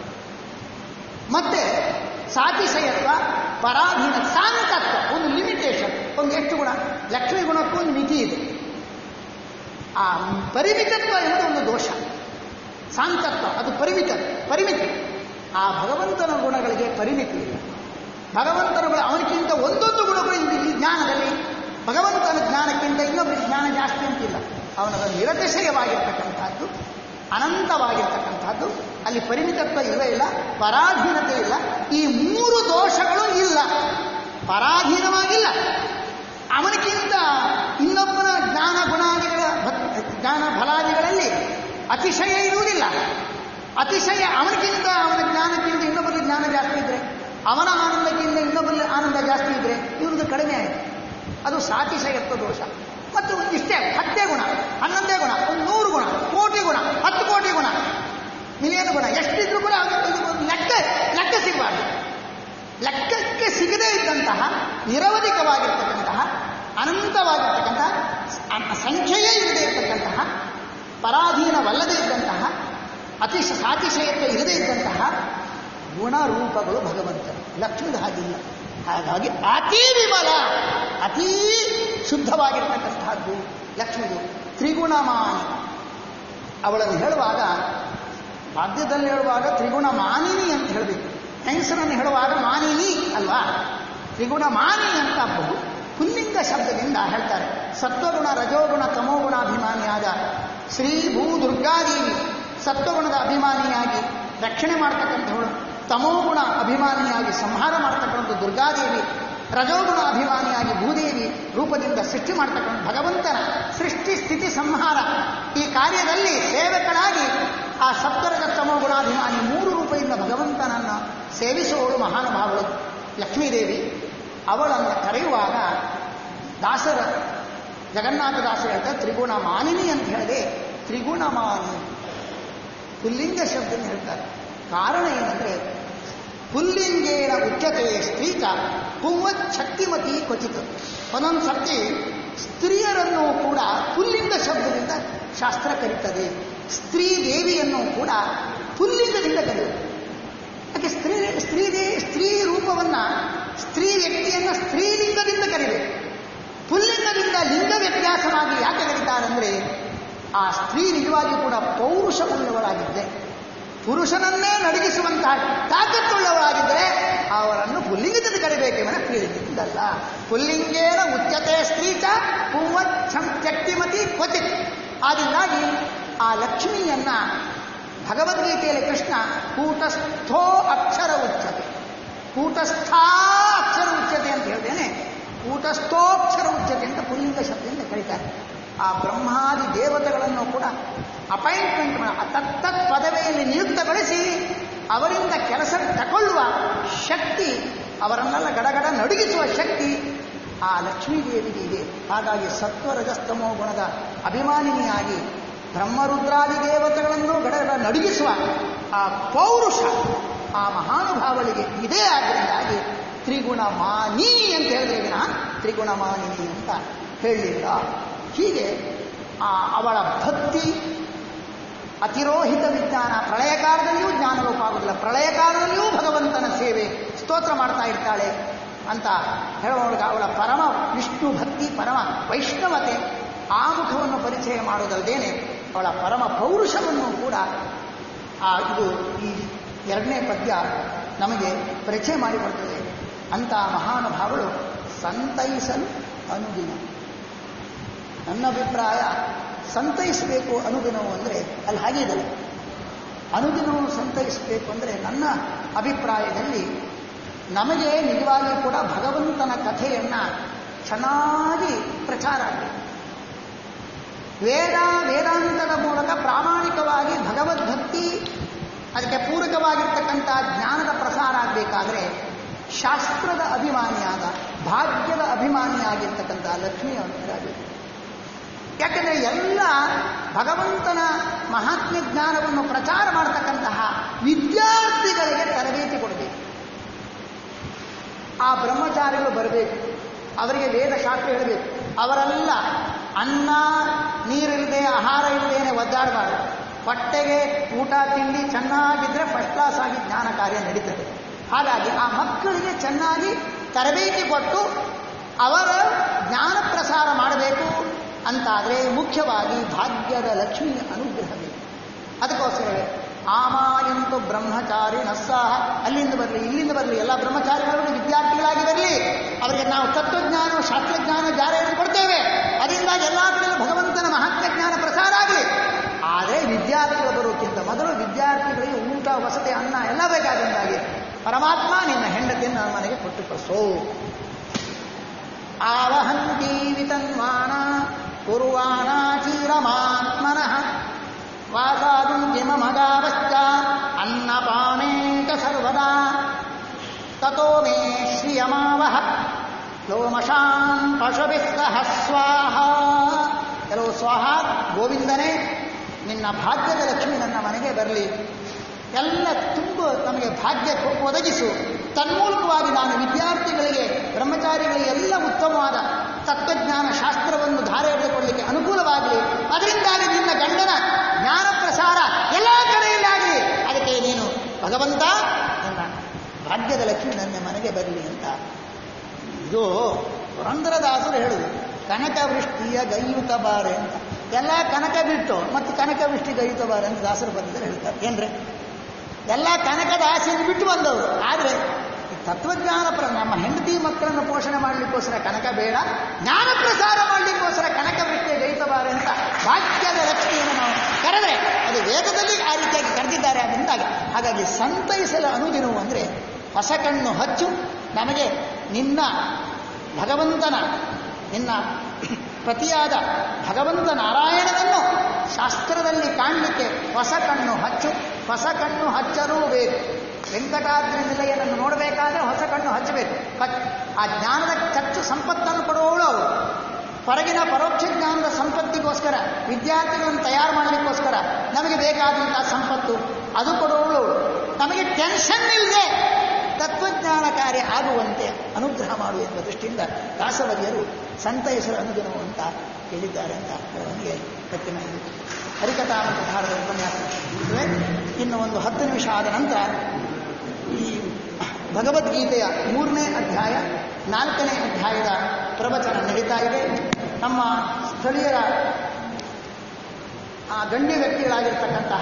ಮತ್ತೆ ಸಾತಿಶಯತ್ವ ಪರಾಧೀನ ಸಾಂತತ್ವ ಒಂದು ಲಿಮಿಟೇಷನ್ ಒಂದು ಎಷ್ಟು ಗುಣ ಲಕ್ಷ್ಮಿ ಗುಣಕ್ಕೂ ಒಂದು ಮಿತಿ ಇದೆ ಆ ಪರಿಮಿತತ್ವ ಎನ್ನುವುದು ಒಂದು ದೋಷ ಸಾಂತತ್ವ ಅದು ಪರಿಮಿತ ಪರಿಮಿತಿ ಆ ಭಗವಂತನ ಗುಣಗಳಿಗೆ ಪರಿಮಿತಿ ಇಲ್ಲ ಭಗವಂತನ ಗುಣ ಅವನಿಗಿಂತ ಒಂದೊಂದು ಗುಣಗಳು ಇಲ್ಲಿ ಈ ಜ್ಞಾನದಲ್ಲಿ ಭಗವಂತನ ಜ್ಞಾನಕ್ಕಿಂತ ಇನ್ನೊಬ್ಬರ ಜ್ಞಾನ ಜಾಸ್ತಿ ಅಂತಿಲ್ಲ ಅವನದ ನಿರತಿಶಯವಾಗಿರ್ತಕ್ಕಂಥದ್ದು ಅನಂತವಾಗಿರ್ತಕ್ಕಂಥದ್ದು ಅಲ್ಲಿ ಪರಿಮಿತತ್ವ ಇಲ್ಲವೇ ಇಲ್ಲ ಪರಾಧೀನತೆ ಇಲ್ಲ ಈ ಮೂರು ದೋಷಗಳು ಇಲ್ಲ ಪರಾಧೀನವಾಗಿಲ್ಲ ಅವನಿಗಿಂತ ಇನ್ನೊಬ್ಬನ ಜ್ಞಾನ ಗುಣಾದಿಗಳ ಭಕ್- ಜ್ಞಾನ ಫಲಾದಿಗಳಲ್ಲಿ ಅತಿಶಯ ಇರುವುದಿಲ್ಲ ಅತಿಶಯ ಅವನಿಗಿಂತ ಅವನ ಜ್ಞಾನಕ್ಕಿಂತ ಇನ್ನೊಬ್ಬರಿಗೆ ಜ್ಞಾನ ಜಾಸ್ತಿ ಇದ್ರೆ ಅವನ ಆನಂದಕ್ಕಿಂತ ಇನ್ನೊಬ್ಬರಲ್ಲಿ ಆನಂದ ಜಾಸ್ತಿ ಇದ್ರೆ ಇವನದು ಕಡಿಮೆ ಆಯಿತು ಅದು ಸಾತಿಶಯತ್ವ ದೋಷ ಮತ್ತು ಇಷ್ಟೇ ಹತ್ತೇ ಗುಣ ಹನ್ನೊಂದೇ ಗುಣ ಒಂದು ನೂರು ಗುಣ ಕೋಟಿ ಗುಣ ಹತ್ತು ಕೋಟಿ ಗುಣ ಮಿಲಿಯನ್ ಗುಣ ಎಷ್ಟಿದ್ರು ಕೂಡ ಅದು ಇದು ಒಂದು ಲೆಕ್ಕ ಲೆಕ್ಕ ಸಿಗಬಾರ್ದು ಲೆಕ್ಕಕ್ಕೆ ಸಿಗದೇ ಇದ್ದಂತಹ ನಿರವಧಿಕವಾಗಿರ್ತಕ್ಕಂತಹ ಅನಂತವಾಗಿರ್ತಕ್ಕಂತಹ ಅ- ಸಂಖ್ಯೆಯೇ ಇಲ್ಲದೆ ಇರತಕ್ಕಂತಹ ಪರಾಧೀನವಲ್ಲದೆ ಇದ್ದಂತಹ ಅತಿ ಸಾತಿಶಯತ್ವ ಇಲ್ಲದೆ ಇದ್ದಂತಹ ಗುಣರೂಪಗಳು ಭಗವಂತನು ಲಕ್ಷ್ಮಿದು ಹಾಗಿಲ್ಲ ಹಾಗಾಗಿ ಅತಿ ವಿಮಲ ಅತೀ ಶುದ್ಧವಾಗಿರ್ತಕ್ಕಂತಹದ್ದು ಲಕ್ಷ್ಮಿದು ತ್ರಿಗುಣಮಾನಿ ಅವಳನ್ನು ಹೇಳುವಾಗ ವಾದ್ಯದಲ್ಲಿ ಹೇಳುವಾಗ ತ್ರಿಗುಣ ಮಾನಿನಿ ಅಂತ ಹೇಳಬೇಕು ಹೆಂಗಸರನ್ನು ಹೇಳುವಾಗ ಮಾನಿನಿ ಅಲ್ವಾ ತ್ರಿಗುಣ ಮಾನಿ ಅಂತ ಬಹು ಪುಲ್ಲಿಂಗ ಶಬ್ದದಿಂದ ಹೇಳ್ತಾರೆ ಸತ್ವಗುಣ ರಜೋಗುಣ ತಮೋಗುಣ ಅಭಿಮಾನಿಯಾದ ಶ್ರೀ ಭೂ ದುರ್ಗಾದೇವಿ ಸತ್ವಗುಣದ ಅಭಿಮಾನಿಯಾಗಿ ರಕ್ಷಣೆ ಮಾಡ್ತಕ್ಕಂಥವಳು ತಮೋಗುಣ ಅಭಿಮಾನಿಯಾಗಿ ಸಂಹಾರ ಮಾಡ್ತಕ್ಕಂಥ ದುರ್ಗಾದೇವಿ ರಜೋಗುಣ ಅಭಿಮಾನಿಯಾಗಿ ಭೂದೇವಿ ರೂಪದಿಂದ ಸೃಷ್ಟಿ ಮಾಡ್ತಕ್ಕಂಥ ಭಗವಂತನ ಸೃಷ್ಟಿ ಸ್ಥಿತಿ ಸಂಹಾರ ಈ ಕಾರ್ಯದಲ್ಲಿ ಸೇವಕರಾಗಿ ಆ ಸಪ್ತರಜ ತಮೋಗುಣಾಭಿಮಾನಿ ಮೂರು ರೂಪದಿಂದ ಭಗವಂತನನ್ನು ಸೇವಿಸುವವಳು ಮಹಾನುಭಾವಳು ಲಕ್ಷ್ಮೀದೇವಿ ಅವಳನ್ನು ಕರೆಯುವಾಗ ದಾಸರ ಜಗನ್ನಾಥ ದಾಸರು ಹೇಳ್ತಾರೆ ತ್ರಿಗುಣ ಮಾನಿನಿ ಅಂತ ಹೇಳಿದೆ ತ್ರಿಗುಣ ಮಾನಿ ಪುಲ್ಲಿಂಗ ಶಬ್ದ ಹೇಳ್ತಾರೆ ಕಾರಣ ಏನಂದ್ರೆ ಪುಲ್ಲಿಂಗೇನ ಉಚ್ಚತೆ ಸ್ತ್ರೀಕ ಪುಂವತ್ ಶಕ್ತಿಮತಿ ಕ್ವಚಿತ್ ಒಂದೊಂದು ಸರ್ತಿ ಸ್ತ್ರೀಯರನ್ನು ಕೂಡ ಪುಲ್ಲಿಂಗ ಶಬ್ದದಿಂದ ಶಾಸ್ತ್ರ ಕರೀತದೆ ಸ್ತ್ರೀ ದೇವಿಯನ್ನು ಕೂಡ ಪುಲ್ಲಿಂಗದಿಂದ ಕರೆಯುತ್ತೆ ಯಾಕೆ ಸ್ತ್ರೀ ಸ್ತ್ರೀ ದೇ ಸ್ತ್ರೀ ರೂಪವನ್ನ ಸ್ತ್ರೀ ವ್ಯಕ್ತಿಯನ್ನ ಸ್ತ್ರೀಲಿಂಗದಿಂದ ಕರಿಬೇಕು ಪುಲ್ಲಿಂಗದಿಂದ ಲಿಂಗ ವ್ಯತ್ಯಾಸವಾಗಿ ಯಾಕೆ ಕರೀತಾರಂದ್ರೆ ಆ ಸ್ತ್ರೀ ನಿಜವಾಗಿಯೂ ಕೂಡ ಪೌರುಷವುಳ್ಳವಳಾಗಿದ್ದೆ ಪುರುಷನನ್ನೇ ನಡಗಿಸುವಂತಹ ತಾಕತ್ತುಳ್ಳವಳಾಗಿದ್ದರೆ ಅವರನ್ನು ಪುಲ್ಲಿಂಗದಿಂದ ಕರಿಬೇಕೆಂಬ ಸ್ತ್ರೀಲಿಂಗದಿಂದಲ್ಲ ಪುಲ್ಲಿಂಗೇನ ಉಚ್ಚತೆ ಸ್ತ್ರೀಚ ಪುಂವತ್ ಶಕ್ತಿಮತಿ ಕ್ವಚಿತ್ ಆದ್ದರಿಂದಾಗಿ ಆ ಲಕ್ಷ್ಮಿಯನ್ನ ಭಗವದ್ಗೀತೆಯಲ್ಲಿ ಕೃಷ್ಣ ಕೂಟಸ್ಥೋ ಅಕ್ಷರ ಉಚ್ಚತೆ ಕೂಟಸ್ಥಾ ಅಕ್ಷರ ಉಚ್ಚತೆ ಅಂತ ಹೇಳ್ತೇನೆ ಕೂಟಸ್ಥೋಕ್ಷರ ಉಚ್ಚತೆ ಅಂತ ಪುಲ್ಲಿಂಗ ಶಬ್ದದಿಂದ ಕರೀತಾರೆ ಆ ಬ್ರಹ್ಮಾದಿ ದೇವತೆಗಳನ್ನು ಕೂಡ ಅಪಾಯಿಂಟ್ಮೆಂಟ್ ತತ್ತತ್ ಪದವಿಯಲ್ಲಿ ನಿಯುಕ್ತಗೊಳಿಸಿ ಅವರಿಂದ ಕೆಲಸ ತಗೊಳ್ಳುವ ಶಕ್ತಿ ಅವರನ್ನೆಲ್ಲ ಗಡಗಡ ನಡುಗಿಸುವ ಶಕ್ತಿ ಆ ಲಕ್ಷ್ಮೀದೇವಿಗೆ ಇದೆ ಹಾಗಾಗಿ ಸತ್ವರಜಸ್ತಮೋ ಗುಣದ ಅಭಿಮಾನಿನಿಯಾಗಿ ಬ್ರಹ್ಮರುದ್ರಾದಿ ದೇವತೆಗಳನ್ನು ಗಡಗಡ ನಡುಗಿಸುವ ಆ ಪೌರುಷ ಆ ಮಹಾನುಭಾವಳಿಗೆ ಇದೇ ಆದ್ದರಿಂದಾಗಿ ತ್ರಿಗುಣ ಮಾನಿ ಅಂತ ಹೇಳಿದ್ರೆ ವಿನಃ ತ್ರಿಗುಣ ಮಾನಿನಿ ಅಂತ ಹೇಳಲಿಲ್ಲ ಹೀಗೆ ಆ ಅವಳ ಭಕ್ತಿ ಅತಿರೋಹಿತ ವಿಜ್ಞಾನ ಪ್ರಳಯ ಕಾಲದಲ್ಲಿಯೂ ಜ್ಞಾನರೂಪ ಆಗುವುದಿಲ್ಲ ಪ್ರಳಯ ಕಾಲದಲ್ಲಿಯೂ ಭಗವಂತನ ಸೇವೆ ಸ್ತೋತ್ರ ಮಾಡ್ತಾ ಇರ್ತಾಳೆ ಅಂತ ಹೇಳುವಾಗ ಅವಳ ಪರಮ ವಿಷ್ಣು ಭಕ್ತಿ ಪರಮ ವೈಷ್ಣವತೆ ಆ ಮುಖವನ್ನು ಪರಿಚಯ ಮಾಡುವುದಲ್ಲದೇನೆ ಅವಳ ಪರಮ ಪೌರುಷವನ್ನು ಕೂಡ ಆ ಇದು ಈ ಎರಡನೇ ಪದ್ಯ ನಮಗೆ ಪರಿಚಯ ಮಾಡಿಕೊಡ್ತದೆ ಅಂತ ಮಹಾನುಭಾವಳು ಸಂತೈಸಲು ಅನುದಿನ ನನ್ನ ಅಭಿಪ್ರಾಯ ಸಂತೈಸಬೇಕು ಅನುದಿನವು ಅಂದರೆ ಅಲ್ಲಿ ಹಾಗೆ ಇದೆ ಅನುದಿನವು ಸಂತೈಸಬೇಕು ಅಂದರೆ ನನ್ನ ಅಭಿಪ್ರಾಯದಲ್ಲಿ ನಮಗೆ ನಿಜವಾಗಿ ಕೂಡ ಭಗವಂತನ ಕಥೆಯನ್ನು ಚೆನ್ನಾಗಿ ಪ್ರಚಾರ ಆಗಬೇಕು ವೇದ ವೇದಾಂತದ ಮೂಲಕ ಪ್ರಾಮಾಣಿಕವಾಗಿ ಭಗವದ್ಭಕ್ತಿ ಅದಕ್ಕೆ ಪೂರಕವಾಗಿರ್ತಕ್ಕಂಥ ಜ್ಞಾನದ ಪ್ರಸಾರ ಆಗಬೇಕಾದ್ರೆ ಶಾಸ್ತ್ರದ ಅಭಿಮಾನಿಯಾದ ಭಾಗ್ಯದ ಅಭಿಮಾನಿಯಾಗಿರ್ತಕ್ಕಂಥ ಲಕ್ಷ್ಮಿಯ ಅನುಗ್ರಹಬೇಕು ಯಾಕೆಂದರೆ ಎಲ್ಲ ಭಗವಂತನ ಮಹಾತ್ಮ್ಯ ಜ್ಞಾನವನ್ನು ಪ್ರಚಾರ ಮಾಡತಕ್ಕಂತಹ ವಿದ್ಯಾರ್ಥಿಗಳಿಗೆ ತರಬೇತಿ ಕೊಡಬೇಕು ಆ ಬ್ರಹ್ಮಚಾರಿಗಳು ಬರಬೇಕು ಅವರಿಗೆ ವೇದಶಾಸ್ತ್ರ ಹೇಳಬೇಕು ಅವರೆಲ್ಲ ಅನ್ನ ನೀರಿಲ್ಲದೆ ಆಹಾರ ಇಲ್ಲದೇನೆ ಒದ್ದಾಡಬಾರ್ದು ಹೊಟ್ಟೆಗೆ ಊಟ ತಿಂಡಿ ಚೆನ್ನಾಗಿದ್ದರೆ ಫಸ್ಟ್ ಕ್ಲಾಸ್ ಆಗಿ ಜ್ಞಾನ ಕಾರ್ಯ ನಡೀತದೆ ಹಾಗಾಗಿ ಆ ಮಕ್ಕಳಿಗೆ ಚೆನ್ನಾಗಿ ತರಬೇತಿ ಕೊಟ್ಟು ಅವರ ಜ್ಞಾನ ಪ್ರಸಾರ ಮಾಡಬೇಕು ಅಂತಾದರೆ ಮುಖ್ಯವಾಗಿ ಭಾಗ್ಯದ ಲಕ್ಷ್ಮಿಯ ಅನುಗ್ರಹ ಬೇಕು ಅದಕ್ಕೋಸ್ಕರವೇ ಆಮಾಯಂತು ಬ್ರಹ್ಮಚಾರಿ ನಸ್ಸಾಹ ಅಲ್ಲಿಂದ ಬರಲಿ ಇಲ್ಲಿಂದ ಬರಲಿ ಎಲ್ಲ ಬ್ರಹ್ಮಚಾರಿಗಳು ವಿದ್ಯಾರ್ಥಿಗಳಾಗಿ ಬರಲಿ ಅವರಿಗೆ ನಾವು ತತ್ವಜ್ಞಾನ ಶಾಸ್ತ್ರಜ್ಞಾನ ಜಾರಿಯನ್ನು ಕೊಡ್ತೇವೆ ಅದರಿಂದಾಗಿ ಎಲ್ಲ ಕಡೆಯಲ್ಲೂ ಭಗವಂತನ ಮಹಾತ್ಮ ಜ್ಞಾನ ಪ್ರಸಾರ ಆಗಲಿ ಆದರೆ ವಿದ್ಯಾರ್ಥಿಗಳು ಬರೋಕ್ಕಿಂತ ಮೊದಲು ವಿದ್ಯಾರ್ಥಿಗಳಿಗೆ ಊಟ ವಸತಿ ಅನ್ನ ಎಲ್ಲ ಬೇಕಾದಂದಾಗಿ ಪರಮಾತ್ಮ ನಿನ್ನ ಹೆಂಡತಿಯನ್ನು ನನ್ನ ಮನೆಗೆ ಕೊಟ್ಟು ಕಳಿಸೋ ಆವಹಂತಿ ವಿತನ್ವಾನ ಕುರುವಾಣಾಚೀರಮಾತ್ಮನಃ ವಾಸಾದು ಕಿಮ ಮಗಾವಶ್ಚ ಅನ್ನಪಾನೇಕ ಸರ್ವದಾ ತಥೋ ಮೇ ಶ್ರಿಯಮಾವಹ ಲೋಮಶಾನ್ ಪಶುಭಿಃ ಸಹ ಸ್ವಾಹ ಕೆಲವು ಸ್ವಾಹ ಗೋವಿಂದನೇ ನಿನ್ನ ಭಾಗ್ಯದ ಲಕ್ಷ್ಮಿ ನನ್ನ ಮನೆಗೆ ಬರಲಿ ಎಲ್ಲ ತುಂಬ ನಮಗೆ ಭಾಗ್ಯ ಕೊ- ಒದಗಿಸು ತನ್ಮೂಲಕವಾಗಿ ನಾನು ವಿದ್ಯಾರ್ಥಿಗಳಿಗೆ ಬ್ರಹ್ಮಚಾರಿಗಳಿಗೆ ಎಲ್ಲ ಉತ್ತಮವಾದ ತತ್ವಜ್ಞಾನ ಶಾಸ್ತ್ರವನ್ನು ಧಾರೆ ಎಳೆದುಕೊಳ್ಳಲಿಕ್ಕೆ ಅನುಕೂಲವಾಗಲಿ ಅದರಿಂದಾಗಿ ನಿನ್ನ ಗಂಡನ ಜ್ಞಾನ ಪ್ರಸಾರ ಎಲ್ಲ ಕಡೆಯಲ್ಲಾಗಲಿ ಅದಕ್ಕೆ ನೀನು ಭಗವಂತ ನನ್ನ ಭಾಗ್ಯದ ಲಕ್ಷ್ಮಿ ನನ್ನ ಮನೆಗೆ ಬರಲಿ ಅಂತ ಇದು ಪುರಂದರದಾಸರು ಹೇಳುದು ಕನಕ ವೃಷ್ಟಿಯ ಗೈಯುತ ಬಾರೆ ಅಂತ ಎಲ್ಲ ಕನಕ ಬಿಟ್ಟು ಮತ್ತು ಕನಕ ವೃಷ್ಟಿ ಗೈಯುತ ಬಾರೆ ಅಂತ ದಾಸರು ಬಂದಿದ್ದಾರೆ ಹೇಳ್ತಾರೆ ಏನ್ರಿ ಎಲ್ಲ ಕನಕದ ಆಸೆಯನ್ನು ಬಿಟ್ಟು ಬಂದವರು ಆದರೆ ಈ ತತ್ವಜ್ಞಾನ ಪ್ರ ನಮ್ಮ ಹೆಂಡತಿ ಮಕ್ಕಳನ್ನು ಪೋಷಣೆ ಮಾಡಲಿಕ್ಕೋಸ್ಕರ ಕನಕ ಬೇಡ ಜ್ಞಾನ ಪ್ರಸಾರ ಮಾಡಲಿಕ್ಕೋಸ್ಕರ ಕನಕ ವೃತ್ತಿಯ ಜಯಿಸಬಾರೆ ಅಂತ ಭಾಗ್ಯದ ಲಕ್ಷ್ಮಿಯನ್ನು ನಾವು ಕರೆದರೆ ಅದು ವೇದದಲ್ಲಿ ಆ ರೀತಿಯಾಗಿ ಕರೆದಿದ್ದಾರೆ ಅದರಿಂದಾಗಿ ಹಾಗಾಗಿ ಸಂತೈಸಲು ಅನುದಿನವು ಅಂದರೆ ಹೊಸ ಕಣ್ಣು ಹಚ್ಚು ನಮಗೆ ನಿನ್ನ ಭಗವಂತನ ನಿನ್ನ ಪತಿಯಾದ ಭಗವಂತ ನಾರಾಯಣನನ್ನು ಶಾಸ್ತ್ರದಲ್ಲಿ ಕಾಣಲಿಕ್ಕೆ ಹೊಸ ಕಣ್ಣು ಹಚ್ಚು ಹೊಸ ಕಣ್ಣು ಹಚ್ಚರೂ ಬೇಕು ವೆಂಕಟಾದ್ರಿ ನಿಲಯನನ್ನು ನೋಡಬೇಕಾದ್ರೆ ಹೊಸ ಕಣ್ಣು ಹಚ್ಚಬೇಕು ಕ- ಆ ಜ್ಞಾನದ ಚಚ್ಚು ಸಂಪತ್ತನ್ನು ಕೊಡುವವಳು ಅವಳು ಹೊರಗಿನ ಪರೋಕ್ಷ ಜ್ಞಾನದ ಸಂಪತ್ತಿಗೋಸ್ಕರ ವಿದ್ಯಾರ್ಥಿಗಳನ್ನು ತಯಾರು ಮಾಡಲಿಕ್ಕೋಸ್ಕರ ನಮಗೆ ಬೇಕಾದಂತಹ ಸಂಪತ್ತು ಅದು ಕೊಡುವವಳು ಅವಳು. ನಮಗೆ ಟೆನ್ಷನ್ ಇಲ್ಲದೆ ತತ್ವಜ್ಞಾನ ಕಾರ್ಯ ಆಗುವಂತೆ ಅನುಗ್ರಹ ಮಾಡು ಎಂಬ ದೃಷ್ಟಿಯಿಂದ ದಾಸವರಿಯರು ಸಂತೈಸರ ಅನುಗುಣವು ಅಂತ ಹೇಳಿದ್ದಾರೆ ಅಂತ ನನಗೆ ಕತ್ತಿನ ಇದು ಹರಿಕಥಾಮೃತ ಭಾರತ ಉಪನ್ಯಾಸ ಮುಗಿಸುತ್ತೇವೆ. ಇನ್ನು ಒಂದು ಹತ್ತು ನಿಮಿಷ ಆದ ನಂತರ ಈ ಭಗವದ್ಗೀತೆಯ ಮೂರನೇ ಅಧ್ಯಾಯ ನಾಲ್ಕನೇ ಅಧ್ಯಾಯದ ಪ್ರವಚನ ನಡೀತಾ ಇದೆ ನಮ್ಮ ಸ್ಥಳೀಯರ ಆ ಗಣ್ಯ ವ್ಯಕ್ತಿಗಳಾಗಿರ್ತಕ್ಕಂತಹ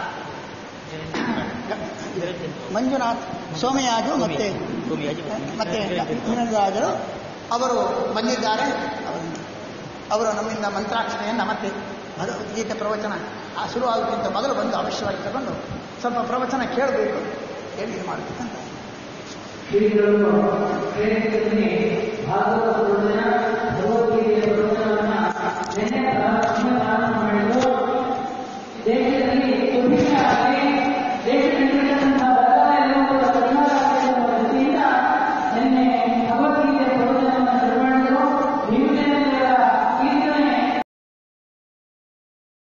ಮಂಜುನಾಥ್ ಸೋಮಯಾಜು ಮತ್ತೆ ಮತ್ತೆ ರಾಜರು ಅವರು ಬಂದಿದ್ದಾರೆ ಅವರನ್ನು ಅವರು ನಮ್ಮಿಂದ ಮಂತ್ರಾಕ್ಷತೆಯನ್ನು ಮತ್ತೆ ಭಗವದ್ಗೀತೆ ಪ್ರವಚನ ಆ ಶುರುವಾಗೋಕ್ಕಿಂತ ಮೊದಲು ಬಂದು ಅವಶ್ಯವಾಗಿ ತಗೊಂಡು ಸ್ವಲ್ಪ ಪ್ರವಚನ ಕೇಳಬೇಕು ಹೇಳಿ ಇದು ಮಾಡಬೇಕಂತ ಶ್ರೀಗಳನ್ನು ಪ್ರೇರಿತದಲ್ಲಿ ಭಾಗವತ ಪ್ರವಚನ ಭಗವದ್ಗೀತೆಯ ಪ್ರವಚನವನ್ನ ನಿನ್ನೆ ಪ್ರಾರಂಭ ಮಾಡಿದ್ದು ದೇಶದ